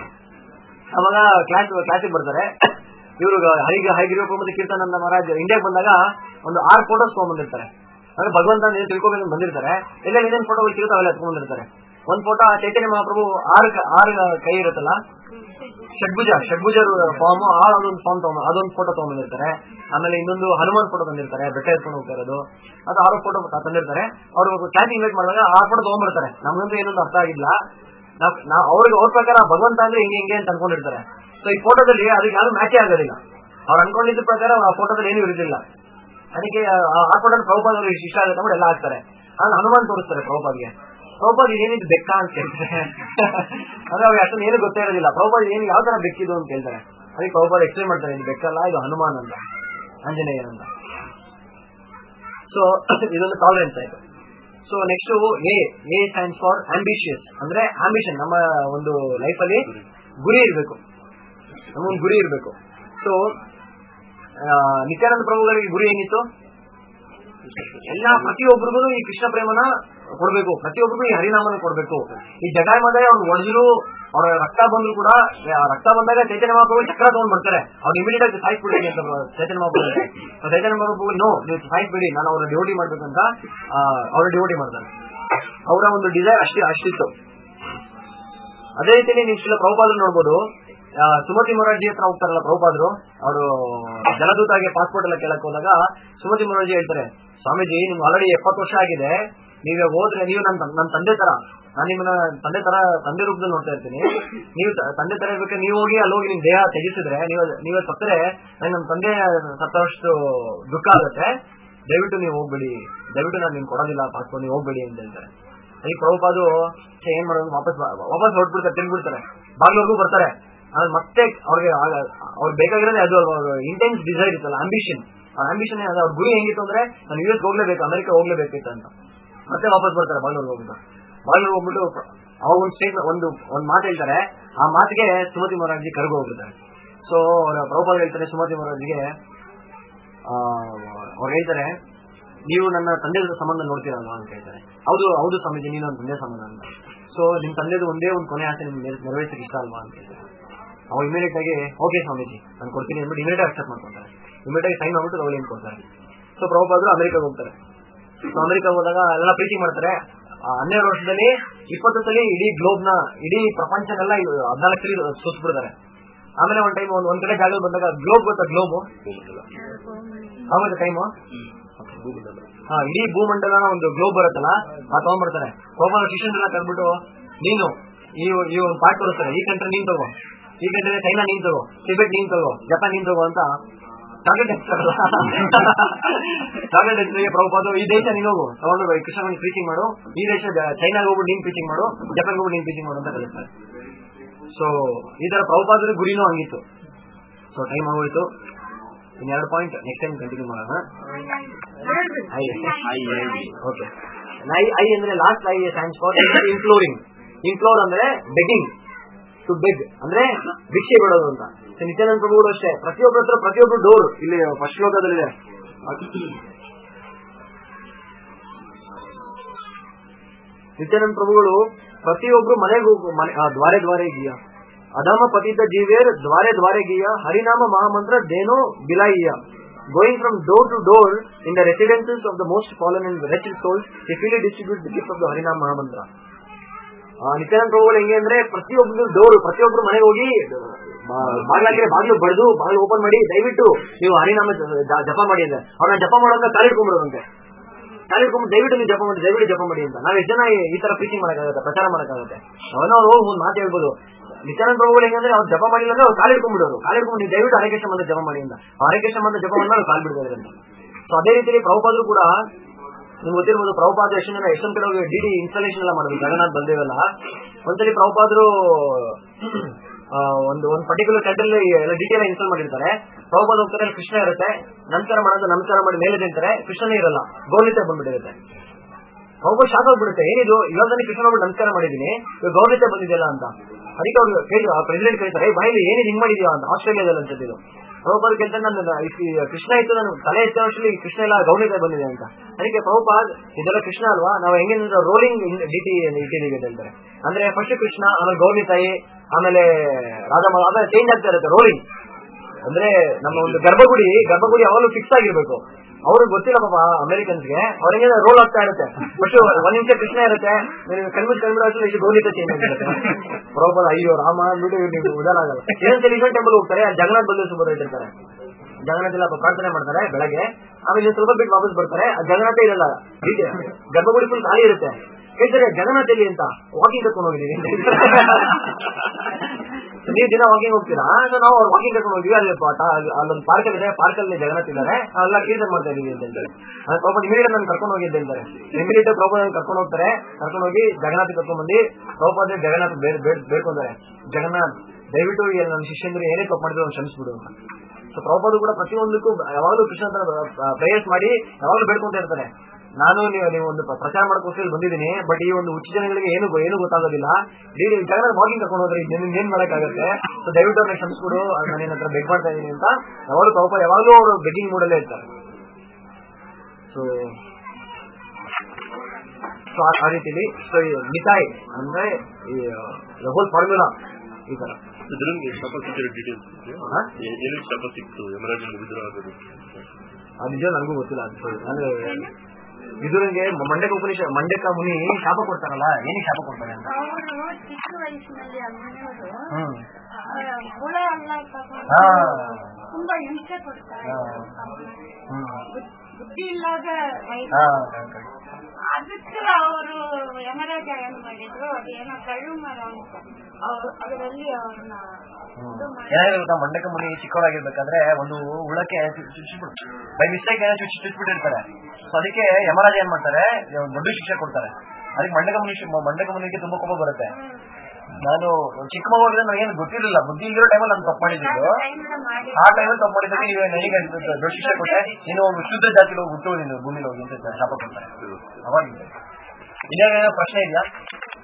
ಅವಾಗ ಕ್ಲಾಸ್ ಕ್ಲಾಸಿಗೆ ಬರ್ತಾರೆ ಇವರು ಹೈಗ ಹೈಗಿರೋ ಮತ್ತೆ ಕೀರ್ತನಂದ ಮಹಾರಾಜ್ ಇಂಡಿಯಾಗೆ ಬಂದಾಗ ಒಂದು ಆರು ಫೋಟೋಸ್ ತಗೊಂಡ್ಬಂದಿರ್ತಾರೆ ಅಂದ್ರೆ ಭಗವಂತ ಏನು ತಿಳ್ಕೊಬೇಕು ಬಂದಿರ್ತಾರೆ ಎಲ್ಲ ಏನೇನು ಫೋಟೋಗಳು ಸಿಗುತ್ತೋ ಅವೆಲ್ಲ ಎತ್ಕೊಂಡ್ಬಂದಿರ್ತಾರೆ ಒಂದ್ ಫೋಟೋ ಚೈತನ್ಯ ಮಹಾಪ್ರಭು ಆರು ಕ- ಆರು ಕೈ ಇರುತ್ತಲ್ಲ ಷಡ್ಭುಜ ಷಡ್ಭುಜ ಫಾರ್ಮ್ ಅದೊಂದು ಫಾರ್ಮ್ ತಗೊಂಡ್ ಅದೊಂದು ಫೋಟೋ ತಗೊಂಡ್ಬಂದಿರ್ತಾರೆ ಆಮೇಲೆ ಇನ್ನೊಂದು ಹನುಮಾನ್ ಫೋಟೋ ತಂದಿರ್ತಾರೆ ಬೆಟ್ಟ ಎತ್ಕೊಂಡು ಹೋಗ್ತಾ ಇರೋದು ಅದು ಆರು ಫೋಟೋ ತಂದಿರ್ತಾರೆ ಅವ್ರು ಕ್ಲಾಸ್ ಇನ್ವೈಟ್ ಮಾಡಿದಾಗ ಆರು ಫೋಟೋ ತಗೊಂಡ್ಬರ್ತಾರೆ ನಮ್ಗಂತೂ ಏನೊಂದು ಅರ್ಥ ಆಗಿಲ್ಲ ನಾವ್- ನಾವ್ ಅವ್ರಿಗೆ ಅವ್ರ ಪ್ರಕಾರ ಭಗವಂತ ಅಂದ್ರೆ ಹಿಂಗೆ ಹಿಂಗೆ ಅಂತ ಅನ್ಕೊಂಡಿರ್ತಾರೆ ಸೊ ಈ ಫೋಟೋದಲ್ಲಿ ಅದಕ್ಕೆ ಯಾರು ಮ್ಯಾಚೇ ಆಗೋದಿಲ್ಲ ಅವ್ರು ಅನ್ಕೊಂಡಿದ್ದ ಪ್ರಕಾರ ಆ ಫೋಟೋದಲ್ಲಿ ಏನೂ ಇರೋದಿಲ್ಲ ಅದಕ್ಕೆ ಆ- ಆ ಫೋಟೋ ಪ್ರಭುಪಾದ್ ಅವ್ರಿಗೆ ಇಷ್ಟ ಆಗುತ್ತೆ ಅಂದ್ಬಿಟ್ಟು ಎಲ್ಲ ಹಾಕ್ತಾರೆ ಆದ್ರೆ ಹನುಮಾನ್ ತೋರಿಸ್ತಾರೆ ಪ್ರಭುಪಾದ್ಗೆ ಪ್ರಭುಪಾದ ಏನಿದು ಬೆಕ್ಕ ಅಂತ ಕೇಳ್ತಾರೆ ಅಂದ್ರೆ ಅವ್ರಿಗೆ ಅಷ್ಟೊಂದು ಏನು ಗೊತ್ತೇ ಇರೋದಿಲ್ಲ ಪ್ರಭುಪಾದ ಏನು ಯಾವ ತರ ಬೆಕ್ಕಿದು ಅಂತ ಕೇಳ್ತಾರೆ ಅದಕ್ಕೆ ಪ್ರಭುಪಾದ ಎಕ್ಸ್ಪ್ಲೇನ್ ಮಾಡ್ತಾರೆ ಇದು ಬೆಕ್ಕಲ್ಲ ಇದು ಹನುಮಾನ್ ಅಂತ ಆಂಜನೇಯನ್ ಅಂತ ಸೊ ಇದೊಂದು ಟಾಲರೆನ್ಸ್ ಆಯ್ತು so next A A stands for ambitious ಅಂದ್ರೆ ಆಂಬಿಷನ್ ನಮ್ಮ ಒಂದು ಲೈಫ್ ಅಲ್ಲಿ ಗುರಿ ಇರಬೇಕು ನಮಗೊಂದು ಗುರಿ ಇರಬೇಕು ಸೊ ನಿತ್ಯಾನಂದ ಪ್ರಭುಗಳಿಗೆ ಗುರಿ ಏನಿತ್ತು ಎಲ್ಲ ಪ್ರತಿಯೊಬ್ಬರಿಗೂ ಈ ಕೃಷ್ಣ ಪ್ರೇಮನ ಕೊಡ್ಬೇಕು ಪ್ರತಿಯೊಬ್ಬರಿಗೂ ಈ ಹರಿನಾಮನ ಕೊಡ್ಬೇಕು ಈ ಜಟಾಯ್ ಮದ ಅವ್ರು ಒಡೆದ್ರು ಅವ್ರ ರಕ್ತ ಬಂದ್ರು ಕೂಡ ಆ ರಕ್ತ ಬಂದಾಗ ಚೈತನ್ಯ ಮಹಾಪ್ರಭು ಚಕ್ರ ತಗೊಂಡ್ ಬರ್ತಾರೆ ಅವ್ರು ಇಮಿಡಿಯೇಟ್ ಆಗಿ ಸಾಯಿಸ್ಬಿಡಿ ಅಂತ ಚೈತನ್ಯ ಮಹಾಪ್ರಭು ಚೈತನ್ಯ ಮಹಾಪ್ರಭು ನೋ ನೀವು ಸಾಯಿಸ್ಬಿಡಿ ನಾನು ಅವ್ರ ಡ್ಯೂಟಿ ಮಾಡ್ಬೇಕಂತ ಅವ್ರ ಡ್ಯೂಟಿ ಮಾಡ್ತಾರೆ ಅವರ ಒಂದು ಡಿಸೈರ್ ಅಷ್ಟೇ ಅಷ್ಟಿತ್ತು ಅದೇ ರೀತಿಯಲ್ಲಿ ನೀವು ಶಿಲ ಪ್ರಭುಪಾದ್ರು ನೋಡ್ಬೋದು ಆ, ಸುಮತಿ ಮೊರಾರ್ಜಿ ಹತ್ರ ಹೋಗ್ತಾರಲ್ಲ ಪ್ರಭುಪಾದ್ರು ಅವರು ಜಲದೂತಾಗೆ ಪಾಸ್ಪೋರ್ಟ್ ಎಲ್ಲ ಕೇಳಕ್ ಹೋದಾಗ ಸುಮತಿ ಮೊರಾರ್ಜಿ ಹೇಳ್ತಾರೆ ಸ್ವಾಮೀಜಿ ನಿಮ್ಗೆ ಆಲ್ರೆಡಿ ಎಪ್ಪತ್ತು ವರ್ಷ ಆಗಿದೆ ನೀವೇ ಹೋದ್ರೆ ನೀವು ನನ್ನ ನನ್ನ ತಂದೆ ತರ ನಾನು ನಿಮ್ಮನ್ನ ತಂದೆ ತರ ತಂದೆ ರೂಪದಲ್ಲಿ ನೋಡ್ತಾ ಇರ್ತೀನಿ ನೀವು ತ- ತಂದೆ ತರ ಇರ್ಬೇಕಾದ್ರೆ ನೀವು ಹೋಗಿ ಅಲ್ಲಿ ಹೋಗಿ ನಿಮ್ ದೇಹ ತ್ಯಜಿಸಿದ್ರೆ ನೀವು ನೀವೇ ಸತ್ತರೆ ನಂಗೆ ನಮ್ಮ ತಂದೆ ಸತ್ತವಷ್ಟು ದುಃಖ ಆಗುತ್ತೆ ದಯವಿಟ್ಟು ನೀವು ಹೋಗ್ಬೇಡಿ ದಯವಿಟ್ಟು ನಾನು ನಿಮ್ಗೆ ಕೊಡೋದಿಲ್ಲ ಪಾಸ್ಪೋರ್ಟ್ ನೀವು ಹೋಗ್ಬೇಡಿ ಅಂತ ಹೇಳ್ತಾರೆ ಅದಕ್ಕೆ ಪ್ರಭುಪಾದು ಛೆ, ಏನ್ ಮಾಡೋದು ವಾಪಸ್ ಬಾ- ವಾಪಸ್ ಹೊರಟ್ಬಿಡ್ತಾರೆ ತಿನ್ಬಿಡ್ತಾರೆ ಬಾಗ್ಲವರೆಗೂ ಬರ್ತಾರೆ ಆಮೇಲೆ ಮತ್ತೆ ಅವ್ರಿಗೆ ಆಗ- ಅವ್ರಿಗೆ ಬೇಕಾಗಿರೋದೇ ಅದು ಅವ್ರ ಇಂಟೆನ್ಸ್ ಡಿಸೈರ್ ಇತ್ತಲ್ಲ ಆಂಬಿಷನ್ ಆ ಆಂಬಿಷನ್ ಅವ್ರ ಗುರಿ ಹೆಂಗಿತ್ತು ಅಂದ್ರೆ ನಾನು ಯು ಎಸ್ ಹೋಗ್ಲೇಬೇಕು ಅಮೆರಿಕ ಹೋಗ್ಲೇಬೇಕಿತ್ತು ಅಂತ ಮತ್ತೆ ವಾಪಸ್ ಬರ್ತಾರೆ ಬಾಗ್ಲೂರ್ಗೆ ಹೋಗ್ಬಿಟ್ಟು ಬಾಗ್ಲೂರ್ಗೆ ಹೋಗ್ಬಿಟ್ಟು ಅವಾಗ ಒಂದು ಸ್ಟೇಟ್ ಒಂದು ಒಂದು ಮಾತು ಹೇಳ್ತಾರೆ ಆ ಮಾತಿಗೆ ಸುಮತಿ ಮೊರಾರ್ಜಿ ಕರಗು ಹೋಗ್ಬಿಡ್ತಾರೆ ಸೊ ಅವರ ಪ್ರಭುಪಾದ ಹೇಳ್ತಾರೆ ಸುಮತಿ ಮೊರಾರ್ಜಿಗೆ ಅವ್ರು ಹೇಳ್ತಾರೆ ನೀವು ನನ್ನ ತಂದೆ ಸಂಬಂಧ ನೋಡ್ತೀರಲ್ವಾ ಅಂತ ಹೇಳ್ತಾರೆ ಹೌದು ಹೌದು ಸ್ವಾಮೀಜಿ ನೀನು ನನ್ನ ತಂದೆ ಸಂಬಂಧ ಅಂತ ಸೊ ನಿಮ್ ತಂದೆದು ಒಂದೇ ಒಂದು ಕೊನೆ ಆಸೆ ನಿಮ್ಗೆ ನೆರವೇರಿಸಕ್ಕೆ ಇಷ್ಟ ಅಲ್ವಾ ಅಂತ ಹೇಳ್ತಾರೆ ಅವ್ರು ಇಮಿಡಿಯೇಟ್ ಆಗಿ ಓಕೆ ಸ್ವಾಮೀಜಿ ನಾನು ಕೊಡ್ತೀನಿ ಅಂದ್ಬಿಟ್ಟು ಇಮಿಡಿಯೇಟ್ ಅಕ್ಸೆಪ್ಟ್ ಮಾಡ್ಕೊತಾರೆ ಇಮಿಡಿಯೇಟ್ ಆಗಿ ಸೈನ್ ಮಾಡ್ಬಿಟ್ಟು ಅವ್ರು ಏನ್ ಕೊಡ್ತಾರೆ ಸೊ ಪ್ರಭುಪಾದ್ರು ಅಮೆರಿಕಾಗೆ ಹೋಗ್ತಾರೆ ಸೊ ಅಮೆರಿಕ ಹೋದಾಗ ಎಲ್ಲ ಪ್ರೀತಿ ಮಾಡ್ತಾರೆ ಆ ಹನ್ನೆರಡು ವರ್ಷದಲ್ಲಿ ಇಪ್ಪತ್ತು ಸಲ ಇಡೀ ಗ್ಲೋಬ್ ನ ಇಡೀ ಪ್ರಪಂಚನೆಲ್ಲ ಹದಿನಾಲ್ಕು ಸಲ ಸುತ್ತಿಬಿಡ್ತಾರೆ ಆಮೇಲೆ ಒಂದ್ ಟೈಮ್ ಒಂದ್ ಕಡೆ ಜಾಗ ಬಂದಾಗ ಗ್ಲೋಬ್ ಗೊತ್ತಾ ಗ್ಲೋಬ್ ಆಗುತ್ತೆ ಟೈಮು ಹಾ ಇಡೀ ಭೂಮಂಡಲನ ಒಂದು ಗ್ಲೋಬ್ ಬರುತ್ತಲ್ಲ ಆ ತಗೊಂಡ್ಬರ್ತಾರೆ ಒಬ್ಬನ ಶಿಕ್ಷಣ ಕರ್ಬಿಟ್ಟು ನೀನು ಈ ಈ ಒಂದು ಪಾರ್ಟ್ ತೋರಿಸ್ತಾರೆ ಈ ಕಂಟ್ರಿ ನೀನ್ ತಗೋ ಈ ಕಂಟ್ರಿ ಚೈನಾ ನೀನ್ ತಗೋ ಟಿಬೆಟ್ ನೀನ್ ತಗೋ ಜಪಾನ್ ನೀನ್ ತಗೋ ಅಂತ ಟಾರ್ಗೆಟ್ ಹಾಕ್ತಾರಲ್ಲ ಟಾರ್ಗೆಟ್ ಹಾಕ್ತಾರೆ ಪ್ರಭುಪಾದ ಈ ದೇಶ ನೀನು ಹೋಗು ತಗೊಂಡು ಕೃಷ್ಣ ಪ್ರೀಚಿಂಗ್ ಮಾಡು ಈ ದೇಶ ಚೈನಾಗೆ ಹೋಗ್ಬಿಟ್ಟು ನೀನ್ ಪ್ರೀಚಿಂಗ್ ಮಾಡು ಜಪಾನ್ಗೆ ಹೋಗ್ಬಿಟ್ಟು ನೀನ್ ಪ್ರೀಚಿಂಗ್ ಮಾಡು ಅಂತ ಕಲಿಸ್ತಾರೆ ಸೊ ಈ ತರ ಪ್ರಭುಪಾದರ ಗುರಿನೂ ಹಂಗಿತ್ತು ಸೊ ಟೈಮ್ ಆಗೋಯ್ತು ಇನ್ನೆರಡು ಪಾಯಿಂಟ್ ನೆಕ್ಸ್ಟ್ ಟೈಮ್ ಕಂಟಿನ್ಯೂ ಮಾಡೋಣ ಐ ಓಕೆ ಐ ಐ ಅಂದ್ರೆ last I stands for imploring implore ಅಂದ್ರೆ ಬೆಗ್ಗಿಂಗ್ ಟು ಬೆಗ್ ಅಂದ್ರೆ ಭಿಕ್ಷೆ ಬಿಡೋದು ಅಂತ So, ನಿತ್ಯಾನಂದ ಪ್ರಭುಗಳು ಅಷ್ಟೇ ಪ್ರತಿಯೊಬ್ಬರ ಹತ್ರ ಪ್ರತಿಯೊಬ್ರು ಡೋರ್ ಇಲ್ಲಿ ಫಸ್ಟ್ ಶ್ಲೋಕದಲ್ಲಿದೆ ನಿತ್ಯಾನಂದ ಪ್ರಭುಗಳು ಪ್ರತಿಯೊಬ್ರು ಮನೆಗೂ ಮನೆ ಆ, ದ್ವಾರೆ ದ್ವಾರೆ ಗೀಯ ಅಧಮ ಪತಿತ ಜೀವೇರ್ ದ್ವಾರೆ ದ್ವಾರೆ ಗೀಯ ಹರಿನಾಮ ಮಹಾಮಂತ್ರ ದೇನೋ ಬಿಲಾಯಿಯ going from door to door in the residences of the most fallen and wretch souls ಇಫಿಲಿ distribute the gift of the Harinama Mahamantra ಆ, ನಿತ್ಯಾನಂದ ಪ್ರಭುಗಳು ಹೆಂಗೆ ಅಂದ್ರೆ ಪ್ರತಿಯೊಬ್ಬರು ಡೋರ್ ಪ್ರತಿಯೊಬ್ರು ಮನೆಗೆ ಹೋಗಿ ಬಾಗ್ಲಾಕಿದ್ರೆ ಬಾಗ್ಲು ಬಡ್ದು ಬಾಗ್ಲು ಓಪನ್ ಮಾಡಿ ದಯವಿಟ್ಟು ನೀವು ಹರಿನಾಮ ಜ- ಜ- ಜಪ ಮಾಡಿ ಅಂದ್ರೆ ಅವ್ರನ್ನ ಜಪ ಮಾಡೋದನ್ನ ಕಾಲಿಟ್ಕೊಂಡ್ಬಿಡೋದಂತೆ ಕಾಲಿಟ್ಕೊಂಡು ದಯವಿಟ್ಟು ನೀವು ಜಪ ಮಾಡಿ ದಯವಿಟ್ಟು ಜಪ ಮಾಡಿ ಅಂತ ನಾವ್ ಎಷ್ಟು ಜನ ಈ- ಈ ತರ ಪ್ರೀಚಿಂಗ್ ಮಾಡಕ್ಕಾಗತ್ತೆ ಪ್ರಚಾರ ಮಾಡಕ್ಕಾಗತ್ತೆ ಅವನ್ನ ಅವ್ರು ಹೋಗಿ ಒಂದು ಮಾತು ಹೇಳ್ಬೋದು ನಿತ್ಯಾನಂದ ಪ್ರಭುಗಳು ಹೆಂಗಂದ್ರೆ ಅವ್ರು ಜಪ ಮಾಡಿಲ್ಲ ಅಂದ್ರೆ ಅವ್ರು ಕಾಲಿಟ್ಕೊಂಡ್ಬಿಡೋರು ಕಾಲಿಟ್ಕೊಂಡು ನೀವು ದಯವಿಟ್ಟು ಹರೇಕೃಷ್ಣ ಸಂಬಂಧ ಜಪ ಮಾಡಿ ಅಂತ ಹರೇಕೃಷ್ಣ ಸಂಬಂಧ ಜಪ ಮಾಡಿದ್ರೆ ಅವ್ರು ಕಾಲ್ ಬಿಡ್ತಾರೆ ಅಂತ ಸೊ ಅದೇ ರೀತಿಯಲ್ಲಿ ಪ್ರಭುಪಾದ್ರು ಕೂಡ ನಿಮ್ಗೆ ಗೊತ್ತಿರ್ಬೋದು ಪ್ರಭುಪಾದ ಎಷ್ಟು ಜನ ಎಷ್ಟೊಂದ್ ಕಡೆ ಹೋಗಿ ಡಿ ಡಿ ಇನ್ಸ್ಟಾಲೇಷನ್ ಎಲ್ಲ ಮಾಡೋದು ಜಗನ್ನಾಥ್ ಬಲ್ದೇವಲ್ಲ ಒಂದ್ಸಲಿ ಪ್ರಭುಪಾದ್ರು ಆ, ಒಂದು ಒಂದು ಪರ್ಟಿಕ್ಯುಲರ್ ಟೆಂಟಲ್ ಎಲ್ಲ ಡೀಟೇಲ್ ಇನ್ಸ್ಟಾಲ್ ಮಾಡಿರ್ತಾರೆ ಪ್ರಭುಪಾದ ಹೋಗ್ತಾರೆ ಅಲ್ಲಿ ಕೃಷ್ಣ ಇರುತ್ತೆ ನಮಸ್ಕಾರ ಮಾಡೋದು ನಮಸ್ಕಾರ ಮಾಡಿ ಮೇಲೆ ತಿಂತಾರೆ ಕೃಷ್ಣನೇ ಇರಲ್ಲ ಗೌರ್ಲಿತ ಬಂದ್ಬಿಟ್ಟಿರುತ್ತೆ ಪ್ರಭುಪಾದ ಶಾಕ್ ಆಗ್ಬಿಡುತ್ತೆ ಏನಿದು ಇವಾಗ ನಾನು ಕೃಷ್ಣ ಹೋಗ್ಬಿಟ್ಟು ನಮಸ್ಕಾರ ಮಾಡಿದೀನಿ ಇವಾಗ ಗೌರ್ಲಿತ ಬಂದಿದೆಯಲ್ಲ ಅಂತ ಅದಕ್ಕೆ ಅವ್ರು ಕೇಳಿ ಆ ಪ್ರೆಸಿಡೆಂಟ್ ಕೇಳ್ತಾರೆ ಬಾಯಿಲಿ ಏನಿದು ಹಿಂಗ್ ಮಾಡಿದ್ಯಾ ಅಂತ ಆಸ್ಟ್ರೇಲಿಯಾದಲ್ಲಿ ಅನ್ಸುತ್ತಿದ್ದು ಪ್ರಭುಪಾದ ಕೇಳ್ತಾರೆ ನಾನು ಈ ಕೃಷ್ಣ ಇತ್ತು ನಾನು ತಲೆ ಎತ್ತೋ ಅಷ್ಟರಲ್ಲಿ ಕೃಷ್ಣ ಎಲ್ಲ ಗೌರ್ಲಿತ ಬಂದಿದೆ ಅಂತ ಅದಕ್ಕೆ ಪ್ರಭುಪಾದ್ ಇದೆಲ್ಲ ಕೃಷ್ಣ ಅಲ್ವಾ ನಾವು ಹೆಂಗೆ ರೋಲಿಂಗ್ ಡಿ ಟಿ ಇಟ್ಟಿದೀವಿ ಅಂತ ಹೇಳ್ತಾರೆ ಅಂದ್ರೆ ಫಸ್ಟ್ ಕೃಷ್ಣ ಆಮೇಲೆ ಗೌರಿ ತಾಯಿ ಆಮೇಲೆ ರಾಧಮ್ಮ ಆಮೇಲೆ ಚೇಂಜ್ ಆಗ್ತಾ ಇರುತ್ತೆ ರೋಲಿಂಗ್ ಅಂದ್ರೆ ನಮ್ಮ ಒಂದು ಗರ್ಭಗುಡಿ ಗರ್ಭಗುಡಿ ಯಾವಾಗಲೂ ಫಿಕ್ಸ್ ಆಗಿರ್ಬೇಕು ಅವ್ರಿಗೆ ಗೊತ್ತಿಲ್ಲ ಪಾಪ ಅಮೆರಿಕನ್ಸ್ಗೆ ಅವ್ರಿಗೆ ರೋಲ್ ಆಗ್ತಾ ಇರುತ್ತೆ ಫಸ್ಟ್ ಒಂದ್ ನಿಮಿಷ ಕೃಷ್ಣ ಇರುತ್ತೆ ಕಣ್ಮುಟ್ ಕಣ್ಮುಟ್ ಇಷ್ಟು ಗೌರಿತ ಚೇಂಜ್ ಆಗಿರುತ್ತೆ ಪ್ರಭುಪಾದ ಅಯ್ಯೋ ರಾಮ ಅಂದ್ಬಿಟ್ಟು ನೀವು ಉದಾರ ಆಗಲ್ಲ ಏನಂತ ಈಶ್ವರ್ ಟೆಂಪಲ್ ಹೋಗ್ತಾರೆ ಅಲ್ಲಿ ಜಗನ್ನಾಥ್ ಬಲ್ಲೇಶ್ ಸುಬ್ಬರ ಇಟ್ಟಿರ್ತಾರೆ ಜಗನ್ನಾಥ್ ಎಲ್ಲ ಪ್ರಾರ್ಥನೆ ಮಾಡ್ತಾರೆ ಬೆಳಗ್ಗೆ ಆಮೇಲೆ ಸ್ವಲ್ಪ ಬಿಟ್ಟು ವಾಪಸ್ ಬರ್ತಾರೆ ಆ ಜಗನ್ನಾಥ ಇರಲ್ಲ ಹೀಗೆ ಗರ್ಭಗುಡಿ ಫುಲ್ ಖಾಲಿ ಇರುತ್ತೆ ಹೇಳ್ತಾರೆ ಜಗನ್ನಾಥ್ ಎಲ್ಲಿ ಅಂತ ವಾಕಿಂಗ್ ಕರ್ಕೊಂಡು ಹೋಗಿದ್ದೀನಿ ನೀವು ದಿನ ವಾಕಿಂಗ್ ಹೋಗ್ತೀರಾ ಸೊ ನಾವು ಅವ್ರು ವಾಕಿಂಗ್ ಕರ್ಕೊಂಡು ಹೋಗ್ತೀವಿ ಅಲ್ಲಿ ಪಾಠ ಅಲ್ಲೊಂದು ಪಾರ್ಕ್ ಇದೆ ಪಾರ್ಕ್ ಅಲ್ಲಿ ಜಗನ್ನಾಥ್ ಇದ್ದಾರೆ ಅಲ್ಲ ಕೀರ್ತನೆ ಮಾಡ್ತಾ ಇದೀವಿ ಅಂತ ಹೇಳ್ತಾರೆ ಅದು ಪ್ರಭು ಇಮಿಡಿಯೇಟ್ ನಾನು ಕರ್ಕೊಂಡು ಹೋಗಿದ್ದೆ ಅಂತಾರೆ ಇಮಿಡಿಯೇಟ್ ಪ್ರಭು ನನ್ನ ಕರ್ಕೊಂಡು ಹೋಗ್ತಾರೆ ಕರ್ಕೊಂಡು ಹೋಗಿ ಜಗನ್ನಾಥ್ ಕರ್ಕೊಂಡು ಬಂದು ಪ್ರಭುಪಾದ ಜಗನ್ನಾಥ್ ಬೇಡ್ ಬೇಡ್ ಬೇಡ್ಕೊಂತಾರೆ ಜಗನ್ನಾಥ್ ದಯವಿಟ್ಟು ಈ ನನ್ನ ಶಿಷ್ಯಂದ್ರೆ ಏನೇ ತಪ್ಪು ಮಾಡಿದ್ರು ಅವ್ನು ಕ್ಷಮಿಸ್ಬಿಡು ಅಂತ ಸೊ ಪ್ರಭುಪಾದ ಕೂಡ ಪ್ರತಿಯೊಂದಕ್ಕೂ ಯಾವಾಗಲೂ ಕೃಷ್ಣ ಪ್ರೇಯರ್ಸ್ ಮಾಡಿ ಯಾವಾಗಲೂ ಬೇಡ್ಕೊಂತ ಇರ್ತಾರೆ ನಾನು ನೀವು ನೀವು ಒಂದು ಪ್ರ- ಪ್ರಚಾರ ಮಾಡೋಕ್ಕೋಸ್ಕರ ಇಲ್ಲಿ ಬಂದಿದ್ದೀನಿ ಬಟ್ ಈ ಒಂದು ಹುಚ್ಚು ಜನಗಳಿಗೆ ಏನು ಗೊ- ಏನು ಗೊತ್ತಾಗೋದಿಲ್ಲ ಇಡೀ ಜಗನ್ನ ವಾಕಿಂಗ್ ಕರ್ಕೊಂಡು ಹೋದ್ರೆ ನಿನ್ನ ಏನ್ ಮಾಡಕ್ಕಾಗತ್ತೆ ಸೊ ದಯವಿಟ್ಟು ಅವ್ರನ್ನ ಕ್ಷಮಿಸ್ಬಿಡು ಅದು ನಾನು ನಿನ್ನ ಹತ್ರ ಬೆಗ್ ಮಾಡ್ತಾ ಇದ್ದೀನಿ ಅಂತ ಯಾವಾಗಲೂ ಪ್ರಭುಪಾದ ಯಾವಾಗಲೂ ಅವರು ಬೆಗ್ಗಿಂಗ್ ಮೂಡಲ್ಲೇ ಇರ್ತಾರೆ ಸೊ ಸೊ ಆ ರೀತಿಲಿ ಸೊ ಈ ಮಿತಾಯ್ ಅಂದ್ರೆ ಈ ಹೋಲ್ ಫಾರ್ಮುಲಾ ಈ ತರ ಇದರಲ್ಲಿ ಶಾಪ ಸಿಕ್ಕಿರೋ ಡೀಟೇಲ್ಸ್ ಹಾ? ಏನಕ್ಕೆ ಶಾಪ ಸಿಕ್ತು ಯಮರಾಜನ ವಿಗ್ರಹ ಆಗೋದು ಅದು ನಿಜ ನನಗೂ ಗೊತ್ತಿಲ್ಲ ಅದು sorry. ಅಂದ್ರೆ ವಿದುರಂಗೆ ಮಂಡಕ ಉಪನಿಷ ಮಂಡಕ ಮುನಿ ಶಾಪ ಕೊಡ್ತಾರಲ್ಲ ಏನಿಗೆ ಶಾಪ ಕೊಡ್ತಾರೆ ಅಂತ ಅವರು ಚಿಕ್ಕ ವಯಸ್ಸಿನಲ್ಲಿ ಅಮ್ಮನವರು ಹ್ಮ್ ಹುಳ ಎಲ್ಲ ತಗೊಂಡು ಹಾ. ತುಂಬಾ ಹಿಂಸೆ ಕೊಡ್ತಾರೆ ಹಾ. ಹ್ಮ್ ಬುದ್ಧಿ ಇಲ್ಲದ ವಯಸ್ಸು ಹಾ, ಅದಕ್ಕೆ ಅವರು ಯಮರಾಜ ಏನ್ ಮಾಡಿದ್ರು ಅದೇನೋ ಕಳ್ಳು ಮರ ಅಂತ ಅವ್ರು ಅದರಲ್ಲಿ ಅವ್ರನ್ನ ಇದು ಮಾಡಿ ಏನಾಗಿದೆ ಗೊತ್ತಾ ಮಂಡಕ ಮುನಿ ಚಿಕ್ಕವರಾಗಿರ್ಬೇಕಾದ್ರೆ ಒಂದು ಹುಳಕ್ಕೆ ಚುಚ್ಚಿಬಿಡು ಬೈ ಮಿಸ್ಟೇಕ್ ಏನೋ ಚುಚ್ಚಿ ಚುಚ್ಚಿಬಿಟ್ಟಿರ್ತಾರೆ ಸೊ ಅದಕ್ಕೆ ಯಮರಾಜ ಏನ್ ಮಾಡ್ತಾರೆ ಒಂದು ದೊಡ್ಡ ಶಿಕ್ಷೆ ಕೊಡ್ತಾರೆ ಅದಕ್ಕೆ ಮಂಡಕ ಮುನಿ ಮಂಡಕ ಮುನಿಗೆ ತುಂಬಾ ಕೋಪ ಬರುತ್ತೆ ನಾನು ಚಿಕ್ಕ ಮಗು ನನಗೆ ಏನು ಗೊತ್ತಿರಲಿಲ್ಲ ಬುದ್ಧಿ ಇರೋ ಟೈಮಲ್ಲಿ ನಾನು ತಪ್ಪು ಮಾಡಿದ್ದು ಟೈಮ್ನ ಮಾಡಿ ಆ ಟೈಮಲ್ಲಿ ತಪ್ಪು ಮಾಡಿದ್ದಕ್ಕೆ ನೀವು ನನಗೆ ದೊಡ್ಡ ಶಿಕ್ಷೆ ಕೊಟ್ಟೆ ನೀನು ಒಂದು ಶುದ್ಧ ಜಾತಿಲಿ ಹೋಗಿ ಹುಟ್ಟು ನೀನು ಭೂಮಿಲಿ ಹೋಗಿ ಅಂತ ಶಾಪ ಕೊಡ್ತಾರೆ ಅವಾಗ ಇನ್ನೇನೇನೋ ಪ್ರಶ್ನೆ ಇದೆಯಾ